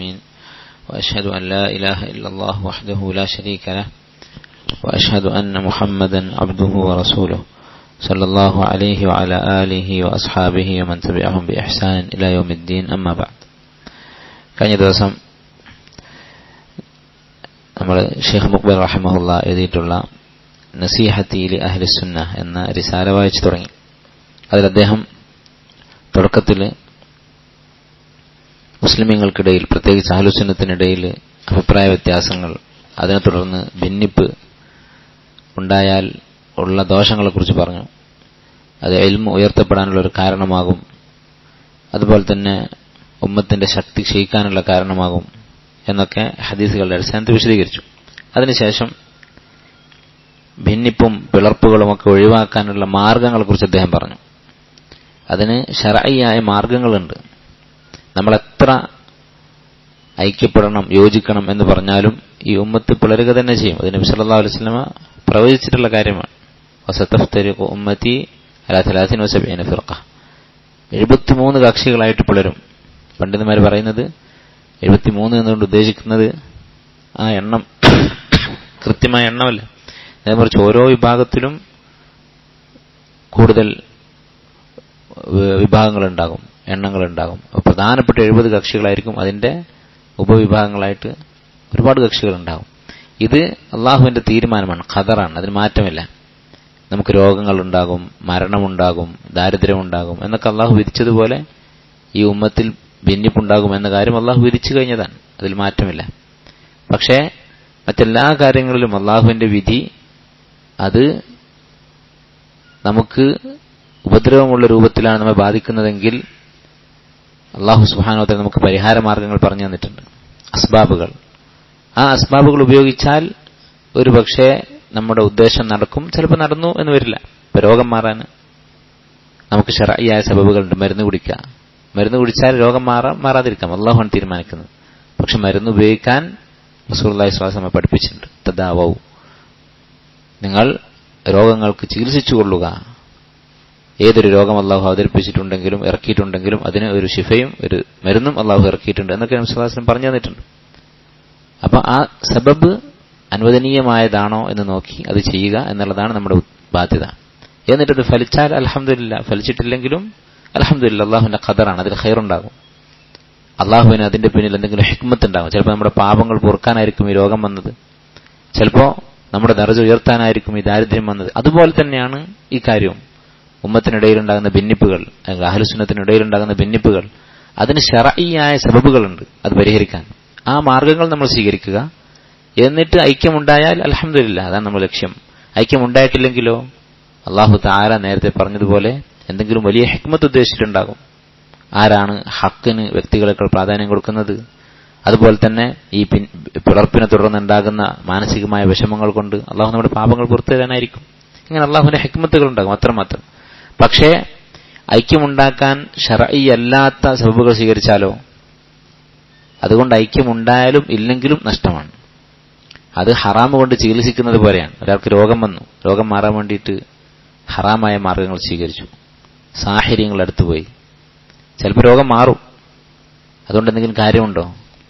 العالمين وأشهد أن لا إله إلا الله وحده لا شريك له وأشهد أن محمدا عبده ورسوله صلى الله عليه وعلى آله وأصحابه ومن تبعهم بإحسان إلى يوم الدين أما بعد കഴിഞ്ഞ ദിവസം നമ്മൾ ഷെയ്ഖ് മുക്ബർ റഹിമഹുല്ല എഴുതിയിട്ടുള്ള നസീഹത്തിയിലെ അഹ്ലുസുന്ന എന്ന റിസാല വായിച്ചു തുടങ്ങി അതിൽ അദ്ദേഹം തുടക്കത്തിൽ മുസ്ലിമീങ്ങൾക്കിടയിൽ പ്രത്യേകിച്ച് അഹ്ലുസുന്നത്തിനിടയിൽ അഭിപ്രായ വ്യത്യാസങ്ങൾ അതിനെ തുടർന്ന് ഭിന്നിപ്പ് ഉണ്ടായാൽ ഉള്ള ദോഷങ്ങളെക്കുറിച്ച് പറഞ്ഞു അത് എൽമ ഉയർത്തപ്പെടാനുള്ള ഒരു കാരണമാകും അതുപോലെ തന്നെ ഉമ്മത്തിന്റെ ശക്തി ക്ഷയിക്കാനുള്ള കാരണമാകും എന്നൊക്കെ ഹദീസുകളുടെ അടിസ്ഥാനത്തിൽ വിശദീകരിച്ചു അതിനുശേഷം ഭിന്നിപ്പും പിളർപ്പുകളുമൊക്കെ ഒഴിവാക്കാനുള്ള മാർഗങ്ങളെക്കുറിച്ച് അദ്ദേഹം പറഞ്ഞു അതിന് ഷറായിയായ മാർഗങ്ങളുണ്ട് നമ്മൾ എത്ര ഐക്യപ്പെടണം യോജിക്കണം എന്ന് പറഞ്ഞാലും ഈ ഉമ്മത്ത് പിളരുക തന്നെ ചെയ്യും അതിന് നബി അലൈഹി വസല്ലമ പ്രവചിച്ചിട്ടുള്ള കാര്യമാണ് വസത്തഫ്തരിഖു ഉമ്മത്തി അലാ തലാസിൻ വസബീന ഫിർഖ എഴുപത്തിമൂന്ന് കക്ഷികളായിട്ട് പിളരും പണ്ഡിതന്മാർ പറയുന്നത് എഴുപത്തിമൂന്ന് എന്നുകൊണ്ട് ഉദ്ദേശിക്കുന്നത് ആ എണ്ണം കൃത്യമായ എണ്ണമല്ല നേരെ ഓരോ വിഭാഗത്തിലും കൂടുതൽ വിഭാഗങ്ങളുണ്ടാകും എണ്ണങ്ങളുണ്ടാകും പ്രധാനപ്പെട്ട എഴുപത് കക്ഷികളായിരിക്കും അതിന്റെ ഉപവിഭാഗങ്ങളായിട്ട് ഒരുപാട് കക്ഷികളുണ്ടാകും ഇത് അള്ളാഹുവിന്റെ തീരുമാനമാണ് ഖദറാണ് അതിന് മാറ്റമില്ല നമുക്ക് രോഗങ്ങളുണ്ടാകും മരണമുണ്ടാകും ദാരിദ്ര്യമുണ്ടാകും എന്നൊക്കെ അള്ളാഹു വിധിച്ചതുപോലെ ഈ ഉമ്മത്തിൽ ഭിന്നിപ്പുണ്ടാകും എന്ന കാര്യം അള്ളാഹു വിധിച്ചു കഴിഞ്ഞതാണ് അതിൽ മാറ്റമില്ല പക്ഷേ മറ്റെല്ലാ കാര്യങ്ങളിലും അള്ളാഹുവിന്റെ വിധി അത് നമുക്ക് ഉപദ്രവമുള്ള രൂപത്തിലാണ് നമ്മെ ബാധിക്കുന്നതെങ്കിൽ അള്ളാഹു സുബാനോത്തെ നമുക്ക് പരിഹാര മാർഗങ്ങൾ പറഞ്ഞു തന്നിട്ടുണ്ട് അസ്ബാബുകൾ ആ അസ്ബാബുകൾ ഉപയോഗിച്ചാൽ ഒരു പക്ഷേ നമ്മുടെ ഉദ്ദേശം നടക്കും ചിലപ്പോൾ നടന്നു എന്ന് വരില്ല ഇപ്പൊ രോഗം മാറാൻ നമുക്ക് ഷറായിയായ സബബുകളുണ്ട് മരുന്ന് കുടിക്കുക മരുന്ന് കുടിച്ചാൽ രോഗം മാറാം മാറാതിരിക്കാം അള്ളാഹുമാണ് തീരുമാനിക്കുന്നത് പക്ഷെ മരുന്ന് ഉപയോഗിക്കാൻ റസൂർലായി ശ്വാസം പഠിപ്പിച്ചിട്ടുണ്ട് തദാവു നിങ്ങൾ രോഗങ്ങൾക്ക് ചികിത്സിച്ചു കൊള്ളുക ഏതൊരു രോഗം അള്ളാഹു അവതരിപ്പിച്ചിട്ടുണ്ടെങ്കിലും ഇറക്കിയിട്ടുണ്ടെങ്കിലും അതിന് ഒരു ശിഫയും ഒരു മരുന്നും അള്ളാഹു ഇറക്കിയിട്ടുണ്ട് എന്നൊക്കെ നംസുലാസ്ലം പറഞ്ഞു തന്നിട്ടുണ്ട് അപ്പൊ ആ സബബ് അനുവദനീയമായതാണോ എന്ന് നോക്കി അത് ചെയ്യുക എന്നുള്ളതാണ് നമ്മുടെ ബാധ്യത എന്നിട്ട് അത് ഫലിച്ചാൽ അലഹമില്ല ഫലിച്ചിട്ടില്ലെങ്കിലും അലഹമില്ല അള്ളാഹുവിന്റെ ഖദറാണ് അതിൽ ഹൈറുണ്ടാകും അള്ളാഹുവിന് അതിന്റെ പിന്നിൽ എന്തെങ്കിലും ഹിക്മത്ത് ഉണ്ടാകും ചിലപ്പോൾ നമ്മുടെ പാപങ്ങൾ പൊറുക്കാനായിരിക്കും ഈ രോഗം വന്നത് ചിലപ്പോൾ നമ്മുടെ ദർജ ഉയർത്താനായിരിക്കും ഈ ദാരിദ്ര്യം വന്നത് അതുപോലെ തന്നെയാണ് ഈ കാര്യവും ഉമ്മത്തിനിടയിലുണ്ടാകുന്ന ഭിന്നിപ്പുകൾ അല്ലെങ്കിൽ അഹലുസുന്നത്തിനിടയിലുണ്ടാകുന്ന ഭിന്നിപ്പുകൾ അതിന് ഷറയിയായ സബബുകളുണ്ട് അത് പരിഹരിക്കാൻ ആ മാർഗങ്ങൾ നമ്മൾ സ്വീകരിക്കുക എന്നിട്ട് ഐക്യമുണ്ടായാൽ അലഹമില്ല അതാണ് നമ്മുടെ ലക്ഷ്യം ഐക്യമുണ്ടായിട്ടില്ലെങ്കിലോ അള്ളാഹു താര നേരത്തെ പറഞ്ഞതുപോലെ എന്തെങ്കിലും വലിയ ഹിക്മത്ത് ഉദ്ദേശിച്ചിട്ടുണ്ടാകും ആരാണ് ഹക്കിന് വ്യക്തികളെക്കാൾ പ്രാധാന്യം കൊടുക്കുന്നത് അതുപോലെ തന്നെ ഈ പിളർപ്പിനെ തുടർന്നുണ്ടാകുന്ന മാനസികമായ വിഷമങ്ങൾ കൊണ്ട് അള്ളാഹു നമ്മുടെ പാപങ്ങൾ പുറത്തു തരാനായിരിക്കും ഇങ്ങനെ അള്ളാഹുവിന്റെ ഹിക്മത്തുകൾ ഉണ്ടാകും അത്രമാത്രം പക്ഷേ ഐക്യമുണ്ടാക്കാൻ ഷറഈ അല്ലാത്ത സബബുകൾ സ്വീകരിച്ചാലോ അതുകൊണ്ട് ഐക്യമുണ്ടായാലും ഇല്ലെങ്കിലും നഷ്ടമാണ് അത് ഹറാമ് കൊണ്ട് ചികിത്സിക്കുന്നത് പോലെയാണ് ഒരാൾക്ക് രോഗം വന്നു രോഗം മാറാൻ വേണ്ടിയിട്ട് ഹറാമായ മാർഗങ്ങൾ സ്വീകരിച്ചു സാഹചര്യങ്ങൾ അടുത്തുപോയി ചിലപ്പോൾ രോഗം മാറും അതുകൊണ്ട് എന്തെങ്കിലും കാര്യമുണ്ടോ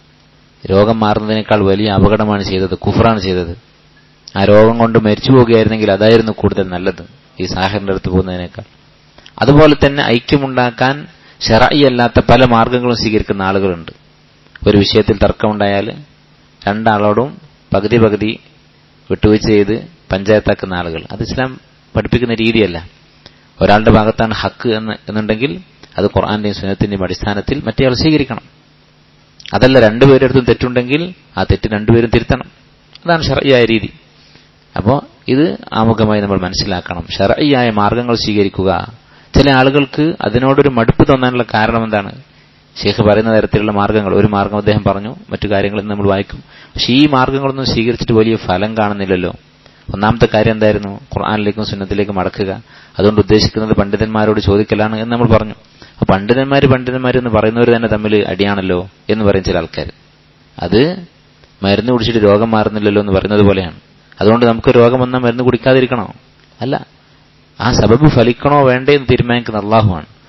രോഗം മാറുന്നതിനേക്കാൾ വലിയ അപകടമാണ് ചെയ്തത് കുഫറാണ് ചെയ്തത് ആ രോഗം കൊണ്ട് മരിച്ചു പോകുകയായിരുന്നെങ്കിൽ അതായിരുന്നു കൂടുതൽ നല്ലത് ഈ സാഹറിന്റെ അടുത്ത് പോകുന്നതിനേക്കാൾ അതുപോലെ തന്നെ ഐക്യമുണ്ടാക്കാൻ ഷെറായി അല്ലാത്ത പല മാർഗങ്ങളും സ്വീകരിക്കുന്ന ആളുകളുണ്ട് ഒരു വിഷയത്തിൽ തർക്കമുണ്ടായാൽ രണ്ടാളോടും പകുതി പകുതി വിട്ടുവീഴ്ച ചെയ്ത് പഞ്ചായത്താക്കുന്ന ആളുകൾ അത് ഇസ്ലാം പഠിപ്പിക്കുന്ന രീതിയല്ല ഒരാളുടെ ഭാഗത്താണ് ഹക്ക് എന്ന് എന്നുണ്ടെങ്കിൽ അത് ഖുർആന്റെയും സുനത്തിന്റെയും അടിസ്ഥാനത്തിൽ മറ്റേയാൾ സ്വീകരിക്കണം അതല്ല രണ്ടുപേരുടെ അടുത്തും തെറ്റുണ്ടെങ്കിൽ ആ തെറ്റ് രണ്ടുപേരും തിരുത്തണം അതാണ് ഷറയ്യായ രീതി അപ്പോൾ ഇത് ആമുഖമായി നമ്മൾ മനസ്സിലാക്കണം ഷറയ്യായ മാർഗങ്ങൾ സ്വീകരിക്കുക ചില ആളുകൾക്ക് അതിനോടൊരു മടുപ്പ് തോന്നാനുള്ള കാരണം എന്താണ് ഷെയ്ഖ് പറയുന്ന തരത്തിലുള്ള മാർഗങ്ങൾ ഒരു മാർഗം അദ്ദേഹം പറഞ്ഞു മറ്റു കാര്യങ്ങളിൽ നമ്മൾ വായിക്കും പക്ഷെ ഈ മാർഗങ്ങളൊന്നും സ്വീകരിച്ചിട്ട് വലിയ ഫലം കാണുന്നില്ലല്ലോ ഒന്നാമത്തെ കാര്യം എന്തായിരുന്നു ഖുർആാനിലേക്കും സുന്നത്തിലേക്കും മടക്കുക അതുകൊണ്ട് ഉദ്ദേശിക്കുന്നത് പണ്ഡിതന്മാരോട് ചോദിക്കലാണ് എന്ന് നമ്മൾ പറഞ്ഞു അപ്പൊ പണ്ഡിതന്മാര് പണ്ഡിതന്മാർ എന്ന് പറയുന്നവർ തന്നെ തമ്മിൽ അടിയാണല്ലോ എന്ന് പറയും ചില ആൾക്കാർ അത് മരുന്ന് കുടിച്ചിട്ട് രോഗം മാറുന്നില്ലല്ലോ എന്ന് പറയുന്നത് പോലെയാണ് അതുകൊണ്ട് നമുക്ക് രോഗം വന്നാൽ മരുന്ന് കുടിക്കാതിരിക്കണോ അല്ല ആ സബബ് ഫലിക്കണോ വേണ്ടേ എന്ന് തീരുമാനിക്കുന്ന അള്ളാഹുവാണ്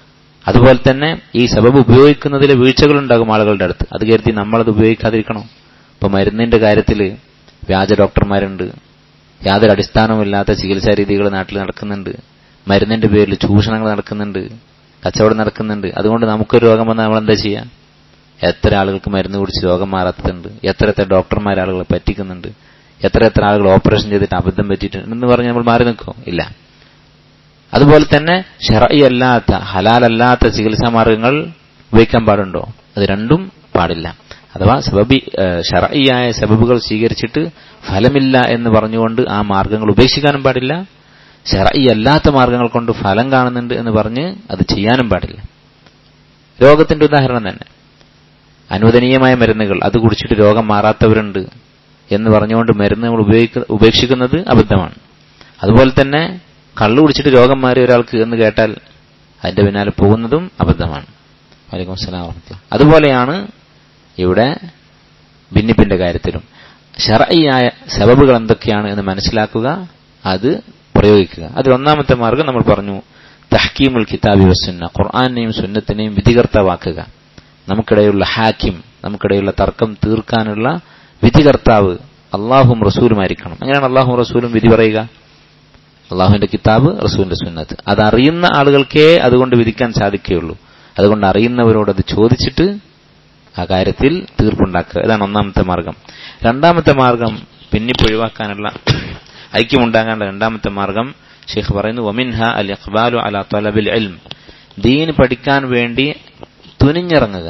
അതുപോലെ തന്നെ ഈ സബബ് ഉപയോഗിക്കുന്നതിൽ വീഴ്ചകളുണ്ടാകും ആളുകളുടെ അടുത്ത് അത് കരുതി നമ്മളത് ഉപയോഗിക്കാതിരിക്കണം ഇപ്പൊ മരുന്നിന്റെ കാര്യത്തിൽ വ്യാജ ഡോക്ടർമാരുണ്ട് യാതൊരു അടിസ്ഥാനവുമില്ലാത്ത ചികിത്സാ രീതികൾ നാട്ടിൽ നടക്കുന്നുണ്ട് മരുന്നിന്റെ പേരിൽ ചൂഷണങ്ങൾ നടക്കുന്നുണ്ട് കച്ചവടം നടക്കുന്നുണ്ട് അതുകൊണ്ട് നമുക്കൊരു രോഗം വന്നാൽ നമ്മൾ എന്താ ചെയ്യാം എത്ര ആളുകൾക്ക് മരുന്ന് കുടിച്ച് രോഗം മാറാത്തതുണ്ട് എത്ര എത്ര ഡോക്ടർമാർ ആളുകളെ പറ്റിക്കുന്നുണ്ട് എത്ര എത്ര ആളുകൾ ഓപ്പറേഷൻ ചെയ്തിട്ട് അബദ്ധം പറ്റിയിട്ടുണ്ട് എന്ന് പറഞ്ഞ് നമ്മൾ മാറി നിൽക്കുമോ ഇല്ല അതുപോലെ തന്നെ ഷെറയി അല്ലാത്ത ഹലാലല്ലാത്ത ചികിത്സാ മാർഗങ്ങൾ ഉപയോഗിക്കാൻ പാടുണ്ടോ അത് രണ്ടും പാടില്ല അഥവാ സബബി ഷറയിയായ സബബുകൾ സ്വീകരിച്ചിട്ട് ഫലമില്ല എന്ന് പറഞ്ഞുകൊണ്ട് ആ മാർഗങ്ങൾ ഉപേക്ഷിക്കാനും പാടില്ല ഷറയി അല്ലാത്ത മാർഗങ്ങൾ കൊണ്ട് ഫലം കാണുന്നുണ്ട് എന്ന് പറഞ്ഞ് അത് ചെയ്യാനും പാടില്ല രോഗത്തിന്റെ ഉദാഹരണം തന്നെ അനുവദനീയമായ മരുന്നുകൾ അത് കുടിച്ചിട്ട് രോഗം മാറാത്തവരുണ്ട് എന്ന് പറഞ്ഞുകൊണ്ട് മരുന്ന് നമ്മൾ ഉപയോഗിക്ക ഉപേക്ഷിക്കുന്നത് അബദ്ധമാണ് അതുപോലെ തന്നെ കള്ളു കുടിച്ചിട്ട് രോഗം മാറിയ ഒരാൾക്ക് എന്ന് കേട്ടാൽ അതിന്റെ പിന്നാലെ പോകുന്നതും അബദ്ധമാണ് വലൈക്കും അസ്സലാം വറഹ്മത്തുള്ളാഹി. അതുപോലെയാണ് ഇവിടെ ഭിന്നിപ്പിന്റെ കാര്യത്തിലും ഷറയായ സബബുകൾ എന്തൊക്കെയാണ് എന്ന് മനസ്സിലാക്കുക അത് പ്രയോഗിക്കുക അതിൽ ഒന്നാമത്തെ മാർഗം നമ്മൾ പറഞ്ഞു തഹ്കീമുൽ കിതാബി വസുന്ന ഖുർആാനെയും സുന്നത്തിനെയും വിധികർത്താവാക്കുക നമുക്കിടയിലുള്ള ഹാക്കിം നമുക്കിടയിലുള്ള തർക്കം തീർക്കാനുള്ള വിധികർത്താവ് അള്ളാഹും റസൂലുമായിരിക്കണം അങ്ങനെയാണ് അള്ളാഹും റസൂലും വിധി പറയുക അള്ളാഹുവിന്റെ കിതാബ് റസൂലിന്റെ സുന്നത്ത് അത് അറിയുന്ന ആളുകൾക്കേ അതുകൊണ്ട് വിധിക്കാൻ സാധിക്കുകയുള്ളൂ അതുകൊണ്ട് അറിയുന്നവരോട് അത് ചോദിച്ചിട്ട് ആ കാര്യത്തിൽ തീർപ്പുണ്ടാക്കുക ഇതാണ് ഒന്നാമത്തെ മാർഗം രണ്ടാമത്തെ മാർഗം പിന്നിപ്പൊഴിവാക്കാനുള്ള ഐക്യമുണ്ടാകാനുള്ള രണ്ടാമത്തെ മാർഗം ഷെയ്ഖ് പറയുന്നു വമിൻഹ അൽ ഇഖ്ബാലു അല തലബിൽ ഇൽം ദീൻ പഠിക്കാൻ വേണ്ടി തുനിഞ്ഞിറങ്ങുക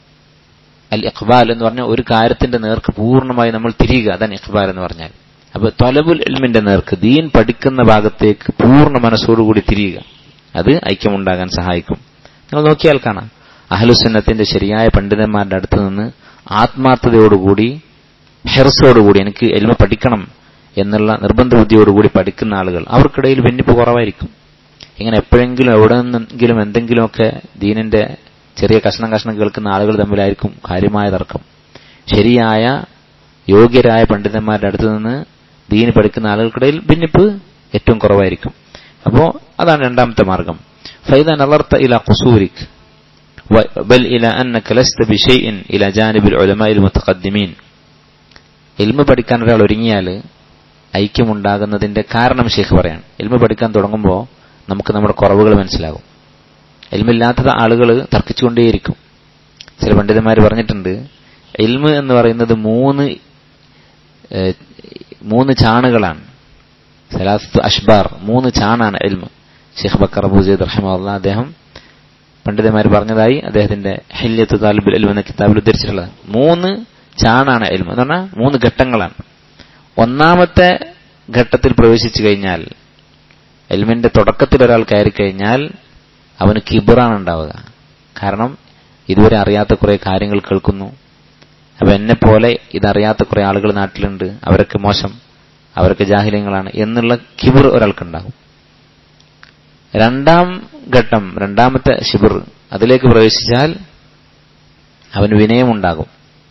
അൽ ഇഖ്ബാൽ എന്ന് പറഞ്ഞാൽ ഒരു കാര്യത്തിന്റെ നേർക്ക് പൂർണ്ണമായി നമ്മൾ തിരിയുക അതാണ് ഇഖ്ബാൽ എന്ന് പറഞ്ഞാൽ അപ്പൊ തൊലബുൽ ഇൽമിന്റെ നേർക്ക് ദീൻ പഠിക്കുന്ന ഭാഗത്തേക്ക് പൂർണ്ണ മനസ്സോടുകൂടി തിരിയുക അത് ഐക്യമുണ്ടാകാൻ സഹായിക്കും നിങ്ങൾ നോക്കിയാൽ കാണാം അഹലുസുന്നത്തിന്റെ ശരിയായ പണ്ഡിതന്മാരുടെ അടുത്ത് നിന്ന് ആത്മാർത്ഥതയോടുകൂടി ഹെർസോടുകൂടി എനിക്ക് എൽമ പഠിക്കണം എന്നുള്ള നിർബന്ധ ബുദ്ധിയോടുകൂടി പഠിക്കുന്ന ആളുകൾ അവർക്കിടയിൽ ഭിന്നിപ്പ് കുറവായിരിക്കും ഇങ്ങനെ എപ്പോഴെങ്കിലും എവിടെ നിന്നെങ്കിലും എന്തെങ്കിലുമൊക്കെ ദീനിന്റെ ചെറിയ കഷ്ണം കഷ്ണം കേൾക്കുന്ന ആളുകൾ തമ്മിലായിരിക്കും കാര്യമായ തർക്കം ശരിയായ യോഗ്യരായ പണ്ഡിതന്മാരുടെ അടുത്ത് നിന്ന് ദീന് പഠിക്കുന്ന ആളുകൾക്കിടയിൽ ഭിന്നിപ്പ് ഏറ്റവും കുറവായിരിക്കും അപ്പോ അതാണ് രണ്ടാമത്തെ മാർഗം ഫൈദ നലർത്ത ഇല ഖുസൂരിക് ബൽ ഇല അന്നക ലസ്ത ബിഷൈഇൻ ഇല ജാനിബിൽ ഉലമാഇൽ മുതഖദ്ദിമീൻ ഇൽമ പഠിക്കാൻ ഒരാൾ ഒരുങ്ങിയാൽ ഐക്യമുണ്ടാകുന്നതിന്റെ കാരണം ഷെയ്ഖ് പറയാണ് ഇൽമ പഠിക്കാൻ തുടങ്ങുമ്പോൾ നമുക്ക് നമ്മുടെ കുറവുകൾ മനസ്സിലാകും ഇൽമില്ലാത്ത ആളുകൾ തർക്കിച്ചുകൊണ്ടേയിരിക്കും ചില പണ്ഡിതന്മാർ പറഞ്ഞിട്ടുണ്ട് ഇൽമ് എന്ന് പറയുന്നത് മൂന്ന് ഏഹ്, മൂന്ന് ചാണുകളാണ് സലാസത്ത് അഷ്ബാർ മൂന്ന് ചാണാണ് ഇൽമ് ഷെയ്ഖ് ബക്കർ അബൂജയ്ദ് റഹ്മുള്ള അദ്ദേഹം പണ്ഡിതന്മാർ പറഞ്ഞതായി അദ്ദേഹത്തിന്റെ ഹില്യത്ത് താലിബുൽ ഇൽമ എന്ന കിതാബിൽ ഉദ്ധരിച്ചിട്ടുള്ളത് മൂന്ന് ചാണാണ് ഇൽമ എന്ന് പറഞ്ഞാൽ മൂന്ന് ഘട്ടങ്ങളാണ് ഒന്നാമത്തെ ഘട്ടത്തിൽ പ്രവേശിച്ചു കഴിഞ്ഞാൽ എൽമിന്റെ തുടക്കത്തിൽ ഒരാൾ കയറി കഴിഞ്ഞാൽ അവന് കിബറാണ് ഉണ്ടാവുക കാരണം ഇതുവരെ അറിയാത്ത കുറെ കാര്യങ്ങൾ കേൾക്കുന്നു അപ്പൊ എന്നെ പോലെ ഇതറിയാത്ത കുറെ ആളുകൾ നാട്ടിലുണ്ട് അവരൊക്കെ മോശം അവരൊക്കെ ജാഹില്യങ്ങളാണ് എന്നുള്ള കിബർ ഒരാൾക്കുണ്ടാകും രണ്ടാം ഘട്ടം രണ്ടാമത്തെ ഷിബിർ അതിലേക്ക് പ്രവേശിച്ചാൽ അവന് വിനയമുണ്ടാകും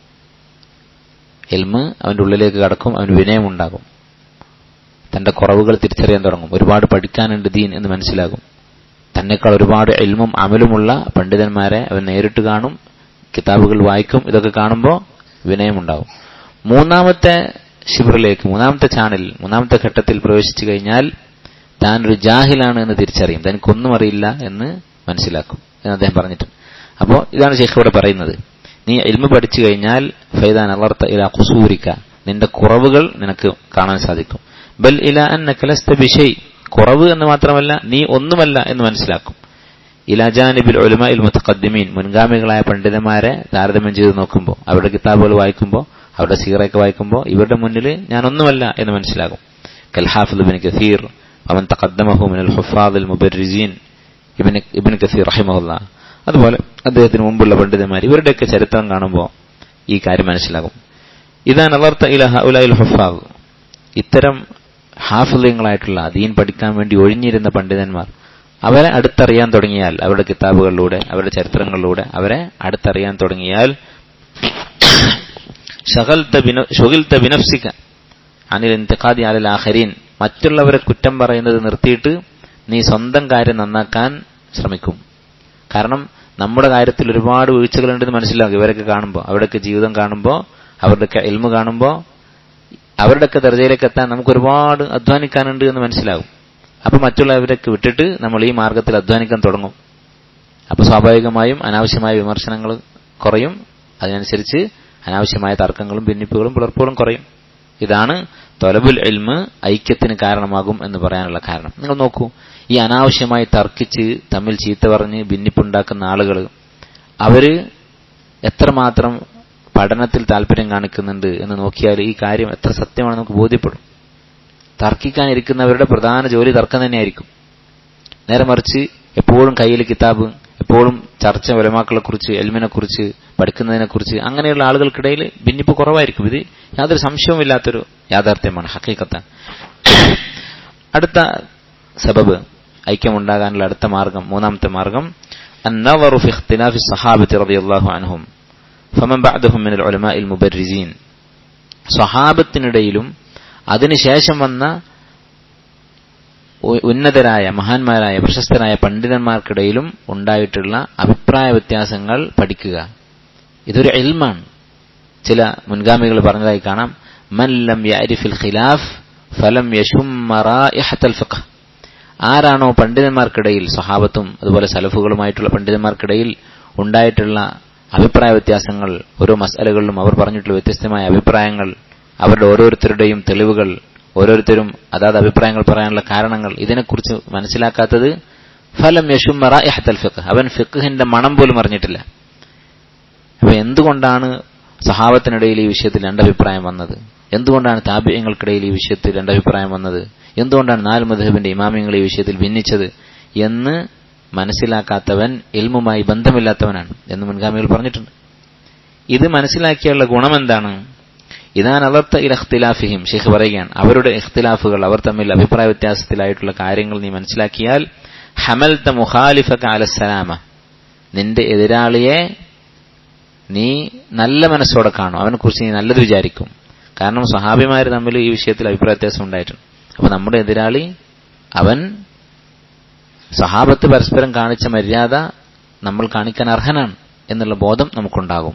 എൽമ് അവന്റെ ഉള്ളിലേക്ക് കടക്കും അവന് വിനയമുണ്ടാകും തന്റെ കുറവുകൾ തിരിച്ചറിയാൻ തുടങ്ങും ഒരുപാട് പഠിക്കാനുണ്ട് ദീൻ എന്ന് മനസ്സിലാകും തന്നെക്കാൾ ഒരുപാട് എൽമും അമലുമുള്ള പണ്ഡിതന്മാരെ അവൻ നേരിട്ട് കാണും കിതാബുകൾ വായിക്കും ഇതൊക്കെ കാണുമ്പോൾ വിനയമുണ്ടാവും മൂന്നാമത്തെ ശിബിറിലേക്ക് മൂന്നാമത്തെ ചാനൽ മൂന്നാമത്തെ ഘട്ടത്തിൽ പ്രവേശിച്ചു കഴിഞ്ഞാൽ താൻ ഒരു ജാഹിലാണ് എന്ന് തിരിച്ചറിയും തനിക്കൊന്നും അറിയില്ല എന്ന് മനസ്സിലാക്കും എന്ന് അദ്ദേഹം പറഞ്ഞിട്ടുണ്ട് അപ്പോൾ ഇതാണ് ഷെയ്ഖ് ഇവിടെ പറയുന്നത് നീ ഇൽമ പഠിച്ചു കഴിഞ്ഞാൽ ഫൈദാൻ അലർത്ത ഇല കുസൂരിക്ക നിന്റെ കുറവുകൾ നിനക്ക് കാണാൻ സാധിക്കും ബൽ ഇല അന്ന കലസ്ത ബിഷയ് കുറവ് എന്ന് മാത്രമല്ല നീ ഒന്നുമല്ല എന്ന് മനസ്സിലാക്കും ഇലാജാനിബിൽ ഒലുമ ഇൽ മുത്തഖദ്ദിമീൻ മുൻഗാമികളായ പണ്ഡിതന്മാരെ താരതമ്യം ചെയ്ത് നോക്കുമ്പോൾ അവരുടെ കിതാബുകൾ വായിക്കുമ്പോൾ അവരുടെ സീറയൊക്കെ വായിക്കുമ്പോൾ ഇവരുടെ മുന്നിൽ ഞാൻ ഒന്നുമല്ല എന്ന് മനസ്സിലാകും കൽഹാഫിദ് ബിൻ കസീർ അവൻ തഖദ്ദമഹു മിനൽ ഹുഫാദുൽ മുബർരിസീൻ ഇബിൻ ഇബിൻ കസീർ റഹിമഹുല്ല അതുപോലെ അദ്ദേഹത്തിന് മുമ്പുള്ള പണ്ഡിതന്മാർ ഇവരുടെയൊക്കെ ചരിത്രം കാണുമ്പോൾ ഈ കാര്യം മനസ്സിലാകും ഇതാ നലർത്ത ഇലഹ ഉലൈൽ ഹുഫാദ് ഇത്തരം ഹാഫിളയങ്ങളായിട്ടുള്ള ദീൻ പഠിക്കാൻ വേണ്ടി ഒഴിഞ്ഞിരുന്ന പണ്ഡിതന്മാർ അവരെ അടുത്തറിയാൻ തുടങ്ങിയാൽ അവരുടെ കിതാബുകളിലൂടെ അവരുടെ ചരിത്രങ്ങളിലൂടെ അവരെ അടുത്തറിയാൻ തുടങ്ങിയാൽ ഷുഗിൽത്ത ബിനഫ്സിക അനിൽ ഇന്തിഖാദി അലൽ ആഖരീൻ മറ്റുള്ളവരെ കുറ്റം പറയുന്നത് നിർത്തിയിട്ട് നീ സ്വന്തം കാര്യം നന്നാക്കാൻ ശ്രമിക്കും കാരണം നമ്മുടെ കാര്യത്തിൽ ഒരുപാട് വീഴ്ചകളുണ്ടെന്ന് മനസ്സിലാകും ഇവരൊക്കെ കാണുമ്പോൾ അവരുടെയൊക്കെ ജീവിതം കാണുമ്പോൾ അവരുടെയൊക്കെ എൽമ് കാണുമ്പോൾ അവരുടെയൊക്കെ ദർജയിലേക്ക് എത്താൻ നമുക്ക് ഒരുപാട് അധ്വാനിക്കാനുണ്ട് എന്ന് മനസ്സിലാകും അപ്പൊ മറ്റുള്ളവരൊക്കെ വിട്ടിട്ട് നമ്മൾ ഈ മാർഗത്തിൽ അധ്വാനിക്കാൻ തുടങ്ങും അപ്പൊ സ്വാഭാവികമായും അനാവശ്യമായ വിമർശനങ്ങൾ കുറയും അതിനനുസരിച്ച് അനാവശ്യമായ തർക്കങ്ങളും ഭിന്നിപ്പുകളും പുലർപ്പുകളും കുറയും ഇതാണ് തൊലബുൽ എൽമ് ഐക്യത്തിന് കാരണമാകും എന്ന് പറയാനുള്ള കാരണം നിങ്ങൾ നോക്കൂ ഈ അനാവശ്യമായി തർക്കിച്ച് തമ്മിൽ ചീത്ത പറഞ്ഞ് ഭിന്നിപ്പുണ്ടാക്കുന്ന ആളുകൾ അവര് എത്രമാത്രം പഠനത്തിൽ താല്പര്യം കാണിക്കുന്നുണ്ട് എന്ന് നോക്കിയാൽ ഈ കാര്യം എത്ര സത്യമാണെന്ന് നമുക്ക് ബോധ്യപ്പെടും തർക്കിക്കാനിരിക്കുന്നവരുടെ പ്രധാന ജോലി തർക്കം തന്നെയായിരിക്കും നേരെ മറിച്ച് എപ്പോഴും കയ്യിൽ കിതാബ് എപ്പോഴും ചർച്ച വലമാക്കളെ കുറിച്ച് എൽമിനെ കുറിച്ച് പഠിക്കുന്നതിനെ കുറിച്ച് അങ്ങനെയുള്ള ആളുകൾക്കിടയിൽ ഭിന്നിപ്പ് കുറവായിരിക്കും ഇത് യാതൊരു സംശയവുമില്ലാത്തൊരു യാഥാർത്ഥ്യമാണ് ഹക്കീക്കത്ത് അടുത്ത സബബ് ഐക്യമുണ്ടാകാനുള്ള അടുത്ത മാർഗം മൂന്നാമത്തെ മാർഗം النظر في اختلاف الصحابة رضي الله عنهم فمن بعدهم من العلماء المبرزين സ്വഹാബത്തിനിടയിലും അതിനുശേഷം വന്ന ഉന്നതരായ മഹാന്മാരായ പ്രശസ്തരായ പണ്ഡിതന്മാർക്കിടയിലും ഉണ്ടായിട്ടുള്ള അഭിപ്രായ വ്യത്യാസങ്ങൾ പഠിക്കുക ഇതൊരു എൽമാണ് ചില മുൻഗാമികൾ പറഞ്ഞതായി കാണാം മല്ലം യഅരിഫിൽ ഖിലാഫ് ഫലം യശുമ്മറായിഹത്തൽ ഫഖ് ആരാണോ പണ്ഡിതന്മാർക്കിടയിൽ സ്വഹാബത്തും അതുപോലെ സലഫുകളുമായിട്ടുള്ള പണ്ഡിതന്മാർക്കിടയിൽ ഉണ്ടായിട്ടുള്ള അഭിപ്രായ വ്യത്യാസങ്ങൾ ഓരോ മസാലകളിലും അവർ പറഞ്ഞിട്ടുള്ള വ്യത്യസ്തമായ അഭിപ്രായങ്ങൾ അവരുടെ ഓരോരുത്തരുടെയും തെളിവുകൾ ഓരോരുത്തരും അതാത് അഭിപ്രായങ്ങൾ പറയാനുള്ള കാരണങ്ങൾ ഇതിനെക്കുറിച്ച് മനസ്സിലാക്കാത്തത് ഫലം യശുമറ ഇഹത്തൽ ഫിഖ് അവൻ ഫിഖിന്റെ മണം പോലും അറിഞ്ഞിട്ടില്ല അപ്പൊ എന്തുകൊണ്ടാണ് സഹാബത്തിനിടയിൽ ഈ വിഷയത്തിൽ രണ്ടഭിപ്രായം വന്നത് എന്തുകൊണ്ടാണ് താപ്യങ്ങൾക്കിടയിൽ ഈ വിഷയത്തിൽ രണ്ടഭിപ്രായം വന്നത് എന്തുകൊണ്ടാണ് നാല് മധുഹബിന്റെ ഇമാമിങ്ങൾ ഈ വിഷയത്തിൽ ഭിന്നിച്ചത് എന്ന് മനസ്സിലാക്കാത്തവൻ എൽമുമായി ബന്ധമില്ലാത്തവനാണ് എന്ന് മുൻഗാമികൾ പറഞ്ഞിട്ടുണ്ട് ഇത് മനസ്സിലാക്കിയുള്ള ഗുണം എന്താണ് ഇതാൻ അലർത്ത ഇൽ ഇഖ്തിലാഫിഹിം ഷെയ്ഖ് പറയുകയാണ് അവരുടെ ഇഖ്തിലാഫുകൾ അവർ തമ്മിൽ അഭിപ്രായ വ്യത്യാസത്തിലായിട്ടുള്ള കാര്യങ്ങൾ നീ മനസ്സിലാക്കിയാൽ ഹമൽത്ത മുഖാലിഫക അലസലാമ നിന്റെ എതിരാളിയെ നീ നല്ല മനസ്സോടെ കാണും അവനെക്കുറിച്ച് നീ നല്ലത് വിചാരിക്കും കാരണം സഹാബിമാർ തമ്മിൽ ഈ വിഷയത്തിൽ അഭിപ്രായ വ്യത്യാസം ഉണ്ടായിട്ടുണ്ട് അപ്പൊ നമ്മുടെ എതിരാളി അവൻ സഹാബത്ത് പരസ്പരം കാണിച്ച മര്യാദ നമ്മൾ കാണിക്കാൻ അർഹനാണ് എന്നുള്ള ബോധം നമുക്കുണ്ടാകും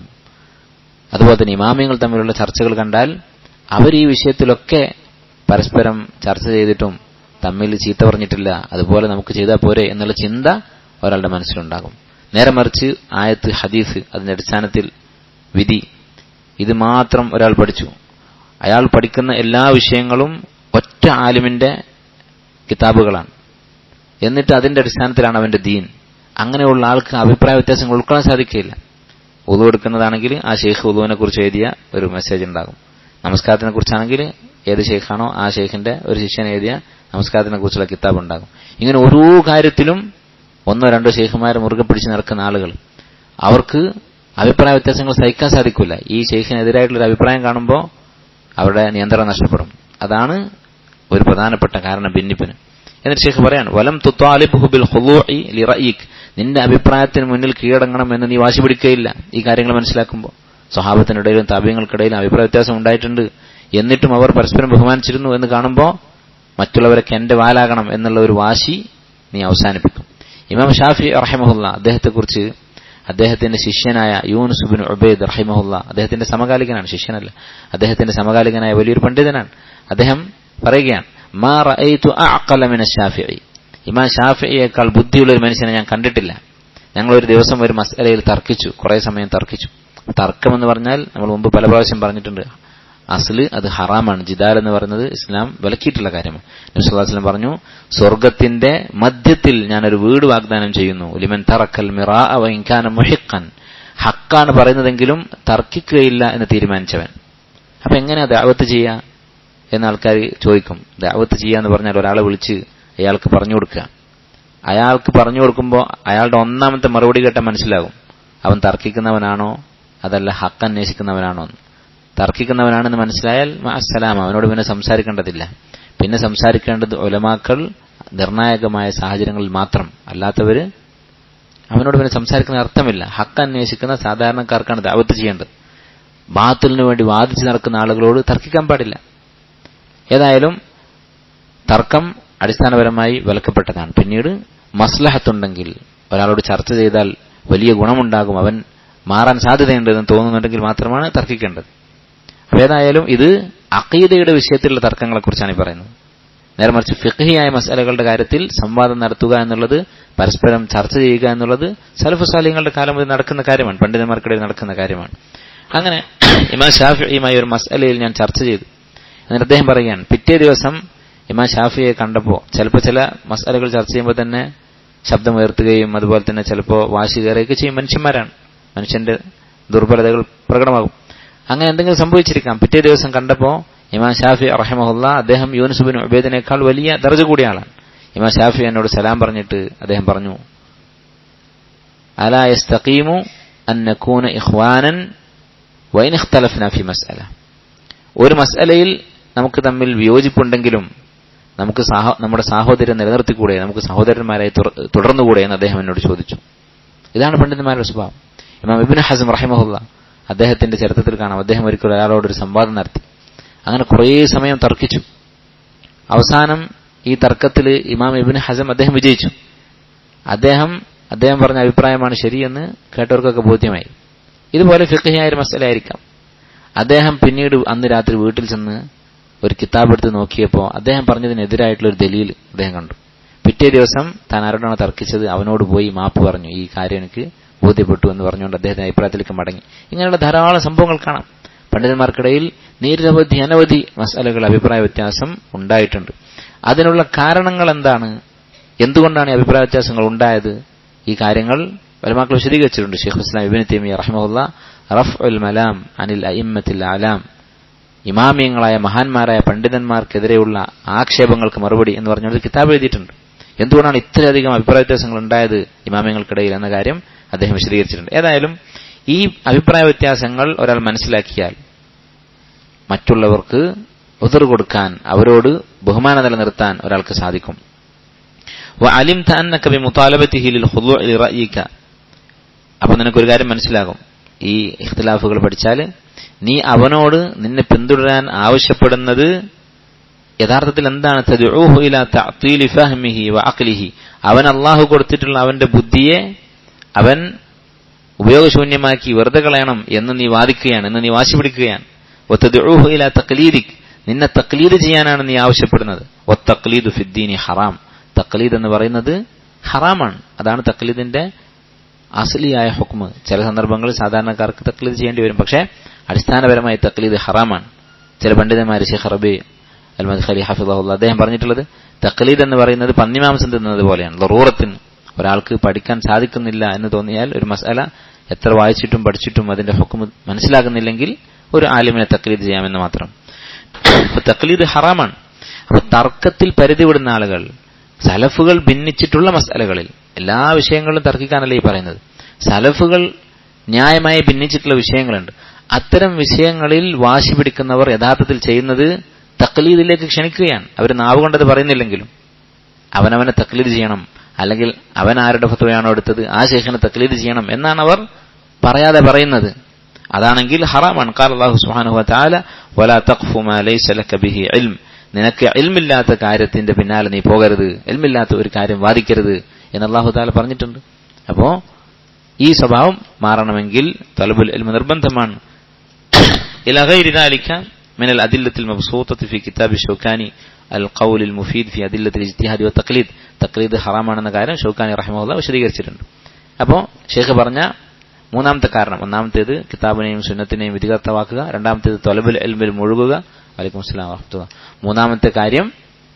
അതുപോലെ തന്നെ ഇമാമിയങ്ങൾ തമ്മിലുള്ള ചർച്ചകൾ കണ്ടാൽ അവർ ഈ വിഷയത്തിലൊക്കെ പരസ്പരം ചർച്ച ചെയ്തിട്ടും തമ്മിൽ ചീത്ത പറഞ്ഞിട്ടില്ല അതുപോലെ നമുക്ക് ചെയ്താൽ പോരെ എന്നുള്ള ചിന്ത ഒരാളുടെ മനസ്സിലുണ്ടാകും നേരെ മറിച്ച് ആയത്ത് ഹദീസ് അതിന്റെ അടിസ്ഥാനത്തിൽ വിധി ഇത് മാത്രം ഒരാൾ പഠിച്ചു അയാൾ പഠിക്കുന്ന എല്ലാ വിഷയങ്ങളും ഒറ്റ ആലിമിന്റെ കിതാബുകളാണ് എന്നിട്ട് അതിന്റെ അടിസ്ഥാനത്തിലാണ് അവന്റെ ദീൻ അങ്ങനെയുള്ള ആൾക്ക് അഭിപ്രായ വ്യത്യാസങ്ങൾ ഉൾക്കൊള്ളാൻ സാധിക്കില്ല ഉതു എടുക്കുന്നതാണെങ്കിൽ ആ ഷെയ്ഖ് ഉദുവിനെ കുറിച്ച് എഴുതിയ ഒരു മെസ്സേജ് ഉണ്ടാകും നമസ്കാരത്തിനെ കുറിച്ചാണെങ്കിൽ ഏത് ഷെയ്ഖാണോ ആ ഷെയ്ഖിന്റെ ഒരു ശിഷ്യൻ എഴുതിയ നമസ്കാരത്തിനെ കുറിച്ചുള്ള കിതാബ് ഉണ്ടാകും ഇങ്ങനെ ഓരോ കാര്യത്തിലും ഒന്നോ രണ്ടോ ഷെയ്ഖുമാരെ മുറുകെ പിടിച്ച് നടക്കുന്ന ആളുകൾ അവർക്ക് അഭിപ്രായ വ്യത്യാസങ്ങൾ സഹിക്കാൻ സാധിക്കില്ല ഈ ഷെയ്ഖിനെതിരായിട്ടുള്ള ഒരു അഭിപ്രായം കാണുമ്പോൾ അവരുടെ നിയന്ത്രണം നഷ്ടപ്പെടും അതാണ് ഒരു പ്രധാനപ്പെട്ട കാരണം ഭിന്നിപ്പിന് എന്നിട്ട് ഷെയ്ഖ് പറയാണ് വലം തുത്താലിബുബിൽ ലിറയിക് നിന്റെ അഭിപ്രായത്തിന് മുന്നിൽ കീഴടങ്ങണം എന്ന് നീ വാശി പിടിക്കുകയില്ല ഈ കാര്യങ്ങൾ മനസ്സിലാക്കുമ്പോൾ സ്വഹാബത്തിനിടയിലും താപ്യങ്ങൾക്കിടയിലും അഭിപ്രായ വ്യത്യാസം ഉണ്ടായിട്ടുണ്ട് എന്നിട്ടും അവർ പരസ്പരം ബഹുമാനിച്ചിരുന്നു എന്ന് കാണുമ്പോൾ മറ്റുള്ളവരൊക്കെ എന്റെ വാലാകണം എന്നുള്ള ഒരു വാശി നീ അവസാനിപ്പിക്കും ഇമാം ഷാഫി റഹിമഹുല്ല അദ്ദേഹത്തെക്കുറിച്ച് അദ്ദേഹത്തിന്റെ ശിഷ്യനായ യൂനുസ് ബിൻ ഉബൈദ് റഹിമഹുല്ല അദ്ദേഹത്തിന്റെ സമകാലികനാണ് ശിഷ്യനല്ല അദ്ദേഹത്തിന്റെ സമകാലികനായ വലിയൊരു പണ്ഡിതനാണ് അദ്ദേഹം പറയുകയാണ് മാ റഅയ്തു അഅഖല മിന ഷാഫിഈ ഇമാം ഷാഫിയേക്കാൾ ബുദ്ധിയുള്ള ഒരു മനുഷ്യനെ ഞാൻ കണ്ടിട്ടില്ല ഞങ്ങൾ ഒരു ദിവസം ഒരു മസലയിൽ തർക്കിച്ചു കുറെ സമയം തർക്കിച്ചു തർക്കം എന്ന് പറഞ്ഞാൽ നമ്മൾ മുമ്പ് പല പ്രാവശ്യം പറഞ്ഞിട്ടുണ്ട് അസല് അത് ഹറാമാണ് ജിദാൽ എന്ന് പറയുന്നത് ഇസ്ലാം വിലക്കിയിട്ടുള്ള കാര്യമാണ് നബ്സുല്ലാസ്ലം പറഞ്ഞു സ്വർഗത്തിന്റെ മധ്യത്തിൽ ഞാനൊരു വീട് വാഗ്ദാനം ചെയ്യുന്നു ലിമൻ തറക്കൽ മിറാ വൈൻകാന മുഹിഖൻ ഹക്കാണ് പറയുന്നതെങ്കിലും തർക്കിക്കുകയില്ല എന്ന് തീരുമാനിച്ചവൻ അപ്പൊ എങ്ങനെയാ ദാവത്ത് ചെയ്യുക എന്ന് ആൾക്കാർ ചോദിക്കും ദാവത്ത് ചെയ്യാന്ന് പറഞ്ഞാൽ ഒരാളെ വിളിച്ച് അയാൾക്ക് പറഞ്ഞു കൊടുക്കുക അയാൾക്ക് പറഞ്ഞു കൊടുക്കുമ്പോൾ അയാളുടെ ഒന്നാമത്തെ മറുപടി കേട്ടാൽ മനസ്സിലാകും അവൻ തർക്കിക്കുന്നവനാണോ അതല്ല ഹക്ക് അന്വേഷിക്കുന്നവനാണോ എന്ന് തർക്കിക്കുന്നവനാണെന്ന് മനസ്സിലായാൽ അസ്സലാം അവനോട് പിന്നെ സംസാരിക്കേണ്ടതില്ല പിന്നെ സംസാരിക്കേണ്ടത് ഒലമാക്കൾ നിർണായകമായ സാഹചര്യങ്ങളിൽ മാത്രം അല്ലാത്തവര് അവനോട് പിന്നെ സംസാരിക്കുന്ന അർത്ഥമില്ല ഹക്ക് അന്വേഷിക്കുന്ന സാധാരണക്കാർക്കാണ് ദാവത്ത് ചെയ്യേണ്ടത് ബാത്തിലിനു വേണ്ടി വാദിച്ചു നടക്കുന്ന ആളുകളോട് തർക്കിക്കാൻ പാടില്ല ഏതായാലും തർക്കം അടിസ്ഥാനപരമായി വിലക്കപ്പെട്ടതാണ് പിന്നീട് മസ്ലഹത്തുണ്ടെങ്കിൽ ഒരാളോട് ചർച്ച ചെയ്താൽ വലിയ ഗുണമുണ്ടാകും അവൻ മാറാൻ സാധ്യതയുണ്ട് എന്ന് തോന്നുന്നുണ്ടെങ്കിൽ മാത്രമാണ് തർക്കിക്കേണ്ടത് അപ്പൊ ഏതായാലും ഇത് അഖീദയുടെ വിഷയത്തിലുള്ള തർക്കങ്ങളെക്കുറിച്ചാണ് ഈ പറയുന്നത് നേരെ മറിച്ച് ഫിഖ്ഹിയായ മസാലകളുടെ കാര്യത്തിൽ സംവാദം നടത്തുക എന്നുള്ളത് പരസ്പരം ചർച്ച ചെയ്യുക എന്നുള്ളത് സലഫ് സാലിങ്ങളുടെ കാലം മുതൽ നടക്കുന്ന കാര്യമാണ് പണ്ഡിതന്മാർക്കിടയിൽ നടക്കുന്ന കാര്യമാണ് അങ്ങനെ ഇമാം ഷാഫിയുമായി ഒരു മസാലയിൽ ഞാൻ ചർച്ച ചെയ്തു എന്നിട്ട് അദ്ദേഹം പറയുകയാണ് പിറ്റേ ദിവസം ഇമാം ഷാഫിയെ കണ്ടപ്പോൾ ചിലപ്പോൾ ചില മസാലകൾ ചർച്ച ചെയ്യുമ്പോൾ തന്നെ ശബ്ദം ഉയർത്തുകയും അതുപോലെ തന്നെ ചിലപ്പോൾ വാശി കയറുകയൊക്കെ ചെയ്യും മനുഷ്യന്മാരാണ് മനുഷ്യന്റെ ദുർബലതകൾ പ്രകടമാകും അങ്ങനെ എന്തെങ്കിലും സംഭവിച്ചിരിക്കാം പിറ്റേ ദിവസം കണ്ടപ്പോൾ ഇമാം ഷാഫി റഹമഹുല്ല അദ്ദേഹം യൂനുസുബിൻ ഉബേദിനേക്കാൾ വലിയ ദർജ കൂടിയ ആളാണ് ഇമാം ഷാഫി എന്നോട് സലാം പറഞ്ഞിട്ട് അദ്ദേഹം പറഞ്ഞു അലാ യസ്തഖീമു അൻ നകൂന ഇഖ്വാനൻ വൈൻ ഇഖ്തലഫ്ന ഫി മസ്അല ഒരു മസ്അലയിൽ നമുക്ക് തമ്മിൽ വിയോജിപ്പുണ്ടെങ്കിലും നമുക്ക് നമ്മുടെ സാഹോദര്യം നിലനിർത്തിക്കൂടെ നമുക്ക് സഹോദരന്മാരായി തുടർന്നുകൂടെ എന്ന് അദ്ദേഹം എന്നോട് ചോദിച്ചു ഇതാണ് പണ്ഡിതന്മാരുടെ സ്വഭാവം ഇമാം ഇബിൻ ഹസം റഹിമഹുല്ല അദ്ദേഹത്തിന്റെ ചരിത്രത്തിൽ കാണാം അദ്ദേഹം ഒരിക്കൽ ഒരാളോട് ഒരു സംവാദം നടത്തി അങ്ങനെ കുറേ സമയം തർക്കിച്ചു അവസാനം ഈ തർക്കത്തിൽ ഇമാം ഇബിൻ ഹസം അദ്ദേഹം വിജയിച്ചു അദ്ദേഹം അദ്ദേഹം പറഞ്ഞ അഭിപ്രായമാണ് ശരിയെന്ന് കേട്ടവർക്കൊക്കെ ബോധ്യമായി ഇതുപോലെ ഫിഖഹിയായ ഒരു മസലായിരിക്കാം അദ്ദേഹം പിന്നീട് അന്ന് രാത്രി വീട്ടിൽ ചെന്ന് ഒരു കിതാബ് എടുത്ത് നോക്കിയപ്പോൾ അദ്ദേഹം പറഞ്ഞതിനെതിരായിട്ടുള്ള ഒരു ദലീൽ അദ്ദേഹം കണ്ടു പിറ്റേ ദിവസം താൻ ആരോടാണ് തർക്കിച്ചത് അവനോട് പോയി മാപ്പ് പറഞ്ഞു ഈ കാര്യം എനിക്ക് ബോധ്യപ്പെട്ടു എന്ന് പറഞ്ഞുകൊണ്ട് അദ്ദേഹത്തിന്റെ അഭിപ്രായത്തിലേക്ക് മടങ്ങി ഇങ്ങനെയുള്ള ധാരാളം സംഭവങ്ങൾ കാണാം പണ്ഡിതന്മാർക്കിടയിൽ നിരവധി അനവധി മസാലകൾ അഭിപ്രായ വ്യത്യാസം ഉണ്ടായിട്ടുണ്ട് അതിനുള്ള കാരണങ്ങൾ എന്താണ് എന്തുകൊണ്ടാണ് ഈ അഭിപ്രായ വ്യത്യാസങ്ങൾ ഉണ്ടായത് ഈ കാര്യങ്ങൾ വലമാക്കൾ വിശദീകരിച്ചിട്ടുണ്ട് ഷെയ്ഖ് ഇസ്ലാം ഇബിൻ തേമി റഹ്മുല്ല റഫ് ഉൽ മലാം അനിൽ അയിമ്മത്തിൽ അലാം ഇമാമിയങ്ങളായ മഹാന്മാരായ പണ്ഡിതന്മാർക്കെതിരെയുള്ള ആക്ഷേപങ്ങൾക്ക് മറുപടി എന്ന് പറഞ്ഞുകൊണ്ട് കിതാബ് എഴുതിയിട്ടുണ്ട് എന്തുകൊണ്ടാണ് ഇത്രയധികം അഭിപ്രായ വ്യത്യാസങ്ങൾ ഉണ്ടായത് ഇമാമിയങ്ങൾക്കിടയിൽ എന്ന കാര്യം അദ്ദേഹം വിശദീകരിച്ചിട്ടുണ്ട് ഏതായാലും ഈ അഭിപ്രായ വ്യത്യാസങ്ങൾ ഒരാൾ മനസ്സിലാക്കിയാൽ മറ്റുള്ളവർക്ക് ഉതിർ കൊടുക്കാൻ അവരോട് ബഹുമാന നിലനിർത്താൻ ഒരാൾക്ക് സാധിക്കും وعلمت أنك بمطالبته للخضوع لرأيك അപ്പൊ നിനക്കൊരു കാര്യം മനസ്സിലാകും ഈ ഇഖ്തിലാഫുകൾ പഠിച്ചാൽ നീ അവനോട് നിന്നെ പിന്തുടരാൻ ആവശ്യപ്പെടുന്നത് യഥാർത്ഥത്തിൽ എന്താണ് തദ്ഉഹു ഇലാ തഅ്തീലി ഫഹ്മിഹി വഅഖ്ലിഹി അവൻ അള്ളാഹു കൊടുത്തിട്ടുള്ള അവന്റെ ബുദ്ധിയെ അവൻ ഉപയോഗശൂന്യമാക്കി വെറുതെ കളയണം എന്ന് നീ വാദിക്കുകയാണ് എന്ന് നീ വാശി പിടിക്കുകയാണ് ഒത്തദ്ഉഹു ഇലാ തഖ്ലീദിക് നിന്നെ തക്ലീദ് ചെയ്യാനാണ് നീ ആവശ്യപ്പെടുന്നത് ഒത്തക്ലീദ് ഫിദ്ദീനി ഹറാം തക്ലീദ് എന്ന് പറയുന്നത് ഹറാമാണ് അതാണ് തക്ലീദിന്റെ അസലിയായ ഹുക്മ് ചില സന്ദർഭങ്ങളിൽ സാധാരണക്കാർക്ക് തക്ലീദ് ചെയ്യേണ്ടി വരും പക്ഷേ അടിസ്ഥാനപരമായി തക്ലീദ് ഹറാമാണ് ചില പണ്ഡിതന്മാർ ഷെയ്ഖ് റബി അൽമദ് ഖലി ഹഫിദുള്ള അദ്ദേഹം പറഞ്ഞിട്ടുള്ളത് തക്ലീദ് എന്ന് പറയുന്നത് പന്നിമാംസം തിന്നുന്നത് പോലെയാണ് ലറൂറത്തിന് ഒരാൾക്ക് പഠിക്കാൻ സാധിക്കുന്നില്ല എന്ന് തോന്നിയാൽ ഒരു മസാല എത്ര വായിച്ചിട്ടും പഠിച്ചിട്ടും അതിന്റെ ഹുക്മ് മനസ്സിലാകുന്നില്ലെങ്കിൽ ഒരു ആലിമിനെ തക്ലീദ് ചെയ്യാമെന്ന് മാത്രം അപ്പൊ തക്ലീദ് ഹറാമാണ് അപ്പൊ തർക്കത്തിൽ പരിധി വിടുന്ന ആളുകൾ സലഫുകൾ ഭിന്നിച്ചിട്ടുള്ള മസാലകളിൽ എല്ലാ വിഷയങ്ങളും തർക്കിക്കാനല്ലേ ഈ പറയുന്നത് സലഫുകൾ ന്യായമായി ഭിന്നിച്ചിട്ടുള്ള വിഷയങ്ങളുണ്ട് അത്തരം വിഷയങ്ങളിൽ വാശി പിടിക്കുന്നവർ യഥാർത്ഥത്തിൽ ചെയ്യുന്നത് തക്ലീദിലേക്ക് ക്ഷണിക്കുകയാണ് അവർ നാവ് കൊണ്ടത് പറയുന്നില്ലെങ്കിലും അവനവനെ തക്ലീദ് ചെയ്യണം അല്ലെങ്കിൽ അവൻ ആരുടെ ഫത്വയാണോ എടുത്തത് ആ ശേഷനെ തക്ലീദ് ചെയ്യണം എന്നാണ് അവർ പറയാതെ പറയുന്നത് അതാണെങ്കിൽ ഹറാമാണ് കാൽ അള്ളാഹു സുബ്ഹാനഹു വതആല വലാ തഖ്ഫു മാ ലൈസ ലക ബിഹി ഇൽം നിനക്ക് ഇൽമില്ലാത്ത കാര്യത്തിന്റെ പിന്നാലെ നീ പോകരുത് ഇൽമില്ലാത്ത ഒരു കാര്യം വാദിക്കരുത് എന്ന് അള്ളാഹു താല പറഞ്ഞിട്ടുണ്ട് അപ്പോ ഈ സ്വഭാവം മാറണമെങ്കിൽ തലബുൽ ഇൽമ നിർബന്ധമാണ് إلى غير ذلك من الأدلة المبسوطة في كتاب الشوكاني القول المفيد في أدلة الاجتهاد والتقليد تقليد ഹറാമാണെന്ന കാര്യം ഷൗക്കാനി റഹിമുള്ള വിശദീകരിച്ചിട്ടുണ്ട് അപ്പോൾ ഷെയ്ഖ് പറഞ്ഞ മൂന്നാമത്തെ കാരണം ഒന്നാമത്തേത് കിതാബിനെയും സുന്നത്തിനെയും വിധികർത്തവാക്കുക രണ്ടാമത്തേത് തൊലബുൽ എൽമിൽ മുഴുകുക വലൈക്കും അസ്സലാം വറഹ്മത്തുള്ളാഹി മൂന്നാമത്തെ കാര്യം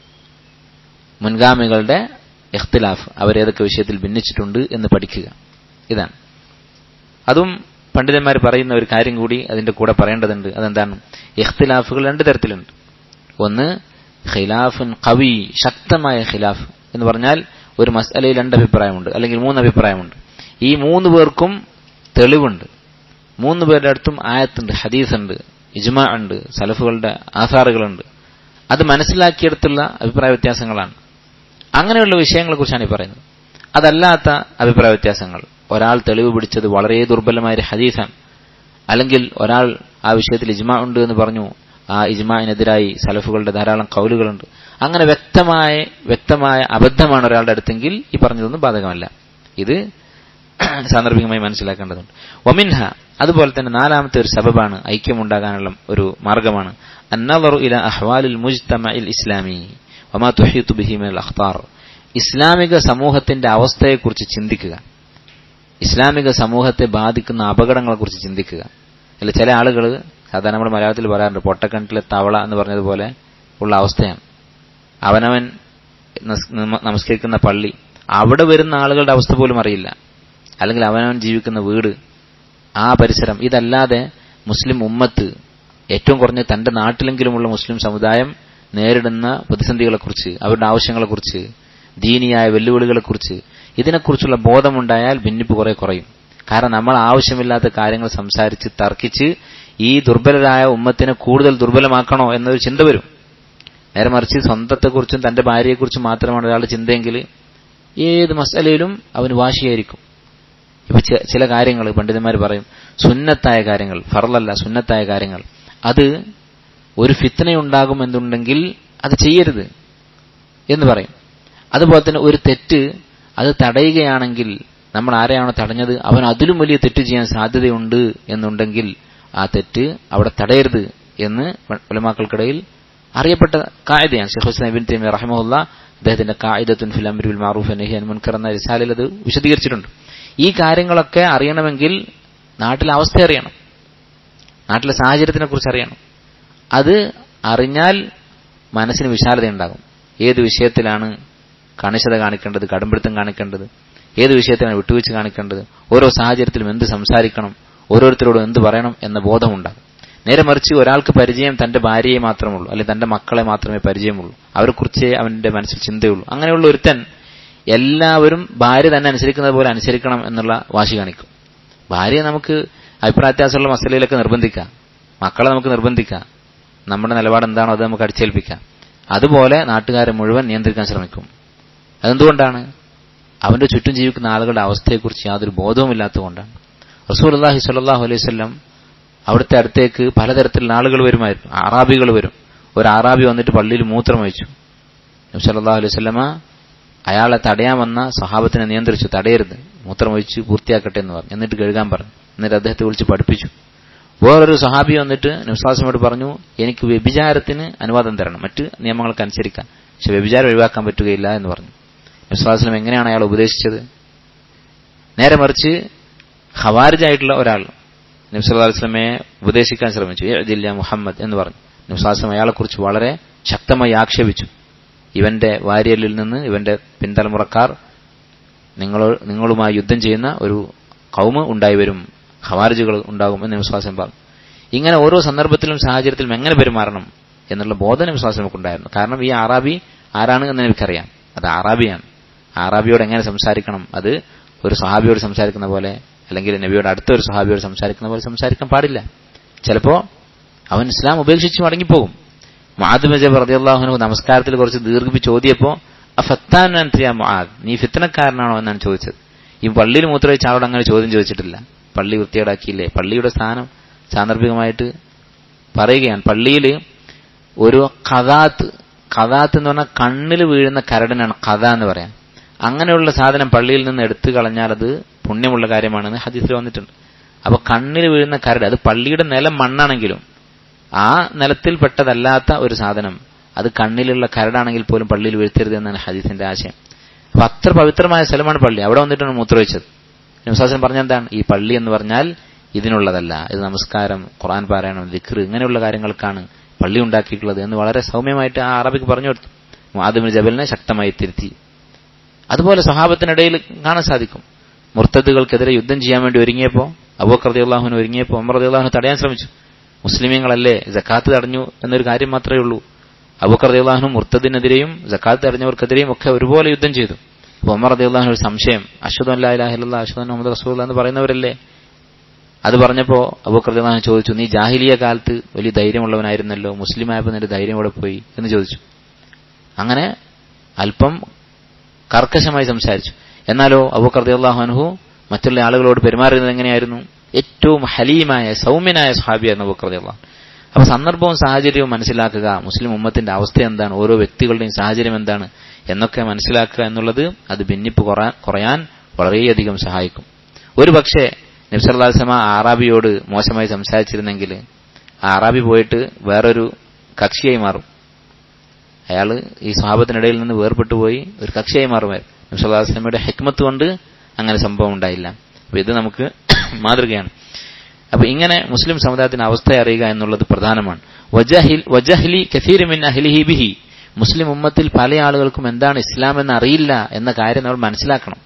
മുൻഗാമികളുടെ ഇഖ്തിലാഫ് അവരേതൊക്കെ വിഷയത്തിൽ ഭിന്നിച്ചിട്ടുണ്ട് എന്ന് പഠിക്കുക ഇതാണ് അതും പണ്ഡിതന്മാർ പറയുന്ന ഒരു കാര്യം കൂടി അതിന്റെ കൂടെ പറയേണ്ടതുണ്ട് അതെന്താണ് ഇഖ്തിലാഫുകൾ രണ്ട് തരത്തിലുണ്ട് ഒന്ന് ഖിലാഫുൻ കവി ശക്തമായ ഖിലാഫ് എന്ന് പറഞ്ഞാൽ ഒരു മസലയിൽ രണ്ട് അഭിപ്രായമുണ്ട് അല്ലെങ്കിൽ മൂന്ന് അഭിപ്രായമുണ്ട് ഈ മൂന്ന് പേർക്കും തെളിവുണ്ട് മൂന്ന് പേരുടെ അടുത്തും ആയത്തുണ്ട് ഹദീസുണ്ട് ഇജ്മാ ഉണ്ട് സലഫുകളുടെ ആധാറുകളുണ്ട് അത് മനസ്സിലാക്കിയെടുത്തുള്ള അഭിപ്രായ വ്യത്യാസങ്ങളാണ് അങ്ങനെയുള്ള വിഷയങ്ങളെ കുറിച്ചാണ് ഈ പറയുന്നത് അതല്ലാത്ത അഭിപ്രായ വ്യത്യാസങ്ങൾ ഒരാൾ തെളിവ് പിടിച്ചത് വളരെ ദുർബലമായ ഒരു ഹദീസാണ് അല്ലെങ്കിൽ ഒരാൾ ആ വിഷയത്തിൽ ഇജ്മാ ഉണ്ട് എന്ന് പറഞ്ഞു ആ ഇജ്മാനെതിരായി സലഫുകളുടെ ധാരാളം കൗലുകളുണ്ട് അങ്ങനെ വ്യക്തമായ വ്യക്തമായ അബദ്ധമാണ് ഒരാളുടെ അടുത്തെങ്കിൽ ഈ പറഞ്ഞതൊന്നും ബാധകമല്ല ഇത് സാന്ദർഭികമായി മനസ്സിലാക്കേണ്ടതുണ്ട് ഒമിൻഹ അതുപോലെ തന്നെ നാലാമത്തെ ഒരു സബബാണ് ഐക്യമുണ്ടാകാനുള്ള ഒരു മാർഗമാണ് അന്നവറു ഇല അഹ്വാലിൽ മുജ്തമഇൽ ഇസ്ലാമി വമാ തുഹീതു ബിഹി മിനൽ അഖ്താർ ഇസ്ലാമിക സമൂഹത്തിന്റെ അവസ്ഥയെക്കുറിച്ച് ചിന്തിക്കുക ഇസ്ലാമിക സമൂഹത്തെ ബാധിക്കുന്ന അപകടങ്ങളെക്കുറിച്ച് ചിന്തിക്കുക അല്ല ചില ആളുകൾ സാധാരണ നമ്മൾ മലയാളത്തിൽ പറയാറുണ്ട് പൊട്ടക്കിണറ്റിലെ തവള എന്ന് പറഞ്ഞതുപോലെ ഉള്ള അവസ്ഥയാണ് അവനവൻ നമസ്കരിക്കുന്ന പള്ളി അവിടെ വരുന്ന ആളുകളുടെ അവസ്ഥ പോലും അറിയില്ല അല്ലെങ്കിൽ അവനവൻ ജീവിക്കുന്ന വീട് ആ പരിസരം ഇതല്ലാതെ മുസ്ലിം ഉമ്മത്ത് ഏറ്റവും കുറഞ്ഞ തന്റെ നാട്ടിലെങ്കിലുമുള്ള മുസ്ലിം സമുദായം നേരിടുന്ന പ്രതിസന്ധികളെക്കുറിച്ച് അവരുടെ ആവശ്യങ്ങളെക്കുറിച്ച് ദീനിയായ വെല്ലുവിളികളെക്കുറിച്ച് ഇതിനെക്കുറിച്ചുള്ള ബോധമുണ്ടായാൽ ഭിന്നിപ്പ് കുറെ കുറയും കാരണം നമ്മൾ ആവശ്യമില്ലാത്ത കാര്യങ്ങൾ സംസാരിച്ച് തർക്കിച്ച് ഈ ദുർബലരായ ഉമ്മത്തിനെ കൂടുതൽ ദുർബലമാക്കണോ എന്നൊരു ചിന്ത വരും നേരെ മറിച്ച് സ്വന്തത്തെക്കുറിച്ചും തന്റെ ഭാര്യയെക്കുറിച്ചും മാത്രമാണ് ഒരാളുടെ ചിന്തയെങ്കിൽ ഏത് മസലയിലും അവന് വാശിയായിരിക്കും ഇപ്പൊ ചില കാര്യങ്ങൾ പണ്ഡിതന്മാർ പറയും സുന്നത്തായ കാര്യങ്ങൾ ഫറലല്ല സുന്നത്തായ കാര്യങ്ങൾ അത് ഒരു ഫിത്തനയുണ്ടാകും എന്നുണ്ടെങ്കിൽ അത് ചെയ്യരുത് എന്ന് പറയും അതുപോലെ തന്നെ ഒരു തെറ്റ് അത് തടയുകയാണെങ്കിൽ നമ്മൾ ആരെയാണോ തടഞ്ഞത് അവൻ അതിലും വലിയ തെറ്റ് ചെയ്യാൻ സാധ്യതയുണ്ട് എന്നുണ്ടെങ്കിൽ ആ തെറ്റ് അവിടെ തടയരുത് എന്ന് ഉലമാക്കൾക്കിടയിൽ അറിയപ്പെട്ട കായതയാണ് ഷെയ്ഖ് ഹുസ്സൈൻ ബിൻ തൈമി റഹമുല്ല അദ്ദേഹത്തിന്റെ കായിദത്തുൻ ഫിൽ അംരി ബിൽ മാറൂഫ് നഹി മുൻകർ എന്ന റിസാലിൽ അത് വിശദീകരിച്ചിട്ടുണ്ട് ഈ കാര്യങ്ങളൊക്കെ അറിയണമെങ്കിൽ നാട്ടിലെ അവസ്ഥ അറിയണം നാട്ടിലെ സാഹചര്യത്തിനെ കുറിച്ച് അറിയണം അത് അറിഞ്ഞാൽ മനസ്സിന് വിശാലതയുണ്ടാകും ഏത് വിഷയത്തിലാണ് കണിശത കാണിക്കേണ്ടത് കടുംപിടുത്തം കാണിക്കേണ്ടത് ഏത് വിഷയത്തിലാണ് വിട്ടുവീഴ്ച കാണിക്കേണ്ടത് ഓരോ സാഹചര്യത്തിലും എന്ത് സംസാരിക്കണം ഓരോരുത്തരോടും എന്ത് പറയണം എന്ന ബോധമുണ്ടാകും നേരെ മറിച്ച് ഒരാൾക്ക് പരിചയം തന്റെ ഭാര്യയെ മാത്രമുള്ളൂ അല്ലെങ്കിൽ തന്റെ മക്കളെ മാത്രമേ പരിചയമുള്ളൂ അവരെക്കുറിച്ചേ അവന്റെ മനസ്സിൽ ചിന്തയുള്ളൂ അങ്ങനെയുള്ള ഒരുത്തൻ എല്ലാവരും ഭാര്യ തന്നെ അനുസരിക്കുന്നത് പോലെ അനുസരിക്കണം എന്നുള്ള വാശി കാണിക്കും ഭാര്യയെ നമുക്ക് അഭിപ്രായത്യാസമുള്ള മസലയിലൊക്കെ നിർബന്ധിക്കാം മക്കളെ നമുക്ക് നിർബന്ധിക്കാം നമ്മുടെ നിലപാട് എന്താണോ അത് നമുക്ക് അടിച്ചേൽപ്പിക്കാം അതുപോലെ നാട്ടുകാരെ മുഴുവൻ നിയന്ത്രിക്കാൻ ശ്രമിക്കും അതെന്തുകൊണ്ടാണ് അവന്റെ ചുറ്റും ജീവിക്കുന്ന ആളുകളുടെ അവസ്ഥയെക്കുറിച്ച് യാതൊരു ബോധവുമില്ലാത്തതുകൊണ്ടാണ് റസൂൽ അള്ളാഹി സ്വല്ലാഹു അലൈഹി സ്വല്ലം അവിടുത്തെ അടുത്തേക്ക് പലതരത്തിലുള്ള ആളുകൾ വരുമായിരുന്നു അറാബികൾ വരും ഒരു അറാബി വന്നിട്ട് പള്ളിയിൽ മൂത്രം വഹിച്ചു നബ്സല്ലാഹു അലൈഹി സ്വല്ലമ അയാളെ തടയാൻ വന്ന സഹാബത്തിനെ നിയന്ത്രിച്ചു തടയരുത് മൂത്രം ഒഴിച്ച് പൂർത്തിയാക്കട്ടെ എന്ന് പറഞ്ഞു എന്നിട്ട് കഴുകാൻ പറഞ്ഞു എന്നിട്ട് അദ്ദേഹത്തെ വിളിച്ച് പഠിപ്പിച്ചു വേറൊരു സഹാബി വന്നിട്ട് നബ്സാസിനോട് പറഞ്ഞു എനിക്ക് വ്യഭിചാരത്തിന് അനുവാദം തരണം മറ്റ് നിയമങ്ങൾക്ക് അനുസരിക്കാം പക്ഷെ വ്യഭിചാരം ഒഴിവാക്കാൻ പറ്റുകയില്ല എന്ന് പറഞ്ഞു നബ്സാസ്ലം എങ്ങനെയാണ് അയാൾ ഉപദേശിച്ചത് നേരെ മറിച്ച് ഖവാരിജായിട്ടുള്ള ഒരാൾ നബ്സല്ലാ വസ്ലമയെ ഉപദേശിക്കാൻ ശ്രമിച്ചു ജില്ല മുഹമ്മദ് എന്ന് പറഞ്ഞു നബ്സാസ്ലം അയാളെക്കുറിച്ച് വളരെ ശക്തമായി ആക്ഷേപിച്ചു ഇവന്റെ വാര്യലിൽ നിന്ന് ഇവന്റെ പിന്തലമുറക്കാർ നിങ്ങൾ നിങ്ങളുമായി യുദ്ധം ചെയ്യുന്ന ഒരു കൗമ് ഉണ്ടായി വരും ഖവാരിജുകൾ ഉണ്ടാകും എന്ന് വിശ്വാസം പറഞ്ഞു ഇങ്ങനെ ഓരോ സന്ദർഭത്തിലും സാഹചര്യത്തിലും എങ്ങനെ പെരുമാറണം എന്നുള്ള ബോധന വിശ്വാസം നമുക്കുണ്ടായിരുന്നു കാരണം ഈ ആറാബി ആരാണ് എന്ന് എനിക്കറിയാം അത് ആറാബിയാണ് ആറാബിയോട് എങ്ങനെ സംസാരിക്കണം അത് ഒരു സഹാബിയോട് സംസാരിക്കുന്ന പോലെ അല്ലെങ്കിൽ നബിയോട് അടുത്ത ഒരു സഹാബിയോട് സംസാരിക്കുന്ന പോലെ സംസാരിക്കാൻ പാടില്ല ചിലപ്പോ അവൻ ഇസ്ലാം ഉപേക്ഷിച്ച് മടങ്ങിപ്പോകും മാധുമജബ് റതിയല്ലാഹുനു നമസ്കാരത്തിൽ കുറച്ച് ദീർഘിപ്പിച്ച് ചോദിയപ്പോ അഫത്താൻ മുആദ് നീ ഫിത്തനക്കാരനാണോ എന്നാണ് ചോദിച്ചത് ഈ പള്ളിയിൽ മൂത്രവെച്ച ആളോട് അങ്ങനെ ചോദ്യം ചോദിച്ചിട്ടില്ല പള്ളി വൃത്തിയേടാക്കിയില്ലേ പള്ളിയുടെ സ്ഥാനം സാന്ദർഭികമായിട്ട് പറയുകയാണ് പള്ളിയിൽ ഒരു കഥാത്ത് കഥാത്ത് എന്ന് പറഞ്ഞാൽ കണ്ണിൽ വീഴുന്ന കരടിനാണ് കഥ എന്ന് പറയാം അങ്ങനെയുള്ള സാധനം പള്ളിയിൽ നിന്ന് എടുത്തു കളഞ്ഞാൽ അത് പുണ്യമുള്ള കാര്യമാണെന്ന് ഹദീസിൽ വന്നിട്ടുണ്ട് അപ്പൊ കണ്ണിൽ വീഴുന്ന കരട് അത് പള്ളിയുടെ നിലം മണ്ണാണെങ്കിലും ആ നിലത്തിൽപ്പെട്ടതല്ലാത്ത ഒരു സാധനം അത് കണ്ണിലുള്ള കരടാണെങ്കിൽ പോലും പള്ളിയിൽ വീഴ്ത്തരുത് എന്നാണ് ഹദീസിന്റെ ആശയം അപ്പൊ അത്ര പവിത്രമായ സ്ഥലമാണ് പള്ളി അവിടെ വന്നിട്ടാണ് മൂത്രവെച്ചത് നിംസാസൻ പറഞ്ഞ എന്താണ് ഈ പള്ളി എന്ന് പറഞ്ഞാൽ ഇതിനുള്ളതല്ല ഇത് നമസ്കാരം ഖുറാൻ പാരായണം ദിക്ർ ഇങ്ങനെയുള്ള കാര്യങ്ങൾക്കാണ് പള്ളി ഉണ്ടാക്കിയിട്ടുള്ളത് എന്ന് വളരെ സൗമ്യമായിട്ട് ആ അറബിക്ക് പറഞ്ഞു കൊടുത്തു ആദമിൻ ജബലിനെ ശക്തമായി തിരുത്തി അതുപോലെ സ്വഹാബത്തിനിടയിൽ കാണാൻ സാധിക്കും മുർത്തദുകൾക്കെതിരെ യുദ്ധം ചെയ്യാൻ വേണ്ടി ഒരുങ്ങിയപ്പോൾ അബൂഖർ റളിയല്ലാഹുവിന് ഒരുങ്ങിയപ്പോൾ ഉമർ റളിയല്ലാഹുവിന് തടയാൻ ശ്രമിച്ചു മുസ്ലിമീങ്ങളല്ലേ ജക്കാത്ത് തടഞ്ഞു എന്നൊരു കാര്യം മാത്രമേ ഉള്ളൂ അബൂഖർ റളിയല്ലാഹുനും മുർത്തദിനെതിരെയും ജക്കാത്ത് തടഞ്ഞവർക്കെതിരെയും ഒക്കെ ഒരുപോലെ യുദ്ധം ചെയ്തു അപ്പോൾ ഉമർ റളിയല്ലാഹുവിന് ഒരു സംശയം അഷ്ഹദു അല്ലാ ഇലാഹ ഇല്ലല്ലാഹ് അഷ്ഹദു അന്ന മുഹമ്മദ് റസൂലുള്ളാഹ് എന്ന് പറയുന്നവരല്ലേ അത് പറഞ്ഞപ്പോൾ അബൂഖർ റളിയല്ലാഹു ചോദിച്ചു നീ ജാഹിലിയ കാലത്ത് വലിയ ധൈര്യമുള്ളവനായിരുന്നല്ലോ മുസ്ലിം ആയപ്പോൾ നിന്റെ ധൈര്യം ഇവിടെ പോയി എന്ന് ചോദിച്ചു അങ്ങനെ അല്പം കർക്കശമായി സംസാരിച്ചു എന്നാലോ അബൂഖർ റളിയല്ലാഹു അൻഹു മറ്റുള്ള ആളുകളോട് പെരുമാറുന്നത് എങ്ങനെയായിരുന്നു ഏറ്റവും ഹലീമായ സൗമ്യനായ സ്വഹാബിയായിരുന്നു അബൂഖർ റളിയല്ലാഹു അപ്പൊ സന്ദർഭവും സാഹചര്യവും മനസ്സിലാക്കുക മുസ്ലിം ഉമ്മത്തിന്റെ അവസ്ഥ എന്താണ് ഓരോ വ്യക്തികളുടെയും സാഹചര്യം എന്താണ് എന്നൊക്കെ മനസ്സിലാക്കുക എന്നുള്ളത് അത് ഭിന്നിപ്പ് കുറയാൻ വളരെയധികം സഹായിക്കും ഒരു പക്ഷേ നബ്സല്ലാസ്ലമ ആറാബിയോട് മോശമായി സംസാരിച്ചിരുന്നെങ്കിൽ ആ ആറാബി പോയിട്ട് വേറൊരു കക്ഷിയായി മാറും അയാൾ ഈ സ്വഭാവത്തിനിടയിൽ നിന്ന് വേർപെട്ടു പോയി ഒരു കക്ഷിയായി മാറുമായിരുന്നു നബ്സല്ലാസ്ലമയുടെ ഹെക്മത്ത് കൊണ്ട് അങ്ങനെ സംഭവം ഉണ്ടായില്ല അപ്പൊ ഇത് നമുക്ക് മാതൃകയാണ് അപ്പൊ ഇങ്ങനെ മുസ്ലിം സമുദായത്തിന്റെ അവസ്ഥ അറിയുക എന്നുള്ളത് പ്രധാനമാണ് വജഹിൽ വജഹ്ലി കസീരമിൻ അഹ്ലിഹി ബിഹി മുസ്ലിം ഉമ്മത്തിൽ പല ആളുകൾക്കും എന്താണ് ഇസ്ലാം എന്ന് അറിയില്ല എന്ന കാര്യം നമ്മൾ മനസ്സിലാക്കണം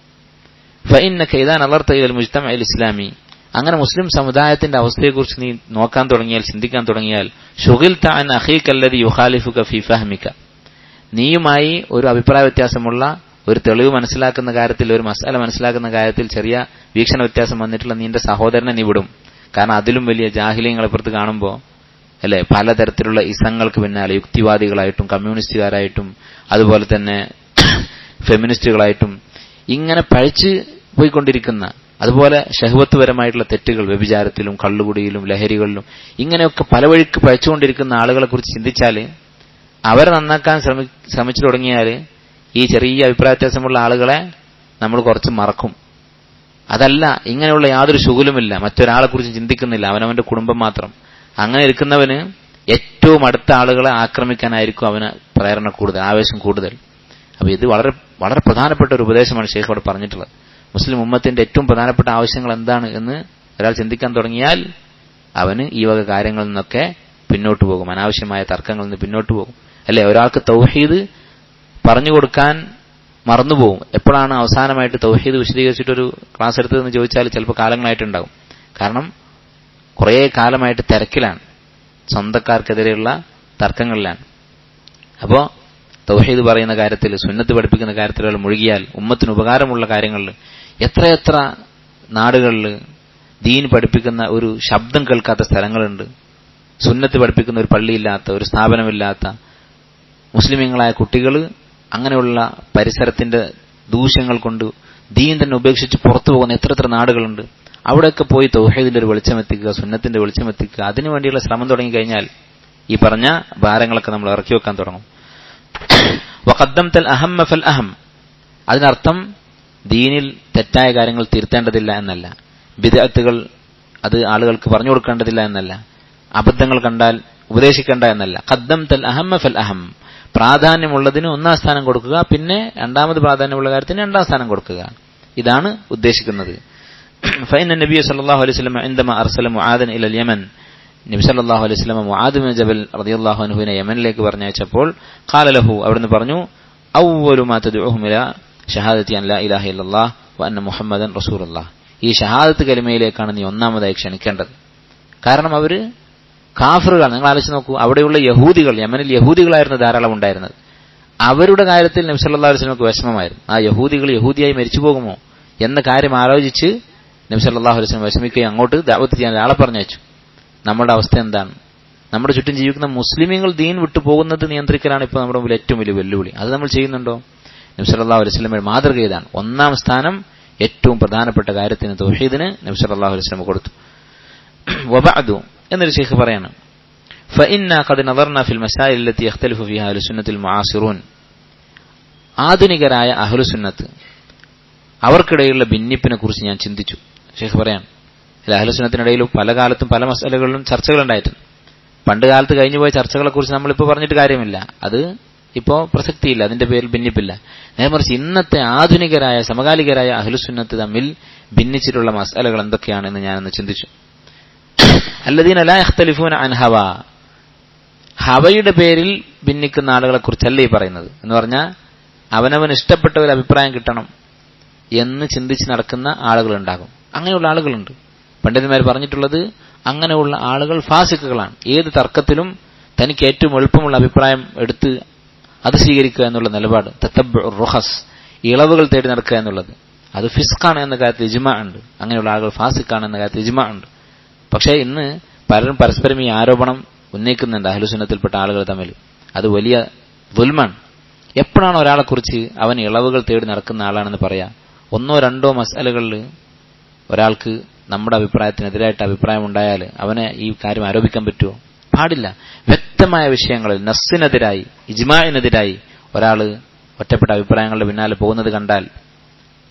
ഫഇന്നക ഇദാ നളർത ഇലൽ മുജ്തമ അൽ ഇസ്ലാമി അങ്ങനെ മുസ്ലിം സമുദായത്തിന്റെ അവസ്ഥയെക്കുറിച്ച് നീ നോക്കാൻ തുടങ്ങിയാൽ ചിന്തിക്കാൻ തുടങ്ങിയാൽ ഷുഗിൽ താൻ അഹീഖല്ലതി യുഹാലിഫുക ഫി ഫഹമിക നീയുമായി ഒരു അഭിപ്രായ വ്യത്യാസമുള്ള ഒരു തെളിവ് മനസ്സിലാക്കുന്ന കാര്യത്തിൽ ഒരു മസാല മനസ്സിലാക്കുന്ന കാര്യത്തിൽ ചെറിയ വീക്ഷണ വ്യത്യാസം വന്നിട്ടുള്ള നിന്റെ സഹോദരനെ നീ വിടും കാരണം അതിലും വലിയ ജാഹിലിയങ്ങൾ അപ്പുറത്ത് കാണുമ്പോൾ അല്ലെ പലതരത്തിലുള്ള ഇസങ്ങൾക്ക് പിന്നാലെ യുക്തിവാദികളായിട്ടും കമ്മ്യൂണിസ്റ്റുകാരായിട്ടും അതുപോലെ തന്നെ ഫെമിനിസ്റ്റുകളായിട്ടും ഇങ്ങനെ പഴിച്ച് പോയിക്കൊണ്ടിരിക്കുന്ന അതുപോലെ ഷഹവത്വപരമായിട്ടുള്ള തെറ്റുകൾ വ്യഭിചാരത്തിലും കള്ളുകുടിയിലും ലഹരികളിലും ഇങ്ങനെയൊക്കെ പല വഴിക്ക് പഴിച്ചുകൊണ്ടിരിക്കുന്ന ആളുകളെ കുറിച്ച് ചിന്തിച്ചാൽ അവരെ നന്നാക്കാൻ ശ്രമി ശ്രമിച്ചു തുടങ്ങിയാൽ ഈ ചെറിയ അഭിപ്രായ വ്യത്യാസമുള്ള ആളുകളെ നമ്മൾ കുറച്ച് മറക്കും അതല്ല ഇങ്ങനെയുള്ള യാതൊരു ശുകുലുമില്ല മറ്റൊരാളെ കുറിച്ച് ചിന്തിക്കുന്നില്ല അവനവന്റെ കുടുംബം മാത്രം അങ്ങനെ ഇരിക്കുന്നവന് ഏറ്റവും അടുത്ത ആളുകളെ ആക്രമിക്കാനായിരിക്കും അവന് പ്രേരണ കൂടുതൽ ആവേശം കൂടുതൽ അപ്പൊ ഇത് വളരെ വളരെ പ്രധാനപ്പെട്ട ഒരു ഉപദേശമാണ് ഷെയ്ഖ് അവിടെ പറഞ്ഞിട്ടുള്ളത് മുസ്ലിം ഉമ്മത്തിന്റെ ഏറ്റവും പ്രധാനപ്പെട്ട ആവശ്യങ്ങൾ എന്താണ് എന്ന് ഒരാൾ ചിന്തിക്കാൻ തുടങ്ങിയാൽ അവന് ഈ വക കാര്യങ്ങളിൽ നിന്നൊക്കെ പിന്നോട്ട് പോകും അനാവശ്യമായ തർക്കങ്ങളിൽ നിന്ന് പിന്നോട്ട് പോകും അല്ലെ ഒരാൾക്ക് തൗഹീദ് പറഞ്ഞു കൊടുക്കാൻ മറന്നുപോകും എപ്പോഴാണ് അവസാനമായിട്ട് തൗഹീദ് വിശദീകരിച്ചിട്ടൊരു ക്ലാസ് എടുത്തതെന്ന് ചോദിച്ചാൽ ചിലപ്പോൾ കാലങ്ങളായിട്ടുണ്ടാകും കാരണം കുറേ കാലമായിട്ട് തിരക്കിലാണ് സ്വന്തക്കാർക്കെതിരെയുള്ള തർക്കങ്ങളിലാണ് അപ്പോ തൗഹീദ് പറയുന്ന കാര്യത്തിൽ സുന്നത്ത് പഠിപ്പിക്കുന്ന കാര്യത്തിൽ മുഴുകിയാൽ ഉമ്മത്തിന് ഉപകാരമുള്ള കാര്യങ്ങളിൽ എത്രയെത്ര നാടുകളിൽ ദീൻ പഠിപ്പിക്കുന്ന ഒരു ശബ്ദം കേൾക്കാത്ത സ്ഥലങ്ങളുണ്ട് സുന്നത്ത് പഠിപ്പിക്കുന്ന ഒരു പള്ളിയില്ലാത്ത ഒരു സ്ഥാപനമില്ലാത്ത മുസ്ലിമീങ്ങളായ കുട്ടികൾ അങ്ങനെയുള്ള പരിസരത്തിന്റെ ദൂഷ്യങ്ങൾ കൊണ്ട് ദീൻ തന്നെ ഉപേക്ഷിച്ച് പുറത്തു പോകുന്ന എത്ര എത്ര നാടുകളുണ്ട് അവിടെയൊക്കെ പോയി തൗഹീദിന്റെ ഒരു വെളിച്ചമെത്തിക്കുക സുന്നത്തിന്റെ വെളിച്ചമെത്തിക്കുക അതിനുവേണ്ടിയുള്ള ശ്രമം തുടങ്ങിക്കഴിഞ്ഞാൽ ഈ പറഞ്ഞ ഭാരങ്ങളൊക്കെ നമ്മൾ ഇറക്കി വെക്കാൻ തുടങ്ങും വഖദ്ദംതൽ അഹമ്മ ഫൽ അഹം അതിനർത്ഥം ദീനിൽ തെറ്റായ കാര്യങ്ങൾ തിരുത്തേണ്ടതില്ല എന്നല്ല ബിദഅത്തുകൾ അത് ആളുകൾക്ക് പറഞ്ഞു കൊടുക്കേണ്ടതില്ല എന്നല്ല അബദ്ധങ്ങൾ കണ്ടാൽ ഉപദേശിക്കേണ്ട എന്നല്ല ഖദ്ദം തൽ അഹമ്മ ഫൽ അഹം പ്രാധാന്യമുള്ളതിന് ഒന്നാം സ്ഥാനം കൊടുക്കുക പിന്നെ രണ്ടാമത് പ്രാധാന്യമുള്ള കാര്യത്തിന് രണ്ടാം സ്ഥാനം കൊടുക്കുക ഇതാണ് ഉദ്ദേശിക്കുന്നത് ഫൈൻ നബി സല്ലല്ലാഹു അലൈഹി വസല്ലം عندما ارسل معاذ الى اليمن നബി സല്ലല്ലാഹു അലൈഹി വസല്ലം മുആദ് ബിൻ ജബൽ റളിയല്ലാഹു അൻഹുവിനെ യമനിലേക്ക് പറഞ്ഞയച്ചപ്പോൾ ഖാല ലഹു അവിടുന്ന് പറഞ്ഞു അവ്വലു മാ തദ്ഉഹും ഇലാ ഷഹാദത്തി അൻ ലാ ഇലാഹ ഇല്ലല്ലാഹ് വ അന്ന മുഹമ്മദൻ റസൂലുള്ളാഹ് ഈ ഷഹാദത്ത് കലിമയിലേക്കാണ് നീ ഒന്നാമതായി ക്ഷണിക്കേണ്ടത് കാരണം അവര് കാഫറുകൾ നിങ്ങൾ ആലോചിച്ച് നോക്കൂ അവിടെയുള്ള യഹൂദികൾ യമനിൽ യഹൂദികളായിരുന്നു ധാരാളം ഉണ്ടായിരുന്നത് അവരുടെ കാര്യത്തിൽ നബി സല്ലല്ലാഹു അലൈഹി വസല്ലമക്ക് വിഷമമായിരുന്നു ആ യഹൂദികൾ യഹൂദിയായി മരിച്ചു പോകുമോ എന്ന കാര്യം ആലോചിച്ച് നബി സല്ലല്ലാഹു അലൈഹി വസല്ലം വിഷമിക്കുകയും അങ്ങോട്ട് ദഅവത്ത് ചെയ്യാൻ ആളെ പറഞ്ഞയച്ചു നമ്മുടെ അവസ്ഥ എന്താണ് നമ്മുടെ ചുറ്റും ജീവിക്കുന്ന മുസ്ലിമീങ്ങൾ ദീൻ വിട്ടു പോകുന്നത് നിയന്ത്രിക്കലാണ് ഇപ്പോൾ നമ്മുടെ മുമ്പിൽ ഏറ്റവും വലിയ വെല്ലുവിളി അത് നമ്മൾ ചെയ്യുന്നുണ്ടോ നബി സല്ലല്ലാഹു അലൈഹി വസല്ലമയുടെ മാതൃക ഇതാണ് ഒന്നാം സ്ഥാനം ഏറ്റവും പ്രധാനപ്പെട്ട കാര്യത്തിന് തൗഹീദിന് നബി സല്ലല്ലാഹു അലൈഹി വസല്ലം കൊടുത്തു വബഅദു എന്നൊരു ശേഖ് പറയാണ് فإنا قد نظرنا في المسائل التي يختلف فيها أهل السنة المعاصرون ആധുനികരായ അഹ്ലുസുന്നത്ത് അവർക്കിടയിലുള്ള ഭിന്നിപ്പിനെ കുറിച്ച് ഞാൻ ചിന്തിച്ചു ഷേഖ് പറയാൻ അഹ്ലുസുന്നത്തിനിടയിൽ പല കാലത്തും പല മസാലകളിലും ചർച്ചകൾ ഉണ്ടായിട്ടുണ്ട് പണ്ട് കാലത്ത് കഴിഞ്ഞുപോയ ചർച്ചകളെ കുറിച്ച് നമ്മളിപ്പോൾ പറഞ്ഞിട്ട് കാര്യമില്ല അത് ഇപ്പോ പ്രസക്തിയില്ല അതിന്റെ പേരിൽ ഭിന്നിപ്പില്ല നേരെ മറിച്ച് ഇന്നത്തെ ആധുനികരായ സമകാലികരായ അഹ്ലുസുന്നത്ത് തമ്മിൽ ഭിന്നിച്ചിട്ടുള്ള മസാലകൾ എന്തൊക്കെയാണെന്ന് ഞാനൊന്ന് ചിന്തിച്ചു അല്ലദീന ലാ യഖ്തലിഫൂന അൻ ഹവ ഹവയുടെ പേരിൽ ഭിന്നിക്കുന്ന ആളുകളെ കുറിച്ചല്ല ഈ പറയുന്നത് എന്ന് പറഞ്ഞാൽ അവനവൻ ഇഷ്ടപ്പെട്ട ഒരു അഭിപ്രായം കിട്ടണം എന്ന് ചിന്തിച്ച് നടക്കുന്ന ആളുകളുണ്ടാകും അങ്ങനെയുള്ള ആളുകളുണ്ട് പണ്ഡിതന്മാർ പറഞ്ഞിട്ടുള്ളത് അങ്ങനെയുള്ള ആളുകൾ ഫാസിക്കുകളാണ് ഏത് തർക്കത്തിലും തനിക്ക് ഏറ്റവും എളുപ്പമുള്ള അഭിപ്രായം എടുത്ത് അത് സ്വീകരിക്കുക എന്നുള്ള നിലപാട് തത്തബ് റുഹസ് ഇളവുകൾ തേടി നടക്കുക എന്നുള്ളത് അത് ഫിസ്കാണ് എന്ന കാര്യത്തിൽ ഇജ്മ ഉണ്ട് അങ്ങനെയുള്ള ആളുകൾ ഫാസിക്കാണ് എന്ന കാര്യത്തിൽ ഇജ്മ ഉണ്ട് പക്ഷേ ഇന്ന് പലരും പരസ്പരം ഈ ആരോപണം ഉന്നയിക്കുന്നുണ്ട് അഹ്ലുസുന്നത്തിൽപ്പെട്ട ആളുകൾ തമ്മിൽ അത് വലിയ ദുൽമാണ് എപ്പോഴാണ് ഒരാളെക്കുറിച്ച് അവൻ ഇളവുകൾ തേടി നടക്കുന്ന ആളാണെന്ന് പറയാം ഒന്നോ രണ്ടോ മസാലകളിൽ ഒരാൾക്ക് നമ്മുടെ അഭിപ്രായത്തിനെതിരായിട്ട് അഭിപ്രായം ഉണ്ടായാൽ അവനെ ഈ കാര്യം ആരോപിക്കാൻ പറ്റുമോ പാടില്ല വ്യക്തമായ വിഷയങ്ങളിൽ നസ്സിനെതിരായി ഇജ്മാഇനെതിരായി ഒരാൾ ഒറ്റപ്പെട്ട അഭിപ്രായങ്ങളുടെ പിന്നാലെ പോകുന്നത് കണ്ടാൽ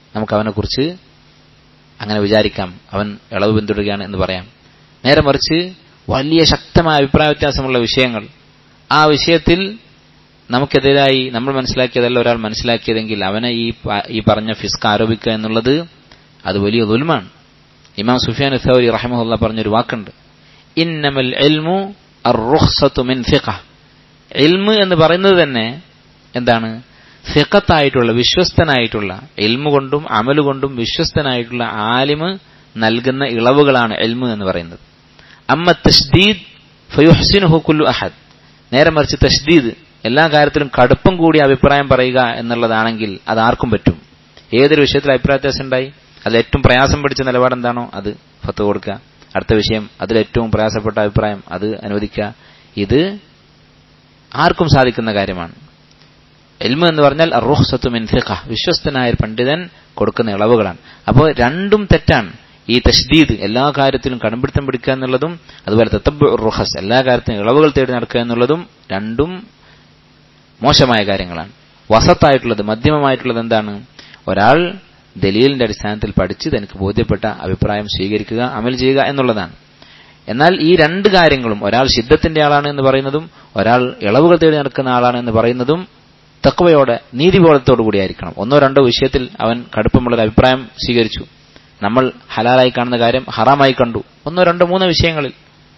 നമുക്ക് അവനെക്കുറിച്ച് അങ്ങനെ വിചാരിക്കാം അവൻ ഇളവ് പിന്തുടരുകയാണ് എന്ന് പറയാം നേരെ മറിച്ച് വലിയ ശക്തമായ അഭിപ്രായ വ്യത്യാസമുള്ള വിഷയങ്ങൾ ആ വിഷയത്തിൽ നമുക്കെതിരായി നമ്മൾ മനസ്സിലാക്കിയതല്ല ഒരാൾ മനസ്സിലാക്കിയതെങ്കിൽ അവനെ ഈ ഈ പറഞ്ഞ ഫിസ്ക് ആരോപിക്കുക എന്നുള്ളത് അത് വലിയ ദുൽമാണ് ഇമാം സുഫിയാൻ സൗരി റഹമുല്ല പറഞ്ഞൊരു വാക്കുണ്ട് ഇന്നമൽ എൽമു അറുഹ്സത്തു മിൻ ഫിഖ എൽമ് എന്ന് പറയുന്നത് തന്നെ എന്താണ് ഫിഖത്തായിട്ടുള്ള വിശ്വസ്തനായിട്ടുള്ള എൽമു കൊണ്ടും അമല് കൊണ്ടും വിശ്വസ്തനായിട്ടുള്ള ആലിമ് നൽകുന്ന ഇളവുകളാണ് എൽമു എന്ന് പറയുന്നത് അമ്മ തഷ്ദീദ് ഫയുഹ്സിനുഹു കുല്ലു അഹദ് നേരെ മറിച്ച് തഷ്ദീദ് എല്ലാ കാര്യത്തിലും കടുപ്പം കൂടി അഭിപ്രായം പറയുക എന്നുള്ളതാണെങ്കിൽ അത് ആർക്കും പറ്റും ഏതൊരു വിഷയത്തിൽ അഭിപ്രായ വ്യത്യാസം ഉണ്ടായി അതിൽ ഏറ്റവും പ്രയാസം പിടിച്ച നിലപാട് എന്താണോ അത് ഫത്ത് കൊടുക്കുക അടുത്ത വിഷയം അതിൽ ഏറ്റവും പ്രയാസപ്പെട്ട അഭിപ്രായം അത് അനുവദിക്കുക ഇത് ആർക്കും സാധിക്കുന്ന കാര്യമാണ് എൽമ എന്ന് പറഞ്ഞാൽ അറുഹ്സത്തു മിൻ ഫിഖ വിശ്വസ്തനായ ഒരു പണ്ഡിതൻ കൊടുക്കുന്ന ഇളവുകളാണ് അപ്പോൾ രണ്ടും തെറ്റാണ് ഈ തഷ്ദീദ് എല്ലാ കാര്യത്തിലും കടുംപിടുത്തം പിടിക്കുക എന്നുള്ളതും അതുപോലെ തത്തബ് റുഹസ് എല്ലാ കാര്യത്തിലും ഇളവുകൾ തേടി നടക്കുക എന്നുള്ളതും രണ്ടും മോശമായ കാര്യങ്ങളാണ് വസത്തായിട്ടുള്ളത് മധ്യമമായിട്ടുള്ളത് എന്താണ് ഒരാൾ ദലീലിന്റെ അടിസ്ഥാനത്തിൽ പഠിച്ച് തനിക്ക് ബോധ്യപ്പെട്ട അഭിപ്രായം സ്വീകരിക്കുക അമൽ ചെയ്യുക എന്നുള്ളതാണ് എന്നാൽ ഈ രണ്ട് കാര്യങ്ങളും ഒരാൾ ശിദ്ധത്തിന്റെ ആളാണ് എന്ന് പറയുന്നതും ഒരാൾ ഇളവുകൾ തേടി നടക്കുന്ന ആളാണ് എന്ന് പറയുന്നതും തക്കവയോടെ നീതിബോധത്തോടു കൂടിയായിരിക്കണം ഒന്നോ രണ്ടോ വിഷയത്തിൽ അവൻ കടുപ്പമുള്ളൊരു അഭിപ്രായം സ്വീകരിച്ചു നമ്മൾ ഹലാലായി കാണുന്ന കാര്യം ഹറാമായി കണ്ടു ഒന്നോ രണ്ടോ മൂന്നോ വിഷയങ്ങളിൽ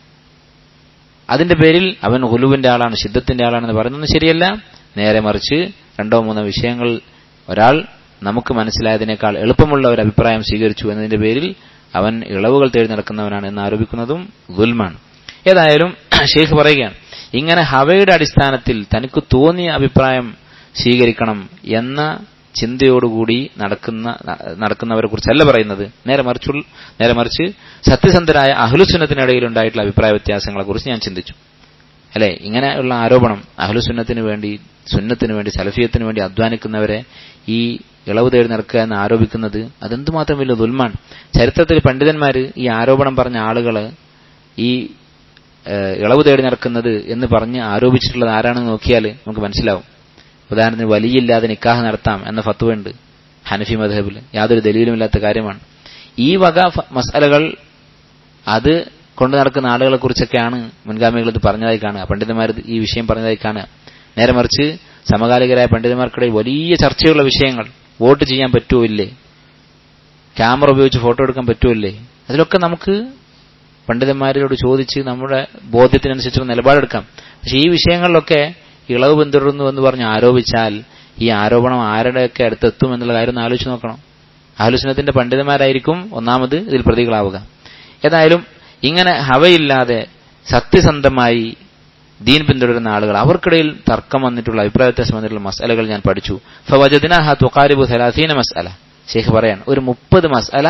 അതിന്റെ പേരിൽ അവൻ ഹുലുവിന്റെ ആളാണ് ശുദ്ധത്തിന്റെ ആളാണെന്ന് പറയുന്നത് ശരിയല്ല നേരെ മറിച്ച് രണ്ടോ മൂന്നോ വിഷയങ്ങൾ ഒരാൾ നമുക്ക് മനസ്സിലായതിനേക്കാൾ എളുപ്പമുള്ള ഒരു അഭിപ്രായം സ്വീകരിച്ചു എന്നതിന്റെ പേരിൽ അവൻ ഇളവുകൾ തേടി നടക്കുന്നവനാണ് എന്ന് ആരോപിക്കുന്നതും ഗുൽമാണ് ഏതായാലും ഷെയ്ഖ് പറയുകയാണ് ഇങ്ങനെ ഹവയുടെ അടിസ്ഥാനത്തിൽ തനിക്ക് തോന്നിയ അഭിപ്രായം സ്വീകരിക്കണം എന്ന ചിന്തയോടുകൂടി നടക്കുന്ന നടക്കുന്നവരെ കുറിച്ചല്ല പറയുന്നത് നേരെ മറിച്ചു നേരെ മറിച്ച് സത്യസന്ധരായ അഹ്ലുസുന്നത്തിനിടയിൽ ഉണ്ടായിട്ടുള്ള അഭിപ്രായ വ്യത്യാസങ്ങളെ കുറിച്ച് ഞാൻ ചിന്തിച്ചു അല്ലെ ഇങ്ങനെയുള്ള ആരോപണം അഹ്ലുസുന്നത്തിന് വേണ്ടി സുന്നത്തിന് വേണ്ടി സലഫിയത്തിന് വേണ്ടി അധ്വാനിക്കുന്നവരെ ഈ ഇളവ് തേടി നടക്കുക എന്ന് ആരോപിക്കുന്നത് അതെന്തുമാത്രം വലിയ ദുൽമാണ് ചരിത്രത്തിൽ പണ്ഡിതന്മാര് ഈ ആരോപണം പറഞ്ഞ ആളുകള് ഈ ഇളവ് തേടി നടക്കുന്നത് എന്ന് പറഞ്ഞ് ആരോപിച്ചിട്ടുള്ളത് ആരാണെന്ന് നോക്കിയാൽ നമുക്ക് മനസ്സിലാവും ഉദാഹരണത്തിന് വലിയില്ലാതെ നിക്കാഹ് നടത്താം എന്ന ഫത്വയുണ്ട് ഹനഫി മധബിൽ യാതൊരു ദലീലുമില്ലാത്ത കാര്യമാണ് ഈ വക മസാലകൾ അത് കൊണ്ടു നടക്കുന്ന ആളുകളെ കുറിച്ചൊക്കെയാണ് മുൻഗാമികൾ ഇത് പറഞ്ഞതായി കാണുക പണ്ഡിതന്മാർ ഈ വിഷയം പറഞ്ഞതായി കാണുക നേരെ മറിച്ച് സമകാലികരായ പണ്ഡിതന്മാർക്കിടയിൽ വലിയ ചർച്ചയുള്ള വിഷയങ്ങൾ വോട്ട് ചെയ്യാൻ പറ്റുമോ ഇല്ലേ ക്യാമറ ഉപയോഗിച്ച് ഫോട്ടോ എടുക്കാൻ പറ്റുമോ ഇല്ലേ അതിലൊക്കെ നമുക്ക് പണ്ഡിതന്മാരോട് ചോദിച്ച് നമ്മുടെ ബോധ്യത്തിനനുസരിച്ചുള്ള നിലപാടെടുക്കാം പക്ഷെ ഈ വിഷയങ്ങളിലൊക്കെ ഇളവ് പിന്തുടരുന്നു എന്ന് പറഞ്ഞ് ആരോപിച്ചാൽ ഈ ആരോപണം ആരുടെയൊക്കെ അടുത്തെത്തും എന്നുള്ള കാര്യം ഒന്ന് ആലോചിച്ച് നോക്കണം ആലോചനത്തിന്റെ പണ്ഡിതന്മാരായിരിക്കും ഒന്നാമത് ഇതിൽ പ്രതികളാവുക ഏതായാലും ഇങ്ങനെ ഹവയില്ലാതെ സത്യസന്ധമായി ദീൻ പിന്തുടരുന്ന ആളുകൾ അവർക്കിടയിൽ തർക്കം വന്നിട്ടുള്ള അഭിപ്രായ വ്യത്യാസം വന്നിട്ടുള്ള മസാലകൾ ഞാൻ പഠിച്ചു ഫവജദിന ഹ തുക്കാരിബു സലാസീന മസാല ഷെയ്ഖ് പറയാൻ ഒരു മുപ്പത് മസാല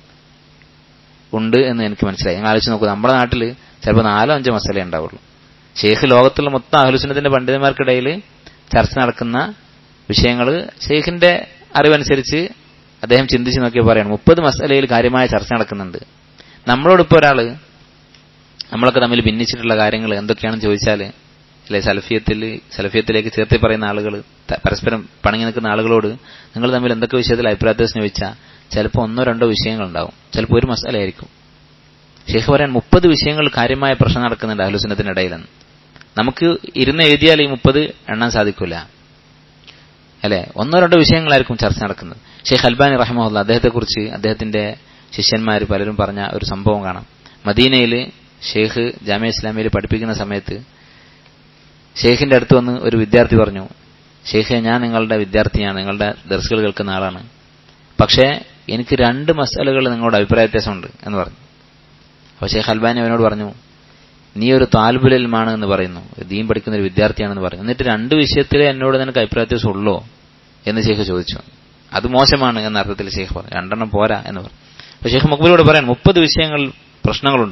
ഉണ്ട് എന്ന് എനിക്ക് മനസ്സിലായി ഞങ്ങൾ ആലോചിച്ച് നോക്കൂ നമ്മുടെ നാട്ടിൽ ചിലപ്പോൾ നാലോ അഞ്ചോ മസാല ഉണ്ടാവുള്ളൂ ഷെയ്ഖ് ലോകത്തുള്ള മൊത്തം അഹ്ലുസുന്നത്തിന്റെ പണ്ഡിതന്മാർക്കിടയിൽ ചർച്ച നടക്കുന്ന വിഷയങ്ങൾ ഷെയ്ഖിന്റെ അറിവനുസരിച്ച് അദ്ദേഹം ചിന്തിച്ച് നോക്കിയാൽ പറയാണ് മുപ്പത് മസാലയിൽ കാര്യമായ ചർച്ച നടക്കുന്നുണ്ട് നമ്മളോടിപ്പോൾ ഒരാള് നമ്മളൊക്കെ തമ്മിൽ ഭിന്നിച്ചിട്ടുള്ള കാര്യങ്ങൾ എന്തൊക്കെയാണെന്ന് ചോദിച്ചാൽ അല്ലെ സലഫിയത്തിൽ സലഫിയത്തിലേക്ക് ചേർത്തി പറയുന്ന ആളുകൾ പരസ്പരം പണങ്ങി നിൽക്കുന്ന ആളുകളോട് നിങ്ങൾ തമ്മിൽ എന്തൊക്കെ വിഷയത്തിൽ അഭിപ്രായത്തിന് ചോദിച്ചാൽ ചിലപ്പോൾ ഒന്നോ രണ്ടോ വിഷയങ്ങളുണ്ടാവും ചിലപ്പോൾ ഒരു മസാലയായിരിക്കും ഷെയ്ഖ് പറയാൻ മുപ്പത് വിഷയങ്ങൾ കാര്യമായ പ്രശ്നം നടക്കുന്നുണ്ട് അഹ്ലുസുന്നത്തിനിടയിലെന്ന് നമുക്ക് ഇരുന്ന് എഴുതിയാൽ ഈ മുപ്പത് എണ്ണാൻ സാധിക്കില്ല അല്ലെ ഒന്നോ രണ്ടോ വിഷയങ്ങളായിരിക്കും ചർച്ച നടക്കുന്നത് ഷെയ്ഖ് അൽബാനി റഹ്മുല്ല അദ്ദേഹത്തെക്കുറിച്ച് അദ്ദേഹത്തിന്റെ ശിഷ്യന്മാർ പലരും പറഞ്ഞ ഒരു സംഭവം കാണാം മദീനയിൽ ഷെയ്ഖ് ജാമ്യ ഇസ്ലാമിയിൽ പഠിപ്പിക്കുന്ന സമയത്ത് ഷെയ്ഖിന്റെ അടുത്ത് വന്ന് ഒരു വിദ്യാർത്ഥി പറഞ്ഞു ഷെയ്ഖെ ഞാൻ നിങ്ങളുടെ വിദ്യാർത്ഥിയാണ് നിങ്ങളുടെ ദർസുകൾ കേൾക്കുന്ന ആളാണ് പക്ഷേ എനിക്ക് രണ്ട് മസാലകൾ നിങ്ങളുടെ അഭിപ്രായ വ്യത്യാസമുണ്ട് എന്ന് പറഞ്ഞു അപ്പോൾ ഷെയ്ഖ് അൽബാനി അവനോട് പറഞ്ഞു നീ ഒരു താൽബുലൽമാണ് എന്ന് പറയുന്നു ദീൻ പഠിക്കുന്ന ഒരു വിദ്യാർത്ഥിയാണെന്ന് പറഞ്ഞു എന്നിട്ട് രണ്ട് വിഷയത്തിലെ എന്നോട് നിനക്ക് അഭിപ്രായ വ്യത്യാസം ഉള്ളോ എന്ന് ഷെയ്ഖ് ചോദിച്ചു അത് മോശമാണ് എന്ന അർത്ഥത്തിൽ ഷെയ്ഖ് പറഞ്ഞു രണ്ടെണ്ണം പോരാ എന്ന് പറഞ്ഞു അപ്പോൾ ഷെയ്ഖ് മക്ബൂലോട് പറയാൻ മുപ്പത് വിഷയങ്ങൾ പ്രശ്നങ്ങളുണ്ട്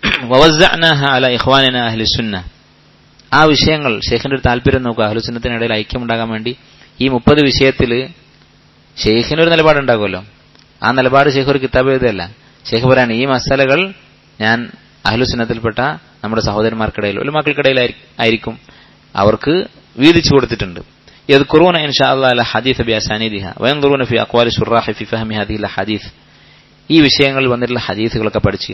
അല ഇഹ്വാനിന അഹ്ലിസുന്ന ആ വിഷയങ്ങൾ ഷെയ്ഖിന്റെ ഒരു താല്പര്യം നോക്കുക അഹ്ലുസുന്നത്തിനിടയിൽ ഐക്യമുണ്ടാകാൻ വേണ്ടി ഈ മുപ്പത് വിഷയത്തിൽ ഷെയ്ഖിനൊരു നിലപാടുണ്ടാകുമല്ലോ ആ നിലപാട് ഷെയ്ഖ് ഒരു കിതാബ് എഴുതുകയല്ല ഷെയ്ഖ് പറയാണ് ഈ മസാലകൾ ഞാൻ അഹ്ലുസുന്നത്തിൽപ്പെട്ട നമ്മുടെ സഹോദരന്മാർക്കിടയിൽ ഒരു മക്കൾക്കിടയിൽ ആയിരിക്കും അവർക്ക് വീതിച്ചു കൊടുത്തിട്ടുണ്ട് يذكرون إن شاء الله الحديث بأسانيدها وينظرون في أقوال الشراح في فهم هذه الحديث ഈ വിഷയങ്ങളിൽ വന്നിട്ടുള്ള ഹദീസുകളൊക്കെ പഠിച്ച്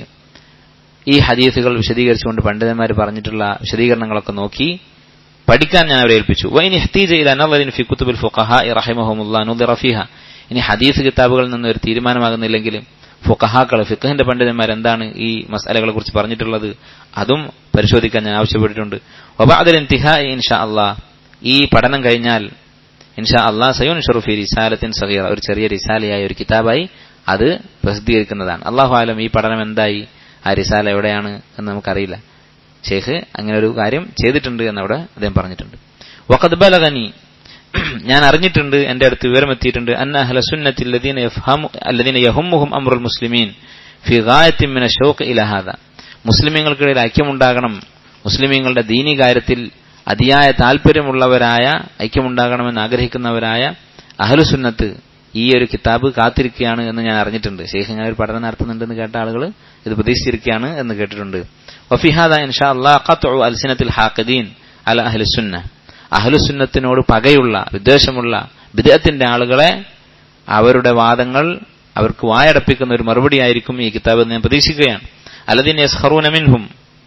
ഈ ഹദീസുകൾ വിശദീകരിച്ചുകൊണ്ട് പണ്ഡിതന്മാർ പറഞ്ഞിട്ടുള്ള വിശദീകരണങ്ങളൊക്കെ നോക്കി പഠിക്കാൻ ഞാൻ അവരെ ഏൽപ്പിച്ചു വൈൻ ഇഹ്തീജ ഇല നളറിൻ ഫി കുത്തുബിൽ ഫുഖഹാ റഹിമഹുമുല്ലാ നുദിറ ഫീഹ ഇനി ഹദീസ് കിതാബുകളിൽ നിന്ന് ഒരു തീരുമാനമാകുന്നില്ലെങ്കിൽ ഫുഖഹാക്കൾ ഫിഖഹിന്റെ പണ്ഡിതന്മാർ എന്താണ് ഈ മസാലകളെ കുറിച്ച് പറഞ്ഞിട്ടുള്ളത് അതും പരിശോധിക്കാൻ ഞാൻ ആവശ്യപ്പെട്ടിട്ടുണ്ട് വബഅദൽ ഇന്തിഹാ ഇൻഷാ അല്ലാഹ് ഈ പഠനം കഴിഞ്ഞാൽ ഇൻഷാ അള്ളാഹ് സയോൻ ഷറുഫി റിസാലത്തിൻ സഹീറ ഒരു ചെറിയ റിസാലയായ ഒരു കിതാബായി അത് പ്രസിദ്ധീകരിക്കുന്നതാണ് അള്ളാഹു ആലം ഈ പഠനം എന്തായി ആ റിസാല എവിടെയാണ് എന്ന് നമുക്കറിയില്ല ഷേഖ് അങ്ങനെ ഒരു കാര്യം ചെയ്തിട്ടുണ്ട് എന്നവിടെ അദ്ദേഹം പറഞ്ഞിട്ടുണ്ട് വഖദ് ബലഗനി ഞാൻ അറിഞ്ഞിട്ടുണ്ട് എന്റെ അടുത്ത് വിവരമെത്തിയിട്ടുണ്ട് അന്ന അഹ്ല സുന്നത്തി അല്ലദീന യഫ്ഹമു അല്ലദീന യഹമ്മുഹും അംറുൽ മുസ്ലിമീൻ ഫി ഗായത്തിൻ മിന ഷൗഖ് ഇല ഹാദ മുസ്ലിമീങ്ങൾക്കിടയിൽ ഐക്യമുണ്ടാകണം മുസ്ലിമീങ്ങളുടെ ദീനി കാര്യത്തിൽ അതിയായ താല്പര്യമുള്ളവരായ ഐക്യമുണ്ടാകണമെന്ന് ആഗ്രഹിക്കുന്നവരായ അഹലുസുന്നത്ത് ഈ ഒരു കിതാബ് കാത്തിരിക്കുകയാണ് എന്ന് ഞാൻ അറിഞ്ഞിട്ടുണ്ട് ശേഖ് ഇങ്ങനെ ഒരു പഠനം നടത്തുന്നുണ്ടെന്ന് കേട്ട ആളുകൾ ഇത് പ്രതീക്ഷിച്ചിരിക്കുകയാണ് എന്ന് കേട്ടിട്ടുണ്ട് വഫിഹാദ ഇൻഷാ അള്ളാഹ് അൽസിനത്തിൽ ഹാഖദീൻ അല അഹ്ലുസുന്ന അഹ്ലുസുന്നത്തിനോട് പകയുള്ള വിദ്വേഷമുള്ള വിദേഹത്തിന്റെ ആളുകളെ അവരുടെ വാദങ്ങൾ അവർക്ക് വായടപ്പിക്കുന്ന ഒരു മറുപടി ആയിരിക്കും ഈ കിതാബ് എന്ന് ഞാൻ പ്രതീക്ഷിക്കുകയാണ് അലദീൻ യസ്ഹറൂന മിൻഹും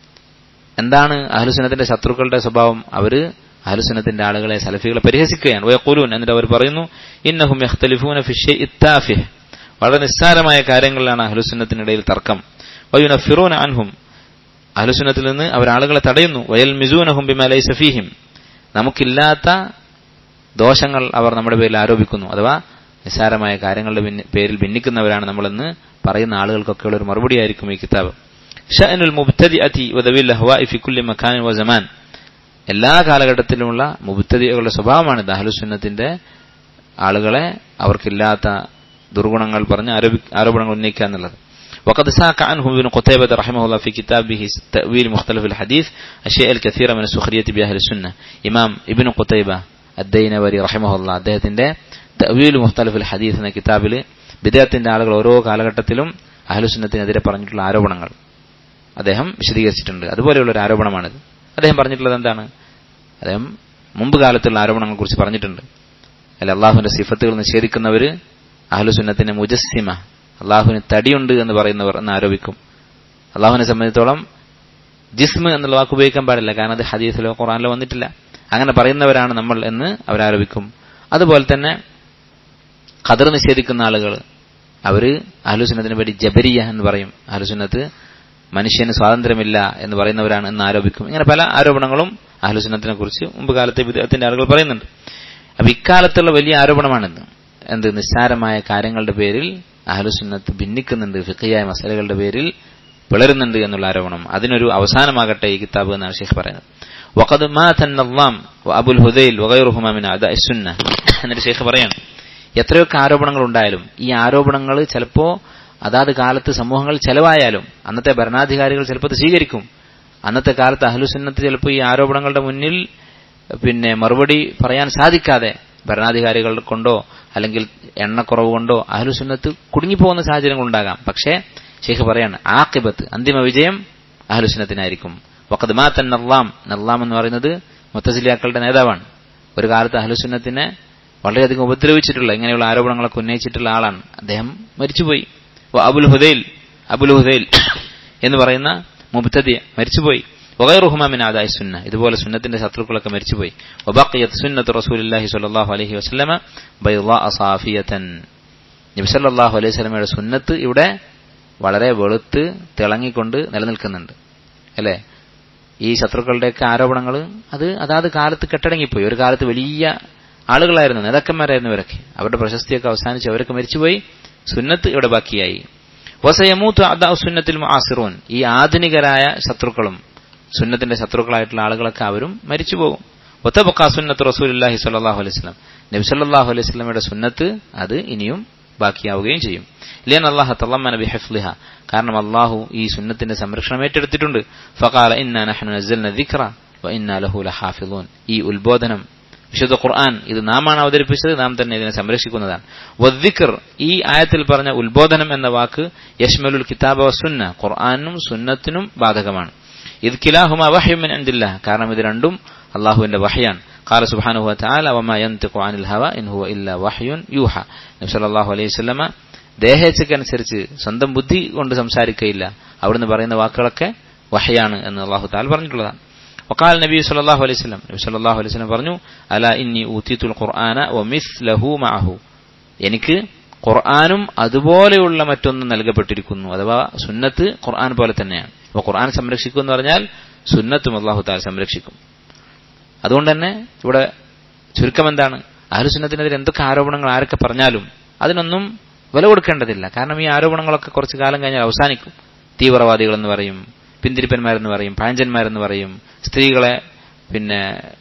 എന്താണ് അഹ്ലുസുന്നത്തിന്റെ ശത്രുക്കളുടെ സ്വഭാവം അവര് അഹ്ലുസുന്നത്തിന്റെ ആളുകളെ സലഫികളെ പരിഹസിക്കുകയാണ് വയക്കൂലൂൻ എന്നിട്ട് അവർ പറയുന്നു ഇന്നഹും യഖ്തലിഫൂന ഫി ഷൈഇ താഫിഹ് വളരെ നിസ്സാരമായ കാര്യങ്ങളിലാണ് അഹ്ലുസുന്നത്തിനിടയിൽ തർക്കം വയുനഫിറൂന അൻഹും അഹ്ലുസുന്നത്തിൽ നിന്ന് അവർ ആളുകളെ തടയുന്നു വയൽ മിസൂനഹും ബിമാ ലൈസ ഫീഹിം നമുക്കില്ലാത്ത ദോഷങ്ങൾ അവർ നമ്മുടെ പേരിൽ ആരോപിക്കുന്നു അഥവാ നിസ്സാരമായ കാര്യങ്ങളുടെ പേരിൽ ഭിന്നിക്കുന്നവരാണ് നമ്മളെന്ന് പറയുന്ന ആളുകൾക്കൊക്കെയുള്ള ഒരു മറുപടിയായിരിക്കും ഈ കിതാബ് ഷഅനുൽ മുബ്തദിഅതി വദവിൽ അഹ്വാഇ ഫി കുല്ലി മക്കാനിൻ വസമാൻ എല്ലാ കാലഘട്ടത്തിലുമുള്ള മുബ്തദികളുടെ സ്വഭാവമാണ് ദഹലുസുന്നത്തിന്റെ ആളുകളെ അവർക്കില്ലാത്ത ദുർഗുണങ്ങൾ പറഞ്ഞ് ആരോപണങ്ങൾ ഉന്നയിക്കുക എന്നുള്ളത് وقد ساق عنه ابن قتيبة رحمه الله في كتابه تأويل مختلف الحديث الشيء الكثير من السخرية بأهل السنة إمام ابن قتيبة الدينوري رحمه الله അദ്ദേഹത്തിന്റെ തവീൽ മുഖ്തലിഫുൽ ഹദീസ് എന്ന കിതാബിൽ വിദേഹത്തിന്റെ ആളുകൾ ഓരോ കാലഘട്ടത്തിലും അഹലുസുന്നത്തിനെതിരെ പറഞ്ഞിട്ടുള്ള ആരോപണങ്ങൾ അദ്ദേഹം വിശദീകരിച്ചിട്ടുണ്ട് അതുപോലെയുള്ള ഒരു ആരോപണമാണിത് അദ്ദേഹം പറഞ്ഞിട്ടുള്ളത് എന്താണ് അദ്ദേഹം മുമ്പ് കാലത്തുള്ള ആരോപണങ്ങളെ കുറിച്ച് പറഞ്ഞിട്ടുണ്ട് അല്ല അള്ളാഹുവിന്റെ സിഫത്തുകൾ നിഷേധിക്കുന്നവര് അഹ്ലുസുന്നത്തിന്റെ മുജസ്സിമ അള്ളാഹുവിന് തടിയുണ്ട് എന്ന് പറയുന്നവർ എന്ന് ആരോപിക്കും അള്ളാഹുവിനെ സംബന്ധിച്ചോളം ജിസ്മ് എന്നുള്ള വാക്ക് ഉപയോഗിക്കാൻ പാടില്ല കാരണം അത് ഹദീസിലോ ഖുറാനിലോ വന്നിട്ടില്ല അങ്ങനെ പറയുന്നവരാണ് നമ്മൾ എന്ന് അവരാരോപിക്കും അതുപോലെ തന്നെ ഖദർ നിഷേധിക്കുന്ന ആളുകൾ അവര് അഹ്ലുസുന്നത്തിനെ പറ്റി ജബരിയ എന്ന് പറയും അഹ്ലുസുന്നത്ത് മനുഷ്യന് സ്വാതന്ത്ര്യമില്ല എന്ന് പറയുന്നവരാണ് എന്ന് ആരോപിക്കും ഇങ്ങനെ പല ആരോപണങ്ങളും അഹ്ലുസുന്നത്തിനെ കുറിച്ച് മുമ്പ് കാലത്തെ വിദേഹത്തിന്റെ ആളുകൾ പറയുന്നുണ്ട് അപ്പൊ ഇക്കാലത്തുള്ള വലിയ ആരോപണമാണിത് എന്ത് നിസ്സാരമായ കാര്യങ്ങളുടെ പേരിൽ അഹ്ലുസുന്നത്ത് ഭിന്നിക്കുന്നുണ്ട് ഫിഖിയായ മസലകളുടെ പേരിൽ പിളരുന്നുണ്ട് എന്നുള്ള ആരോപണം അതിനൊരു അവസാനമാകട്ടെ ഈ കിതാബ് എന്നാണ് ഷെയ്ഖ് പറയുന്നത് വഖദ് മാത നവാം അബുൽ ഹുദൈൽ വഗൈറുഹുമ മിൻ അദാഇ സുന്ന എന്നിട്ട് ഷെയ്ഖ് പറയാണ് എത്രയൊക്കെ ആരോപണങ്ങൾ ഉണ്ടായാലും ഈ ആരോപണങ്ങൾ ചിലപ്പോ അതാത് കാലത്ത് സമൂഹങ്ങൾ ചെലവായാലും അന്നത്തെ ഭരണാധികാരികൾ ചിലപ്പോൾ അത് സ്വീകരിക്കും അന്നത്തെ കാലത്ത് അഹ്ലുസുന്നത്ത് ചിലപ്പോൾ ഈ ആരോപണങ്ങളുടെ മുന്നിൽ പിന്നെ മറുപടി പറയാൻ സാധിക്കാതെ ഭരണാധികാരികൾ കൊണ്ടോ അല്ലെങ്കിൽ എണ്ണക്കുറവ് കൊണ്ടോ അഹ്ലുസുന്നത്ത് കുടുങ്ങിപ്പോകുന്ന സാഹചര്യങ്ങൾ ഉണ്ടാകാം പക്ഷേ ഷെയ്ഖ് പറയാണ് ആക്കിബത്ത് അന്തിമ വിജയം അഹ്ലുസുന്നത്തിനായിരിക്കും വഖദ് മാത്തൻ നർലാം നർലാം എന്ന് പറയുന്നത് മുത്തസിലിയാക്കളുടെ നേതാവാണ് ഒരു കാലത്ത് അഹ്ലുസുന്നത്തിനെ വളരെയധികം ഉപദ്രവിച്ചിട്ടുള്ള ഇങ്ങനെയുള്ള ആരോപണങ്ങളൊക്കെ ഉന്നയിച്ചിട്ടുള്ള ആളാണ് അദ്ദേഹം മരിച്ചുപോയി അബുൽ ഹുദൈൽ അബുൽ ഹുദൈൽ എന്ന് പറയുന്ന മുബ്തദി മരിച്ചുപോയി വഗൈറുഹുമാമിൻ ആദായി സുന്ന ഇതുപോലെ സുന്നത്തിന്റെ ശത്രുക്കളൊക്കെ മരിച്ചുപോയി വബഖിയത് സുന്നത്ത് റസൂലുള്ളാഹി സ്വല്ലല്ലാഹു അലൈഹി വസല്ലമ ബൈളാ അസാഫിയതൻ നബി സല്ലല്ലാഹു അലൈഹി വസല്ലമയുടെ സുന്നത്ത് ഇവിടെ വളരെ വെളുത്ത് തിളങ്ങിക്കൊണ്ട് നിലനിൽക്കുന്നുണ്ട് അല്ലേ ഈ ശത്രുക്കളുടെയൊക്കെ ആരോപണങ്ങൾ അത് അതാത് കാലത്ത് കെട്ടടങ്ങിപ്പോയി ഒരു കാലത്ത് വലിയ ആളുകളായിരുന്നു നേതാക്കന്മാരായിരുന്നു ഇവരൊക്കെ അവരുടെ പ്രശസ്തിയൊക്കെ അവസാനിച്ച് അവരൊക്കെ മരിച്ചുപോയി സുന്നത്ത് ഇവിടെ ബാക്കിയായി വസയമൂത്ത് അദാ സുന്നത്തിൽ ആസിറൂൻ ഈ ആധുനികരായ ശത്രുക്കളും സുന്നത്തിന്റെ ശത്രുക്കളായിട്ടുള്ള ആളുകളൊക്കെ അവരും മരിച്ചുപോകും ഒത്തബക്ക സുന്നത്ത് റസൂലുല്ലാഹി സ്വല്ലല്ലാഹു അലൈഹി വസല്ലം നബി സല്ലല്ലാഹു അലൈഹി വസല്ലമയുടെ സുന്നത്ത് അത് ഇനിയും ബാക്കിയാവുകയും ചെയ്യും ലിയൻ അള്ളാഹു തള്ളമ്മന ബിഹഫ്ലിഹ കാരണം അള്ളാഹു ഈ സുന്നത്തിന്റെ സംരക്ഷണം ഏറ്റെടുത്തിട്ടുണ്ട് ഫഖാല ഇന്നാ നഹ്നു നസ്സൽന ദിക്റ വ ഇന്നാ ലഹു ലഹാഫിളൂൻ ഈ ഉത്ബോധനം വിശുദ്ധ ഖുർആൻ ഇത് നാമാണ് അവതരിപ്പിച്ചത് നാം തന്നെ ഇതിനെ സംരക്ഷിക്കുന്നതാണ് വദ്ദിക്കർ ഈ ആയത്തിൽ പറഞ്ഞ ഉത്ബോധനം എന്ന വാക്ക് യഷ്മലുൽ കിതാബ വസുന്ന ഖുർആാനും സുന്നത്തിനും ബാധകമാണ് ഇത് കിലാഹുമ വഹ്യുമിൻ അൻദില്ല കാരണം ഇത് രണ്ടും അള്ളാഹുവിന്റെ വഹയാണ് قال سبحانه وتعالى وما ينطق عن الهوى إن هو إلا وحي يوحى നബി സല്ലല്ലാഹു അലൈഹി വസല്ലമ ദേഹേച്ഛക്കനുസരിച്ച് സ്വന്തം ബുദ്ധി കൊണ്ട് സംസാരിക്കയില്ല അവിടുന്ന് പറയുന്ന വാക്കുകളൊക്കെ വഹയാണ് എന്ന് അള്ളാഹു താൽ പറഞ്ഞിട്ടുള്ളതാണ് വക്കാൽ നബി സല്ലല്ലാഹു അലൈഹി വസല്ലം നബി സല്ലല്ലാഹു അലൈഹി വസല്ലം പറഞ്ഞു അല ഇന്നി ഊതിത്തുൽ ഖുർആന വമിസ്ലഹു മഅഹു എനിക്ക് ഖുർആാനും അതുപോലെയുള്ള മറ്റൊന്നും നൽകപ്പെട്ടിരിക്കുന്നു അഥവാ സുന്നത്ത് ഖുർആൻ പോലെ തന്നെയാണ് അപ്പോൾ ഖുർആൻ സംരക്ഷിക്കും എന്ന് പറഞ്ഞാൽ സുന്നത്തും അള്ളാഹു താൽ സംരക്ഷിക്കും അതുകൊണ്ട് തന്നെ ഇവിടെ ചുരുക്കം എന്താണ് അഹ്ലുസുന്നത്തിനെതിരെ എന്തൊക്കെ ആരോപണങ്ങൾ ആരൊക്കെ പറഞ്ഞാലും അതിനൊന്നും വില കൊടുക്കേണ്ടതില്ല കാരണം ഈ ആരോപണങ്ങളൊക്കെ കുറച്ചു കാലം കഴിഞ്ഞാൽ അവസാനിക്കും തീവ്രവാദികൾ എന്ന് പറയും പിന്തിരിപ്പന്മാരെന്ന് പറയും പാഞ്ചന്മാരെന്ന് പറയും സ്ത്രീകളെ പിന്നെ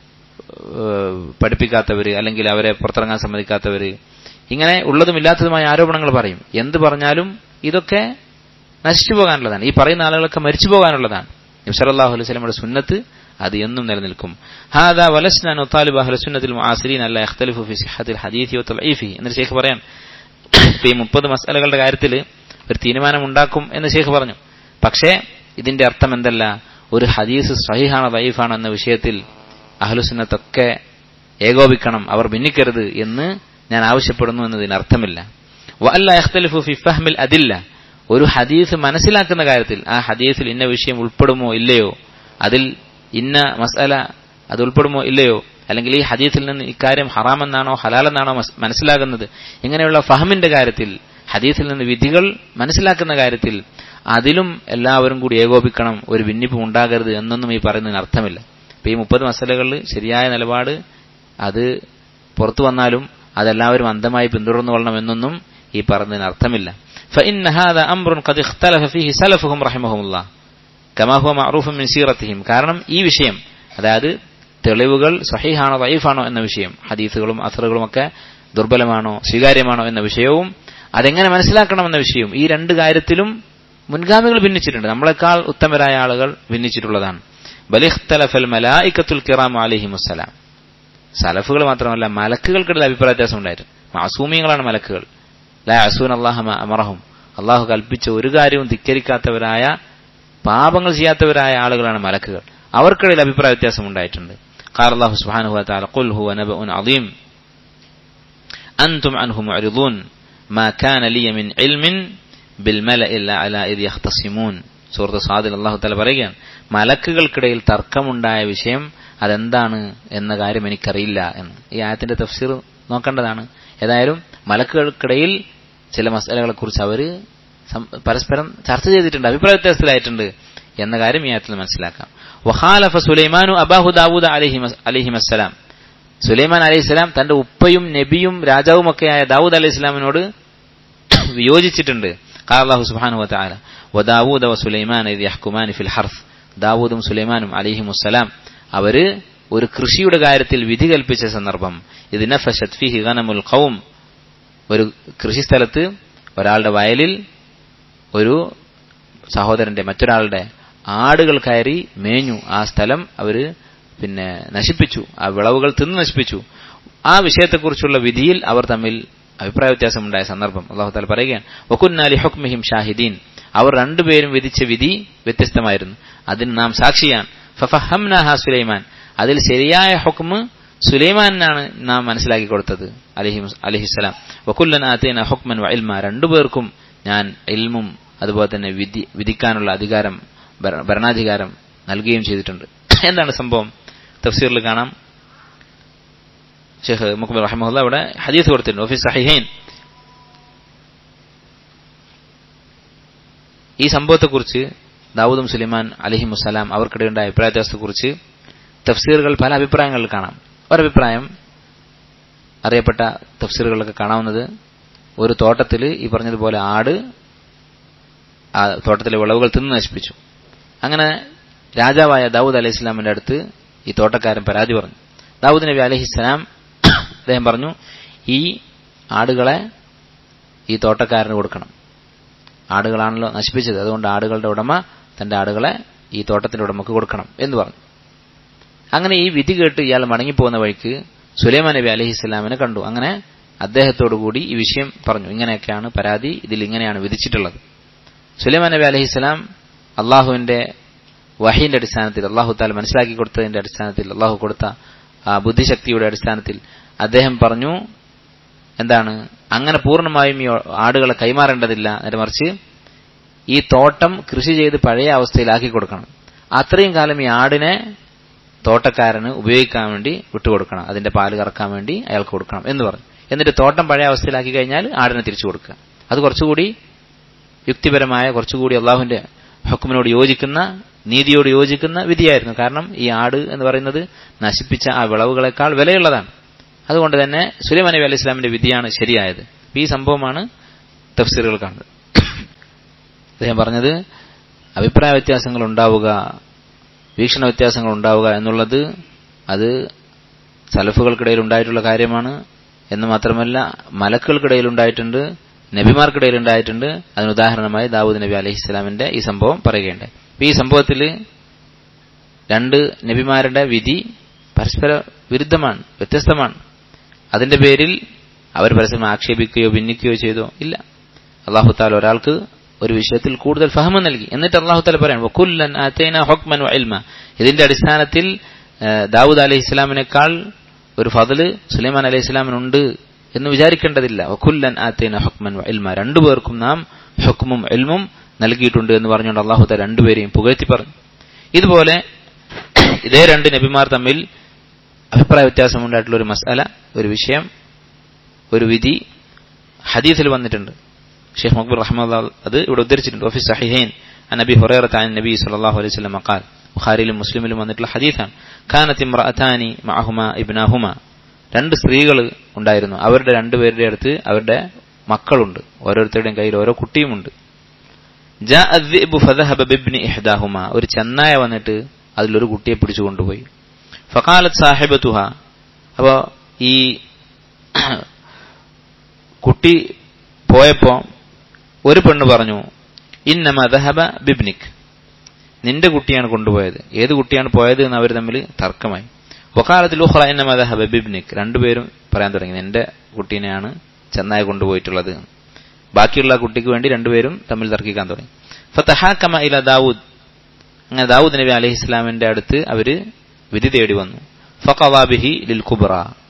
പഠിപ്പിക്കാത്തവര് അല്ലെങ്കിൽ അവരെ പുറത്തിറങ്ങാൻ സമ്മതിക്കാത്തവര് ഇങ്ങനെ ഉള്ളതും ഇല്ലാത്തതുമായ ആരോപണങ്ങൾ പറയും എന്ത് പറഞ്ഞാലും ഇതൊക്കെ നശിച്ചു പോകാനുള്ളതാണ് ഈ പറയുന്ന ആളുകളൊക്കെ മരിച്ചു പോകാനുള്ളതാണ് നബ്സലാഹു അലൈഹി സ്വലമയുടെ സുന്നത്ത് അത് എന്നും നിലനിൽക്കും ഹാദാ വലസ്ന നുത്താലിബ് അഹ്ലുസുന്നത്തിൽ മുആസിരീൻ അല്ല യഖ്തലിഫു ഫി സിഹത്തിൽ ഹദീസി വതഈഫി എന്ന് ഷെയ്ഖ് പറയാൻ ഈ മുപ്പത് മസലകളുടെ കാര്യത്തിൽ ഒരു തീരുമാനം ഉണ്ടാക്കും എന്ന് ഷെയ്ഖ് പറഞ്ഞു പക്ഷേ ഇതിന്റെ അർത്ഥം എന്തല്ല ഒരു ഹദീസ് സഹിഹാണോ ദൈഫാണോ എന്ന വിഷയത്തിൽ അഹ്ലുസുന്നത്തൊക്കെ ഏകോപിക്കണം അവർ ഭിന്നിക്കരുത് എന്ന് ഞാൻ ആവശ്യപ്പെടുന്നു എന്നതിന് അർത്ഥമില്ല വഅല്ല യഖ്തലിഫു ഫി ഫഹ്മിൽ അതില്ല ഒരു ഹദീസ് മനസ്സിലാക്കുന്ന കാര്യത്തിൽ ആ ഹദീസിൽ ഇന്ന വിഷയം ഉൾപ്പെടുമോ ഇല്ലയോ അതിൽ ഇന്ന മസാല അത് ഉൾപ്പെടുമോ ഇല്ലയോ അല്ലെങ്കിൽ ഈ ഹദീസിൽ നിന്ന് ഇക്കാര്യം ഹറാമെന്നാണോ ഹലാലെന്നാണോ മനസ്സിലാകുന്നത് ഇങ്ങനെയുള്ള ഫഹമിന്റെ കാര്യത്തിൽ ഹദീസിൽ നിന്ന് വിധികൾ മനസ്സിലാക്കുന്ന കാര്യത്തിൽ അതിലും എല്ലാവരും കൂടി ഏകോപിക്കണം ഒരു ഭിന്നിപ്പും ഉണ്ടാകരുത് എന്നൊന്നും ഈ പറയുന്നതിന് അർത്ഥമില്ല ഇപ്പൊ ഈ മുപ്പത് മസലകളിൽ ശരിയായ നിലപാട് അത് പുറത്തു വന്നാലും അതെല്ലാവരും അന്ധമായി പിന്തുടർന്നു കൊള്ളണമെന്നൊന്നും ഈ പറഞ്ഞതിന് അർത്ഥമില്ല فإن هذا أمر قد اختلف فيه سلفهم رحمهم الله كما هو معروف من سيرتهم കാരണം ഈ വിഷയം അതായത് തെളിവുകൾ സഹീഹാണോ വൈഫാണോ എന്ന വിഷയം ഹദീസുകളും അസറുകളും ഒക്കെ ദുർബലമാണോ സ്വീകാര്യമാണോ എന്ന വിഷയവും അതെങ്ങനെ മനസ്സിലാക്കണമെന്ന വിഷയവും ഈ രണ്ട് കാര്യത്തിലും മുൻഗാമികൾ ഭിന്നിച്ചിട്ടുണ്ട് നമ്മളെക്കാൾ ഉത്തമരായ ആളുകൾ ഭിന്നിച്ചിട്ടുള്ളതാണ് ബലിഖ്തലഫൽ മലായിക്കത്തുൽ കിറാം അലിഹിമുസ്സലാം സലഫുകൾ മാത്രമല്ല മലക്കുകൾക്കിടയിൽ അഭിപ്രായ വ്യത്യാസം ഉണ്ടായിരുന്നു മാസൂമിയങ്ങളാണ് മലക്കുകൾ ലാ അസൂൻ അള്ളാഹമ അമറഹും അള്ളാഹു കൽപ്പിച്ച ഒരു കാര്യവും ധിക്കരിക്കാത്തവരായ പാപങ്ങൾ ചെയ്യാത്തവരായ ആളുകളാണ് മലക്കുകൾ അവർക്കിടയിൽ അഭിപ്രായ വ്യത്യാസം ഉണ്ടായിട്ടുണ്ട് قال الله سبحانه وتعالى قل هو نبأ عظيم أنتم عنه معرضون ما كان لي من علم بالملأ إلا على إذ يختصمون സൂറത്ത് സാദിൽ അള്ളാഹു തല പറയുകയാണ് മലക്കുകൾക്കിടയിൽ തർക്കമുണ്ടായ വിഷയം അതെന്താണ് എന്ന കാര്യം എനിക്കറിയില്ല എന്ന് ഈ ആയത്തിന്റെ തഫ്സീർ നോക്കേണ്ടതാണ് ഏതായാലും മലക്കുകൾക്കിടയിൽ ചില മസാലകളെ കുറിച്ച് അവര് പരസ്പരം ചർച്ച ചെയ്തിട്ടുണ്ട് അഭിപ്രായ വ്യത്യാസത്തിലായിട്ടുണ്ട് എന്ന കാര്യം ഈ ആയത്തിൽ മനസ്സിലാക്കാം വഹാലഫ സുലൈമാനു അബാഹു ദാവൂദ് അലഹി അസ്സലാം സുലൈമാൻ അലൈഹി സ്വലാം തന്റെ ഉപ്പയും നബിയും രാജാവുമൊക്കെയായ ദാവൂദ് അലൈഹി സ്വലാമിനോട് വിയോജിച്ചിട്ടുണ്ട് കാലാഹു സുബാനു വത്താല വദാവൂദ വസുലൈമാൻ യഹ്കുമാൻ ഫിൽ ഹർഫ് ദാവൂദും സുലൈമാനും അലിഹിമുസ്സലാം അവര് ഒരു കൃഷിയുടെ കാര്യത്തിൽ വിധി കൽപ്പിച്ച സന്ദർഭം ഇത് നഫഷത് ഫിഹി ഗനമുൽ ഖൗം ഒരു കൃഷിസ്ഥലത്ത് ഒരാളുടെ വയലിൽ ഒരു സഹോദരന്റെ മറ്റൊരാളുടെ ആടുകൾ കയറി മേഞ്ഞു ആ സ്ഥലം അവര് പിന്നെ നശിപ്പിച്ചു ആ വിളവുകൾ തിന്നു നശിപ്പിച്ചു ആ വിഷയത്തെക്കുറിച്ചുള്ള വിധിയിൽ അവർ തമ്മിൽ അഭിപ്രായ വ്യത്യാസമുണ്ടായ സന്ദർഭം അള്ളാഹു താല പറയുകയാണ് വക്കുന്നാലി ഹുക്മിഹിം ഷാഹിദീൻ അവർ രണ്ടുപേരും വിധിച്ച വിധി വ്യത്യസ്തമായിരുന്നു അതിന് നാം സാക്ഷിയാണ് ഫഫഹംനാഹ സുലൈമാൻ അതിൽ ശരിയായ ഹുക്മ് സുലൈമാനാണ് നാം മനസ്സിലാക്കി കൊടുത്തത് അലഹി അലഹിസ്സലാം വക്കുല്ലൻ ആത്തേന ഹുക്മൻ വഇൽമ രണ്ടുപേർക്കും ഞാൻ ഇൽമും അതുപോലെ തന്നെ വിധി വിധിക്കാനുള്ള അധികാരം ഭരണാധികാരം നൽകുകയും ചെയ്തിട്ടുണ്ട് എന്താണ് സംഭവം തഫ്സീറിൽ കാണാം ഷെയ്ഖ് മുഖബർ റഹ്മുല്ല ഇവിടെ ഹദീസ് കൊടുത്തിട്ടുണ്ട് ഓഫീസ് സഹിഹൈൻ ഈ സംഭവത്തെക്കുറിച്ച് ദാവൂദും സുലൈമാൻ അലഹി മുസലാം അവർക്കിടയുണ്ടായ അഭിപ്രായത്യാസത്തെക്കുറിച്ച് തഫ്സീറുകൾ പല അഭിപ്രായങ്ങളിൽ കാണാം ഒരഭിപ്രായം അറിയപ്പെട്ട തഫ്സീറുകളിലൊക്കെ കാണാവുന്നത് ഒരു തോട്ടത്തിൽ ഈ പറഞ്ഞതുപോലെ ആട് ആ തോട്ടത്തിലെ വിളവുകൾ തിന്നു നശിപ്പിച്ചു അങ്ങനെ രാജാവായ ദാവൂദ് അലൈഹി ഇസ്ലാമിന്റെ അടുത്ത് ഈ തോട്ടക്കാരൻ പരാതി പറഞ്ഞു ദാവൂദ് നബി അലഹിസ്സലാം അദ്ദേഹം പറഞ്ഞു ഈ ആടുകളെ ഈ തോട്ടക്കാരന് കൊടുക്കണം ആടുകളാണല്ലോ നശിപ്പിച്ചത് അതുകൊണ്ട് ആടുകളുടെ ഉടമ തന്റെ ആടുകളെ ഈ തോട്ടത്തിന്റെ ഉടമക്ക് കൊടുക്കണം എന്ന് പറഞ്ഞു അങ്ങനെ ഈ വിധി കേട്ട് ഇയാൾ മടങ്ങിപ്പോകുന്ന വഴിക്ക് സുലൈമാൻ നബി അലഹിസ്സലാമിനെ കണ്ടു അങ്ങനെ അദ്ദേഹത്തോടു കൂടി ഈ വിഷയം പറഞ്ഞു ഇങ്ങനെയൊക്കെയാണ് പരാതി ഇതിൽ ഇങ്ങനെയാണ് വിധിച്ചിട്ടുള്ളത് സുലൈമാൻ നബി അലഹിസ്സലാം അള്ളാഹുവിന്റെ വഹീന്റെ അടിസ്ഥാനത്തിൽ അള്ളാഹു താല മനസ്സിലാക്കി കൊടുത്തതിന്റെ അടിസ്ഥാനത്തിൽ അള്ളാഹു കൊടുത്ത ആ ബുദ്ധിശക്തിയുടെ അടിസ്ഥാനത്തിൽ അദ്ദേഹം പറഞ്ഞു എന്താണ് അങ്ങനെ പൂർണ്ണമായും ഈ ആടുകളെ കൈമാറേണ്ടതില്ല നേരെ മറിച്ച് ഈ തോട്ടം കൃഷി ചെയ്ത് പഴയ അവസ്ഥയിലാക്കി കൊടുക്കണം അത്രയും കാലം ഈ ആടിനെ തോട്ടക്കാരന് ഉപയോഗിക്കാൻ വേണ്ടി വിട്ടുകൊടുക്കണം അതിന്റെ പാല് കറക്കാൻ വേണ്ടി അയാൾക്ക് കൊടുക്കണം എന്ന് പറഞ്ഞു എന്നിട്ട് തോട്ടം പഴയ അവസ്ഥയിലാക്കി കഴിഞ്ഞാൽ ആടിനെ തിരിച്ചു കൊടുക്കുക അത് കുറച്ചുകൂടി യുക്തിപരമായ കുറച്ചുകൂടി അള്ളാഹുവിന്റെ ഹുക്കുമിനോട് യോജിക്കുന്ന നീതിയോട് യോജിക്കുന്ന വിധിയായിരുന്നു കാരണം ഈ ആട് എന്ന് പറയുന്നത് നശിപ്പിച്ച ആ വിളവുകളെക്കാൾ വിലയുള്ളതാണ് അതുകൊണ്ട് തന്നെ സുലൈമാൻ നബി അലൈഹി ഇസ്ലാമിന്റെ വിധിയാണ് ശരിയായത് ഈ സംഭവമാണ് തഫ്സീറുകൾ കാണുന്നത് അദ്ദേഹം പറഞ്ഞത് അഭിപ്രായ വ്യത്യാസങ്ങൾ ഉണ്ടാവുക വീക്ഷണ വ്യത്യാസങ്ങൾ ഉണ്ടാവുക എന്നുള്ളത് അത് സലഫുകൾക്കിടയിൽ ഉണ്ടായിട്ടുള്ള കാര്യമാണ് എന്ന് മാത്രമല്ല മലക്കുകൾക്കിടയിൽ ഉണ്ടായിട്ടുണ്ട് നബിമാർക്കിടയിൽ ഉണ്ടായിട്ടുണ്ട് അതിന് ഉദാഹരണമായി ദാവൂദ് നബി അലൈഹി ഇസ്ലാമിന്റെ ഈ സംഭവം പറയുകയുണ്ടായി ഈ സംഭവത്തിൽ രണ്ട് നബിമാരുടെ വിധി പരസ്പര വിരുദ്ധമാണ് വ്യത്യസ്തമാണ് അതിന്റെ പേരിൽ അവർ പരസ്പരം ആക്ഷേപിക്കുകയോ ഭിന്നിക്കുകയോ ചെയ്തോ ഇല്ല അള്ളാഹു താല ഒരാൾക്ക് ഒരു വിഷയത്തിൽ കൂടുതൽ ഫഹമ നൽകി എന്നിട്ട് അള്ളാഹു താല പറയാം വക്കുല്ലൻ ആതൈന ഹുക്മൻ വഇൽമ ഇതിന്റെ അടിസ്ഥാനത്തിൽ ദാവൂദ് അലൈഹി ഇസ്ലാമിനേക്കാൾ ഒരു ഫضല് സുലൈമാൻ അലൈഹി ഇസ്ലാമിനുണ്ട് എന്ന് വിചാരിക്കേണ്ടതില്ല വക്കുല്ലൻ ആതൈന ഹുക്മൻ വഇൽമ രണ്ടുപേർക്കും നാം ഹുക്മും ഇൽമും നൽകിയിട്ടുണ്ട് എന്ന് പറഞ്ഞുകൊണ്ട് അള്ളാഹു താല രണ്ടുപേരെയും പുകഴ്ത്തി പറഞ്ഞു ഇതുപോലെ ഇതേ രണ്ട് നബിമാർ തമ്മിൽ അഭിപ്രായ വ്യത്യാസമുണ്ടായിട്ടുള്ള ഒരു മസാല ഒരു വിഷയം ഒരു വിധി ഹദീസിൽ വന്നിട്ടുണ്ട് ഷെയ്ഖ് മക്ബൂർ റഹ്മദ് അത് ഇവിടെ ഉദ്ധരിച്ചിട്ടുണ്ട് ഓഫീസ് സഹിഹൈൻ നബി ഹുറൈറത്ത് അൻ നബി സല്ലല്ലാഹു അലൈഹി വസല്ലം മഖാൽ ബുഖാരിയിലും മുസ്ലിമിലും വന്നിട്ടുള്ള ഹദീസാണ് കാനത്ത് ഇമ്രഅതാനി മഅഹുമ ഇബ്നാഹുമ രണ്ട് സ്ത്രീകൾ ഉണ്ടായിരുന്നു അവരുടെ രണ്ടുപേരുടെ അടുത്ത് അവരുടെ മക്കളുണ്ട് ഓരോരുത്തരുടെയും കയ്യിൽ ഓരോ കുട്ടിയുമുണ്ട് ജാ അദ്ദിബു ഫദഹബ ബിബ്നി ഇഹ്ദാഹുമ ഒരു ചെന്നായ വന്നിട്ട് അതിലൊരു കുട്ടിയെ പിടിച്ചു കൊണ്ടുപോയി ഫഖാലത്ത് സാഹിബത്തുഹ അപ്പോ ഈ കുട്ടി പോയപ്പോ ഒരു പെണ്ണ് പറഞ്ഞു ഇന്നമ ദഹബ ബിബ്നിക് നിന്റെ കുട്ടിയാണ് കൊണ്ടുപോയത് ഏത് കുട്ടിയാണ് പോയത് എന്ന് അവർ തമ്മിൽ തർക്കമായി വക്കാലത്തിൽ ഉഹ്റ ഇന്നമ ദഹബ ബിബ്നിക് രണ്ടുപേരും പറയാൻ തുടങ്ങി നിന്റെ കുട്ടീനെയാണ് ചെന്നായ കൊണ്ടുപോയിട്ടുള്ളത് ബാക്കിയുള്ള കുട്ടിക്ക് വേണ്ടി രണ്ടുപേരും തമ്മിൽ തർക്കിക്കാൻ തുടങ്ങി ഫതഹാക്കമ ഇല ദാവൂദ് അങ്ങനെ ദാവൂദ് നബി അലൈഹി ഇസ്ലാമിന്റെ അടുത്ത് അവര് വിധി തേടി വന്നു ഫഖവാബിഹി ലിൽ കുബ്ര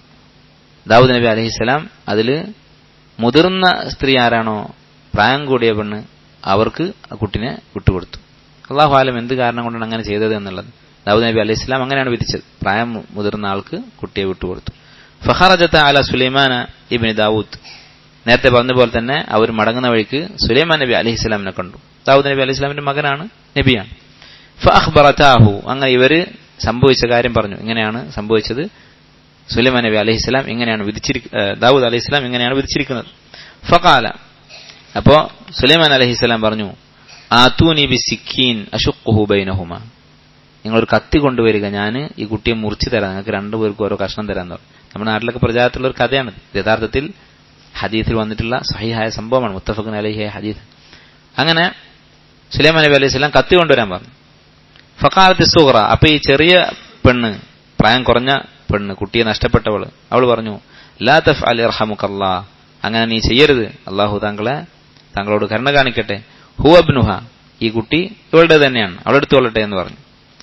ദാവൂദ് നബി അലൈഹി സ്വലാം അതിൽ മുതിർന്ന സ്ത്രീ ആരാണോ പ്രായം കൂടിയ പെണ്ണ് അവർക്ക് ആ കുട്ടിനെ വിട്ടുകൊടുത്തു അള്ളാഹു ആലം എന്ത് കാരണം കൊണ്ടാണ് അങ്ങനെ ചെയ്തത് എന്നുള്ളത് ദാവൂദ് നബി അലൈഹി സ്വലാം അങ്ങനെയാണ് വിധിച്ചത് പ്രായം മുതിർന്ന ആൾക്ക് കുട്ടിയെ വിട്ടുകൊടുത്തു ഫഹറജത്ത അല സുലൈമാന ഇബിന് ദാവൂദ് നേരത്തെ പറഞ്ഞ പോലെ തന്നെ അവർ മടങ്ങുന്ന വഴിക്ക് സുലൈമാൻ നബി അലൈഹി സ്വലാമിനെ കണ്ടു ദാവൂദ് നബി അലൈഹി സ്വലാമിന്റെ മകനാണ് നബിയാണ് ഫഅഖ്ബറതാഹു അങ്ങനെ ഇവര് സംഭവിച്ച കാര്യം പറഞ്ഞു ഇങ്ങനെയാണ് സംഭവിച്ചത് സുലൈമാൻ നബി അലൈഹി സ്വലാം ഇങ്ങനെയാണ് വിധിച്ചിരിക്കുന്നത് ദാവൂദ് അലൈഹി സ്വലാം ഇങ്ങനെയാണ് വിധിച്ചിരിക്കുന്നത് ഫഖാല അപ്പോ സുലൈമാൻ അലൈഹി സ്വലാം പറഞ്ഞു ആത്തൂനി ബി സിക്കീൻ അഷുഖുഹു ബൈനഹുമ നിങ്ങളൊരു കത്തി കൊണ്ടുവരിക ഞാൻ ഈ കുട്ടിയെ മുറിച്ചു തരാം നിങ്ങൾക്ക് രണ്ടുപേർക്കും ഓരോ കഷ്ണം തരാൻ പറഞ്ഞു നമ്മുടെ നാട്ടിലൊക്കെ പ്രചാരത്തിലുള്ള ഒരു കഥയാണ് യഥാർത്ഥത്തിൽ ഹദീത്തിൽ വന്നിട്ടുള്ള സഹിഹായ സംഭവമാണ് മുത്തഫഖൻ അലഹിയ ഹദീസ് അങ്ങനെ സുലൈമാൻ നബി അലൈഹി സ്വലാം കത്തി കൊണ്ടുവരാൻ പറഞ്ഞു ഫക്കാലത്ത് സുഹറ അപ്പൊ ഈ ചെറിയ പെണ്ണ് പ്രായം കുറഞ്ഞ പെണ്ണ് കുട്ടിയെ നഷ്ടപ്പെട്ടവള് അവൾ പറഞ്ഞു ലാ തഫ് അലി റഹമുക്കല്ലാ അങ്ങനെ നീ ചെയ്യരുത് അള്ളാഹു താങ്കളെ താങ്കളോട് കരുണ കാണിക്കട്ടെ ഹുവബ്നുഹ ഈ കുട്ടി ഇവളുടെ തന്നെയാണ് അവളെടുത്തുകൊള്ളട്ടെ എന്ന് പറഞ്ഞു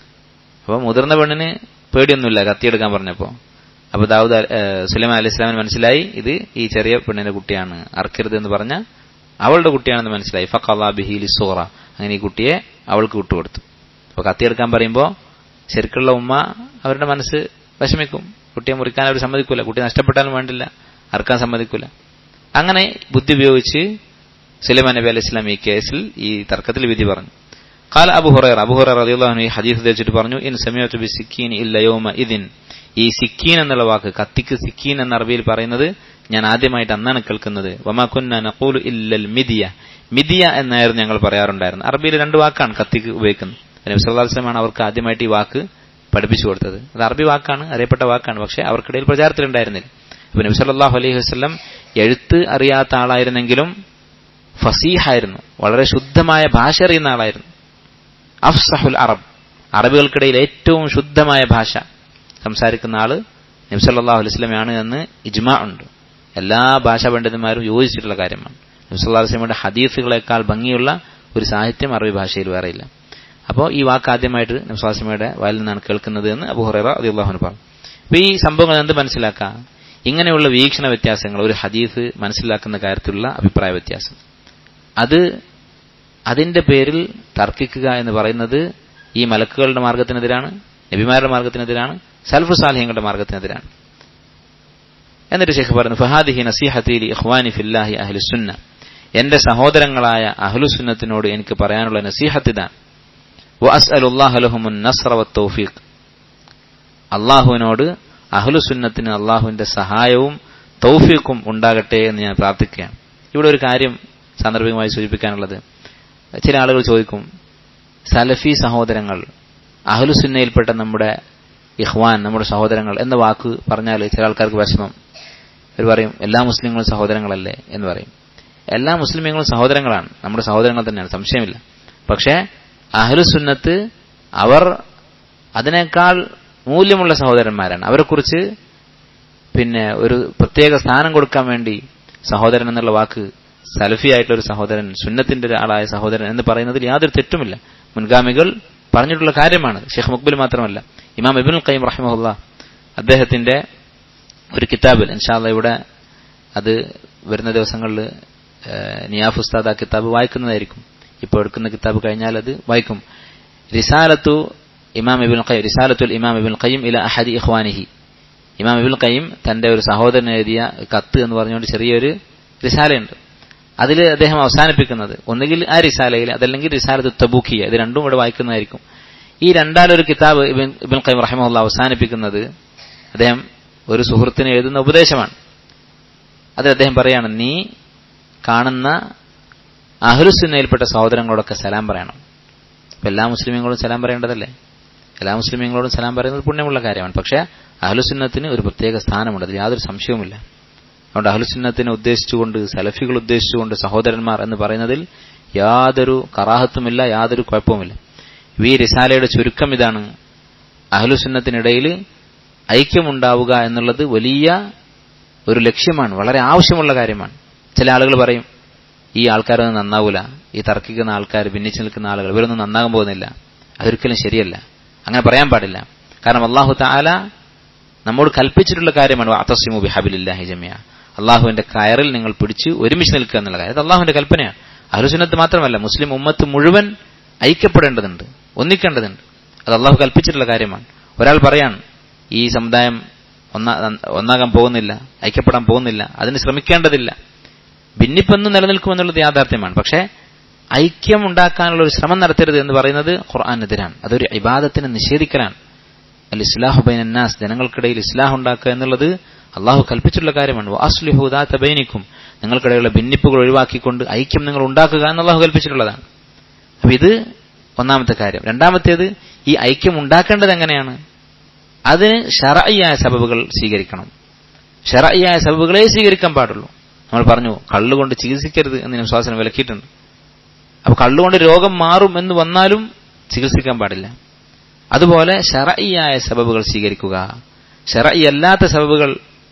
അപ്പൊ മുതിർന്ന പെണ്ണിന് പേടിയൊന്നുമില്ല കത്തിയെടുക്കാൻ പറഞ്ഞപ്പോ അപ്പൊ ദാവൂദ് സുലൈമാൻ അലി ഇസ്ലാമിന് മനസ്സിലായി ഇത് ഈ ചെറിയ പെണ്ണിന്റെ കുട്ടിയാണ് അറക്കരുത് എന്ന് പറഞ്ഞ അവളുടെ കുട്ടിയാണെന്ന് മനസ്സിലായി ഫഖല്ലാ ബിഹിലി സൂറ അങ്ങനെ ഈ കുട്ടിയെ അവൾക്ക് വിട്ടുകൊടുത്തു അപ്പൊ കത്തിയെടുക്കാൻ പറയുമ്പോൾ ശരിക്കുള്ള ഉമ്മ അവരുടെ മനസ്സ് വിഷമിക്കും കുട്ടിയെ മുറിക്കാൻ അവർ സമ്മതിക്കൂല കുട്ടി നഷ്ടപ്പെട്ടാലും വേണ്ടില്ല അറക്കാൻ സമ്മതിക്കൂല അങ്ങനെ ബുദ്ധി ഉപയോഗിച്ച് സുലൈമാൻ നബി അലൈഹി ഇസ്ലാം ഈ കേസിൽ ഈ തർക്കത്തിൽ വിധി പറഞ്ഞു കാല അബു ഹുറൈർ അബു ഹുറൈർ റളിയല്ലാഹു ഈ ഹദീസ് ധരിച്ചിട്ട് പറഞ്ഞു ഇൻ സമയത്ത് ബി സിക്കീൻ ഇല്ല യൗമ ഇതിൻ ഈ സിക്കീൻ എന്നുള്ള വാക്ക് കത്തിക്ക് സിക്കീൻ എന്ന അറബിയിൽ പറയുന്നത് ഞാൻ ആദ്യമായിട്ട് അന്നാണ് കേൾക്കുന്നത് വമാക്കുന്ന നഖൂലു ഇല്ലൽ മിദിയ മിദിയ എന്നായിരുന്നു ഞങ്ങൾ പറയാറുണ്ടായിരുന്നു അറബിയിൽ രണ്ട് വാക്കാണ് കത്തിക്ക് ഉപയോഗിക്കുന്നത് നബി സല്ലല്ലാഹു അലൈഹി വസല്ലം അവർക്ക് ആദ്യമായിട്ട് ഈ വാക്ക് പഠിപ്പിച്ചു കൊടുത്തത് അത് അറബി വാക്കാണ് അറിയപ്പെട്ട വാക്കാണ് പക്ഷെ അവർക്കിടയിൽ പ്രചാരത്തിലുണ്ടായിരുന്നില്ല അപ്പൊ നബി സല്ലല്ലാഹു അലൈഹി വസല്ലം എഴുത്ത് അറിയാത്ത ആളായിരുന്നെങ്കിലും ഫസീഹായിരുന്നു വളരെ ശുദ്ധമായ ഭാഷ അറിയുന്ന ആളായിരുന്നു അഫ്സഹുൽ അറബ് അറബികൾക്കിടയിൽ ഏറ്റവും ശുദ്ധമായ ഭാഷ സംസാരിക്കുന്ന ആള് നബി സല്ലല്ലാഹു അലൈഹി വസല്ലമയാണ് എന്ന് ഇജ്മാ ഉണ്ട് എല്ലാ ഭാഷാ പണ്ഡിതന്മാരും യോജിച്ചിട്ടുള്ള കാര്യമാണ് നബി സല്ലല്ലാഹു അലൈഹി വസല്ലമയുടെ ഹദീസുകളെക്കാൾ ഭംഗിയുള്ള ഒരു സാഹിത്യം അറബി ഭാഷയിൽ വേറെയില്ല അപ്പോൾ ഈ വാക്ക് ആദ്യമായിട്ട് നബ്സാസ്മയുടെ വായിൽ നിന്നാണ് കേൾക്കുന്നത് എന്ന് അബുഹുറ റളിയല്ലാഹു പറഞ്ഞു അപ്പൊ ഈ സംഭവങ്ങൾ എന്ത് മനസ്സിലാക്കാം ഇങ്ങനെയുള്ള വീക്ഷണ വ്യത്യാസങ്ങൾ ഒരു ഹദീസ് മനസ്സിലാക്കുന്ന കാര്യത്തിലുള്ള അഭിപ്രായ വ്യത്യാസം അത് അതിന്റെ പേരിൽ തർക്കിക്കുക എന്ന് പറയുന്നത് ഈ മലക്കുകളുടെ മാർഗത്തിനെതിരാണ് നബിമാരുടെ മാർഗത്തിനെതിരാണ് സൽഫു സാലിഹ്യങ്ങളുടെ മാർഗത്തിനെതിരാണ് എന്നിട്ട് ഷെയ്ഖ് പറഞ്ഞു ഫഹാദിഹി നസീഹത്തി ഇഖ്വാനി ഫില്ലാഹി അഹ്ലുസുന്ന എന്റെ സഹോദരങ്ങളായ അഹ്ലുസുന്നത്തിനോട് എനിക്ക് പറയാനുള്ള നസീഹത്ത് ഇതാണ് തൗഫീഖ് അള്ളാഹുവിനോട് അഹ്ലുസുന്നത്തിന് അള്ളാഹുവിന്റെ സഹായവും തൗഫീഖും ഉണ്ടാകട്ടെ എന്ന് ഞാൻ പ്രാർത്ഥിക്കുകയാണ് ഇവിടെ ഒരു കാര്യം സാന്ദർഭികമായി സൂചിപ്പിക്കാനുള്ളത് ചില ആളുകൾ ചോദിക്കും സലഫി സഹോദരങ്ങൾ അഹ്ലുസുന്നയിൽപ്പെട്ട നമ്മുടെ ഇഹ്വാൻ നമ്മുടെ സഹോദരങ്ങൾ എന്ന വാക്ക് പറഞ്ഞാൽ ചില ആൾക്കാർക്ക് വിഷമം അവർ പറയും എല്ലാ മുസ്ലിങ്ങളും സഹോദരങ്ങളല്ലേ എന്ന് പറയും എല്ലാ മുസ്ലിമീങ്ങളും സഹോദരങ്ങളാണ് നമ്മുടെ സഹോദരങ്ങൾ തന്നെയാണ് സംശയമില്ല പക്ഷേ അഹ്ലുസുന്നത്ത് അവർ അതിനേക്കാൾ മൂല്യമുള്ള സഹോദരന്മാരാണ് അവരെക്കുറിച്ച് പിന്നെ ഒരു പ്രത്യേക സ്ഥാനം കൊടുക്കാൻ വേണ്ടി സഹോദരൻ എന്നുള്ള വാക്ക് സലഫി ആയിട്ടുള്ള ഒരു സഹോദരൻ സുന്നത്തിന്റെ ഒരാളായ സഹോദരൻ എന്ന് പറയുന്നതിൽ യാതൊരു തെറ്റുമില്ല മുൻഗാമികൾ പറഞ്ഞിട്ടുള്ള കാര്യമാണ് ഷെയ്ഖ് മുക്ബിൽ മാത്രമല്ല ഇമാം ഇബിൻ ഖയ്യം റഹിമഹുല്ല അദ്ദേഹത്തിന്റെ ഒരു കിതാബിൽ ഇൻഷാല്ല ഇവിടെ അത് വരുന്ന ദിവസങ്ങളിൽ നിയാഫ് ഉസ്താദ് ആ കിതാബ് വായിക്കുന്നതായിരിക്കും ഇപ്പോൾ എടുക്കുന്ന കിതാബ് കഴിഞ്ഞാൽ അത് വായിക്കും റിസാലത്തു ഇമാം ഇബിൻ ഖയ്യം റിസാലത്തുൽ ഇമാം ഇബിൻ ഖയ്യം ഇല അഹദി ഇഖ്വാനിഹി ഇമാം ഇബിൻ ഖയ്യം തന്റെ ഒരു സഹോദരൻ എഴുതിയ കത്ത് എന്ന് പറഞ്ഞുകൊണ്ട് ചെറിയൊരു റിസാലയുണ്ട് അതിൽ അദ്ദേഹം അവസാനിപ്പിക്കുന്നത് ഒന്നുകിൽ ആ റിസാലയിൽ അതല്ലെങ്കിൽ റിസാലത്ത് തബൂഖിയ ഇത് രണ്ടും ഇവിടെ വായിക്കുന്നതായിരിക്കും ഈ രണ്ടാലൊരു കിതാബ് ഇബിൻ ഖൈം റഹിമുള്ള അവസാനിപ്പിക്കുന്നത് അദ്ദേഹം ഒരു സുഹൃത്തിന് എഴുതുന്ന ഉപദേശമാണ് അതിൽ അദ്ദേഹം പറയാണ് നീ കാണുന്ന അഹ്ലുസുന്നയിൽപ്പെട്ട സഹോദരങ്ങളോടൊക്കെ സലാം പറയണം ഇപ്പൊ എല്ലാ മുസ്ലിമീങ്ങളോടും സലാം പറയേണ്ടതല്ലേ എല്ലാ മുസ്ലിമീങ്ങളോടും സലാം പറയുന്നത് പുണ്യമുള്ള കാര്യമാണ് പക്ഷേ അഹ്ലുസുന്നത്തിന് ഒരു പ്രത്യേക സ്ഥാനമുണ്ട് അതിൽ യാതൊരു സംശയവുമില്ല അതുകൊണ്ട് അഹ്ലുസുന്നത്തിനെ ഉദ്ദേശിച്ചുകൊണ്ട് സലഫികൾ ഉദ്ദേശിച്ചുകൊണ്ട് സഹോദരന്മാർ എന്ന് പറയുന്നതിൽ യാതൊരു കറാഹത്തുമില്ല യാതൊരു കുഴപ്പവുമില്ല വി റിസാലയുടെ ചുരുക്കം ഇതാണ് അഹ്ലുസുന്നത്തിനിടയിൽ ഐക്യമുണ്ടാവുക എന്നുള്ളത് വലിയ ഒരു ലക്ഷ്യമാണ് വളരെ ആവശ്യമുള്ള കാര്യമാണ് ചില ആളുകൾ പറയും ഈ ആൾക്കാരൊന്നും നന്നാവൂല ഈ തർക്കിക്കുന്ന ആൾക്കാർ ഭിന്നിച്ചു നിൽക്കുന്ന ആളുകൾ ഇവരൊന്നും നന്നാകാൻ പോകുന്നില്ല അതൊരിക്കലും ശരിയല്ല അങ്ങനെ പറയാൻ പാടില്ല കാരണം അള്ളാഹു താല നമ്മോട് കൽപ്പിച്ചിട്ടുള്ള കാര്യമാണ് അത്തസിമു ബിഹബിലില്ലാഹി ജമിയ അള്ളാഹുവിന്റെ കയറിൽ നിങ്ങൾ പിടിച്ച് ഒരുമിച്ച് നിൽക്കുക എന്നുള്ള കാര്യം അത് അള്ളാഹുവിന്റെ കൽപ്പനയാണ് അഹ്ലുസുന്നത്ത് മാത്രമല്ല മുസ്ലിം ഉമ്മത്ത് മുഴുവൻ ഐക്യപ്പെടേണ്ടതുണ്ട് ഒന്നിക്കേണ്ടതുണ്ട് അത് അള്ളാഹു കൽപ്പിച്ചിട്ടുള്ള കാര്യമാണ് ഒരാൾ പറയാൻ ഈ സമുദായം ഒന്നാ ഒന്നാകാൻ പോകുന്നില്ല ഐക്യപ്പെടാൻ പോകുന്നില്ല അതിന് ശ്രമിക്കേണ്ടതില്ല ഭിന്നിപ്പെന്ന് നിലനിൽക്കുമെന്നുള്ളത് യാഥാർത്ഥ്യമാണ് പക്ഷേ ഐക്യം ഉണ്ടാക്കാനുള്ള ഒരു ശ്രമം നടത്തരുത് എന്ന് പറയുന്നത് ഖുർആാനെതിരാണ് അതൊരു ഇബാദത്തിനെ നിഷേധിക്കലാണ് അൽ ഇസ്ലാഹു ബൈനന്നാസ് ജനങ്ങൾക്കിടയിൽ ഇസ്ലാഹ് ഉണ്ടാക്കുക എന്നുള്ളത് അള്ളാഹു കൽപ്പിച്ചിട്ടുള്ള കാര്യമാണ് വാസ്ലിഹു ദാത്ത ബൈനിക്കും നിങ്ങൾക്കിടയിലുള്ള ഭിന്നിപ്പുകൾ ഒഴിവാക്കിക്കൊണ്ട് ഐക്യം നിങ്ങൾ ഉണ്ടാക്കുക എന്ന് അള്ളാഹു കൽപ്പിച്ചിട്ടുള്ളതാണ് അപ്പൊ ഇത് ഒന്നാമത്തെ കാര്യം രണ്ടാമത്തേത് ഈ ഐക്യം ഉണ്ടാക്കേണ്ടത് എങ്ങനെയാണ് അതിന് ഷറയ്യായ സബബുകൾ സ്വീകരിക്കണം ഷറയ്യായ സബബുകളെ സ്വീകരിക്കാൻ പാടുള്ളൂ നമ്മൾ പറഞ്ഞു കള്ളുകൊണ്ട് ചികിത്സിക്കരുത് എന്ന് ഞാൻ ശ്വാസനം വിലക്കിയിട്ടുണ്ട് അപ്പൊ കള്ളുകൊണ്ട് രോഗം മാറും എന്ന് വന്നാലും ചികിത്സിക്കാൻ പാടില്ല അതുപോലെ ഷറയ്യായ സബബുകൾ സ്വീകരിക്കുക ഷറയ്യല്ലാത്ത സബബുകൾ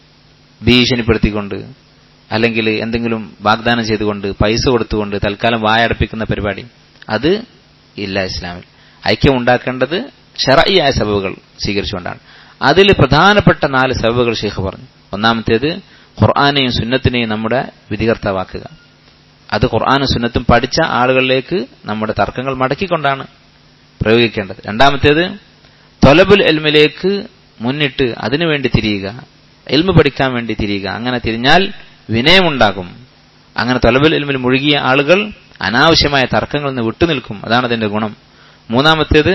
ഭീഷണിപ്പെടുത്തിക്കൊണ്ട് അല്ലെങ്കിൽ എന്തെങ്കിലും വാഗ്ദാനം ചെയ്തുകൊണ്ട് പൈസ കൊടുത്തുകൊണ്ട് തൽക്കാലം വായടപ്പിക്കുന്ന പരിപാടി അത് ഇല്ല ഇസ്ലാമിൽ ഐക്യം ഉണ്ടാക്കേണ്ടത് ഷറയ്യായ സബബുകൾ സ്വീകരിച്ചുകൊണ്ടാണ് അതിൽ പ്രധാനപ്പെട്ട നാല് സബബുകൾ ഷെയ്ഖ് പറഞ്ഞു ഒന്നാമത്തേത് ഖുർആാനെയും സുന്നത്തിനെയും നമ്മുടെ വിധികർത്താവാക്കുക അത് ഖുർആാനും സുന്നത്തും പഠിച്ച ആളുകളിലേക്ക് നമ്മുടെ തർക്കങ്ങൾ മടക്കിക്കൊണ്ടാണ് പ്രയോഗിക്കേണ്ടത് രണ്ടാമത്തേത് തൊലബുൽ എൽമിലേക്ക് മുന്നിട്ട് അതിനുവേണ്ടി തിരിയുക എൽമ് പഠിക്കാൻ വേണ്ടി തിരിയുക അങ്ങനെ തിരിഞ്ഞാൽ വിനയമുണ്ടാകും അങ്ങനെ തൊലബുൽ എൽമിൽ മുഴുകിയ ആളുകൾ അനാവശ്യമായ തർക്കങ്ങളിൽ നിന്ന് വിട്ടുനിൽക്കും അതാണ് അതിന്റെ ഗുണം മൂന്നാമത്തേത്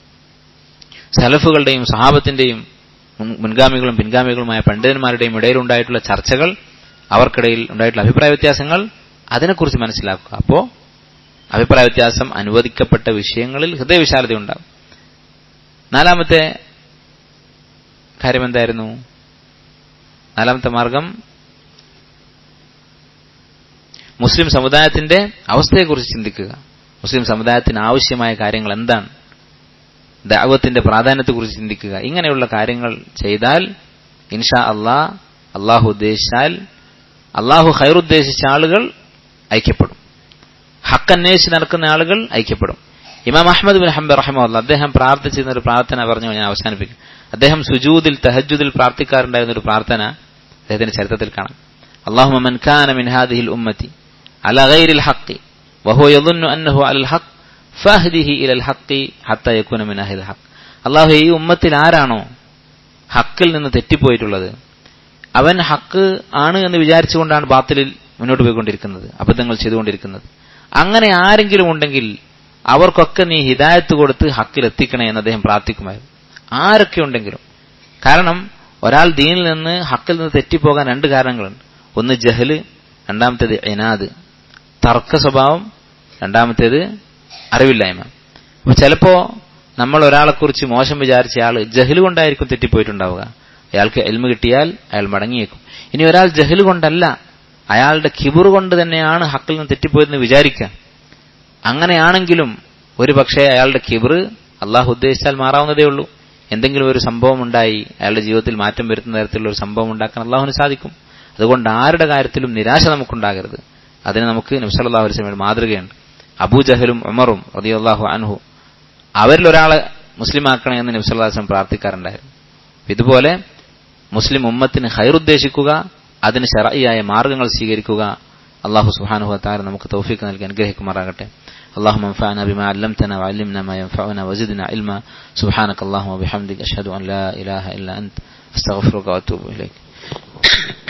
സലഫുകളുടെയും സഹാബത്തിന്റെയും മുൻഗാമികളും പിൻഗാമികളുമായ പണ്ഡിതന്മാരുടെയും ഇടയിലുണ്ടായിട്ടുള്ള ചർച്ചകൾ അവർക്കിടയിൽ ഉണ്ടായിട്ടുള്ള അഭിപ്രായ വ്യത്യാസങ്ങൾ അതിനെക്കുറിച്ച് മനസ്സിലാക്കുക അപ്പോ അഭിപ്രായ വ്യത്യാസം അനുവദിക്കപ്പെട്ട വിഷയങ്ങളിൽ ഹൃദയവിശാലത ഉണ്ടാകും നാലാമത്തെ കാര്യം എന്തായിരുന്നു നാലാമത്തെ മാർഗം മുസ്ലിം സമുദായത്തിന്റെ അവസ്ഥയെക്കുറിച്ച് ചിന്തിക്കുക മുസ്ലിം സമുദായത്തിന് ആവശ്യമായ കാര്യങ്ങൾ എന്താണ് ദാവത്തിന്റെ പ്രാധാന്യത്തെക്കുറിച്ച് ചിന്തിക്കുക ഇങ്ങനെയുള്ള കാര്യങ്ങൾ ചെയ്താൽ ഇൻഷാ അള്ളാ അള്ളാഹു ഉദ്ദേശിച്ചാൽ അള്ളാഹു ഹൈറുദ്ദേശിച്ച ആളുകൾ ഐക്യപ്പെടും ഹക്കന്വേഷിച്ച് നടക്കുന്ന ആളുകൾ ഐക്യപ്പെടും ഇമാം അഹമ്മദ് ബിൻ ഹംബർ റഹ്മുല്ല അദ്ദേഹം പ്രാർത്ഥിച്ചിരുന്ന ഒരു പ്രാർത്ഥന പറഞ്ഞു ഞാൻ അവസാനിപ്പിക്കും അദ്ദേഹം സുജൂദിൽ തഹജുദിൽ പ്രാർത്ഥിക്കാറുണ്ടായിരുന്ന ഒരു പ്രാർത്ഥന അദ്ദേഹത്തിന്റെ ചരിത്രത്തിൽ കാണാം അള്ളാഹു മൻ കാന മിൻ ഹാദിഹിൽ ഉമ്മത്തി അല ഗൈരിൽ ഹഖി വഹോ യദുന്നു അന്നഹു അലൽ ഹഖ് ഫഹ്ദിഹി ഇലൽ ഹഖി ഹത്ത യകുന മിൻ അഹ്ലിൽ ഹഖ് അള്ളാഹു ഈ ഉമ്മത്തിൽ ആരാണോ ഹക്കിൽ നിന്ന് തെറ്റിപ്പോയിട്ടുള്ളത് അവൻ ഹക്ക് ആണ് എന്ന് വിചാരിച്ചുകൊണ്ടാണ് ബാത്തിലിൽ മുന്നോട്ട് പോയിക്കൊണ്ടിരിക്കുന്നത് അബദ്ധങ്ങൾ ചെയ്തുകൊണ്ടിരിക്കുന്നത് അങ്ങനെ ആരെങ്കിലും ഉണ്ടെങ്കിൽ അവർക്കൊക്കെ നീ ഹിദായത്ത് കൊടുത്ത് ഹക്കിൽ എത്തിക്കണേ എന്ന് അദ്ദേഹം പ്രാർത്ഥിക്കുമായിരുന്നു ആരൊക്കെ ഉണ്ടെങ്കിലും കാരണം ഒരാൾ ദീനിൽ നിന്ന് ഹക്കിൽ നിന്ന് തെറ്റിപ്പോകാൻ രണ്ട് കാരണങ്ങളുണ്ട് ഒന്ന് ജഹല് രണ്ടാമത്തേത് എനാദ് തർക്ക സ്വഭാവം രണ്ടാമത്തേത് അറിവില്ലായ്മ അപ്പൊ ചിലപ്പോ നമ്മൾ ഒരാളെക്കുറിച്ച് മോശം വിചാരിച്ച ആള് ജഹല് കൊണ്ടായിരിക്കും തെറ്റിപ്പോയിട്ടുണ്ടാവുക അയാൾക്ക് എൽമ കിട്ടിയാൽ അയാൾ മടങ്ങിയേക്കും ഇനി ഒരാൾ ജഹല് കൊണ്ടല്ല അയാളുടെ കിബുറ് കൊണ്ട് തന്നെയാണ് ഹക്കിൽ നിന്ന് തെറ്റിപ്പോയതെന്ന് വിചാരിക്കുക അങ്ങനെയാണെങ്കിലും ഒരു പക്ഷേ അയാളുടെ കിബിറ് അള്ളാഹു ഉദ്ദേശിച്ചാൽ മാറാവുന്നതേ ഉള്ളൂ എന്തെങ്കിലും ഒരു സംഭവം ഉണ്ടായി അയാളുടെ ജീവിതത്തിൽ മാറ്റം വരുത്തുന്ന തരത്തിലുള്ള ഒരു സംഭവം ഉണ്ടാക്കാൻ അള്ളാഹുവിന് സാധിക്കും അതുകൊണ്ട് ആരുടെ കാര്യത്തിലും നിരാശ നമുക്കുണ്ടാകരുത് അതിന് നമുക്ക് നബ്സല്ലാഹു അലൈഹി മാതൃകയുണ്ട് അബൂജഹലും ഉമറും റതിയല്ലാഹു അൻഹു അവരിൽ ഒരാളെ മുസ്ലിമാക്കണേ എന്ന് നബ്സല്ലാസ്ലം പ്രാർത്ഥിക്കാറുണ്ടായിരുന്നു ഇതുപോലെ മുസ്ലിം ഉമ്മത്തിന് ഹൈറുദ്ദേശിക്കുക അതിന് ശറയായ മാർഗങ്ങൾ സ്വീകരിക്കുക അള്ളാഹു സുഹാനുഹ താര നമുക്ക് തൗഫീക്ക് നൽകി അനുഗ്രഹിക്കുമാറാകട്ടെ اللهم انفعنا بما علمتنا وعلمنا ما ينفعنا وزدنا علما سبحانك اللهم وبحمدك أشهد أن لا إله إلا أنت أستغفرك وأتوب إليك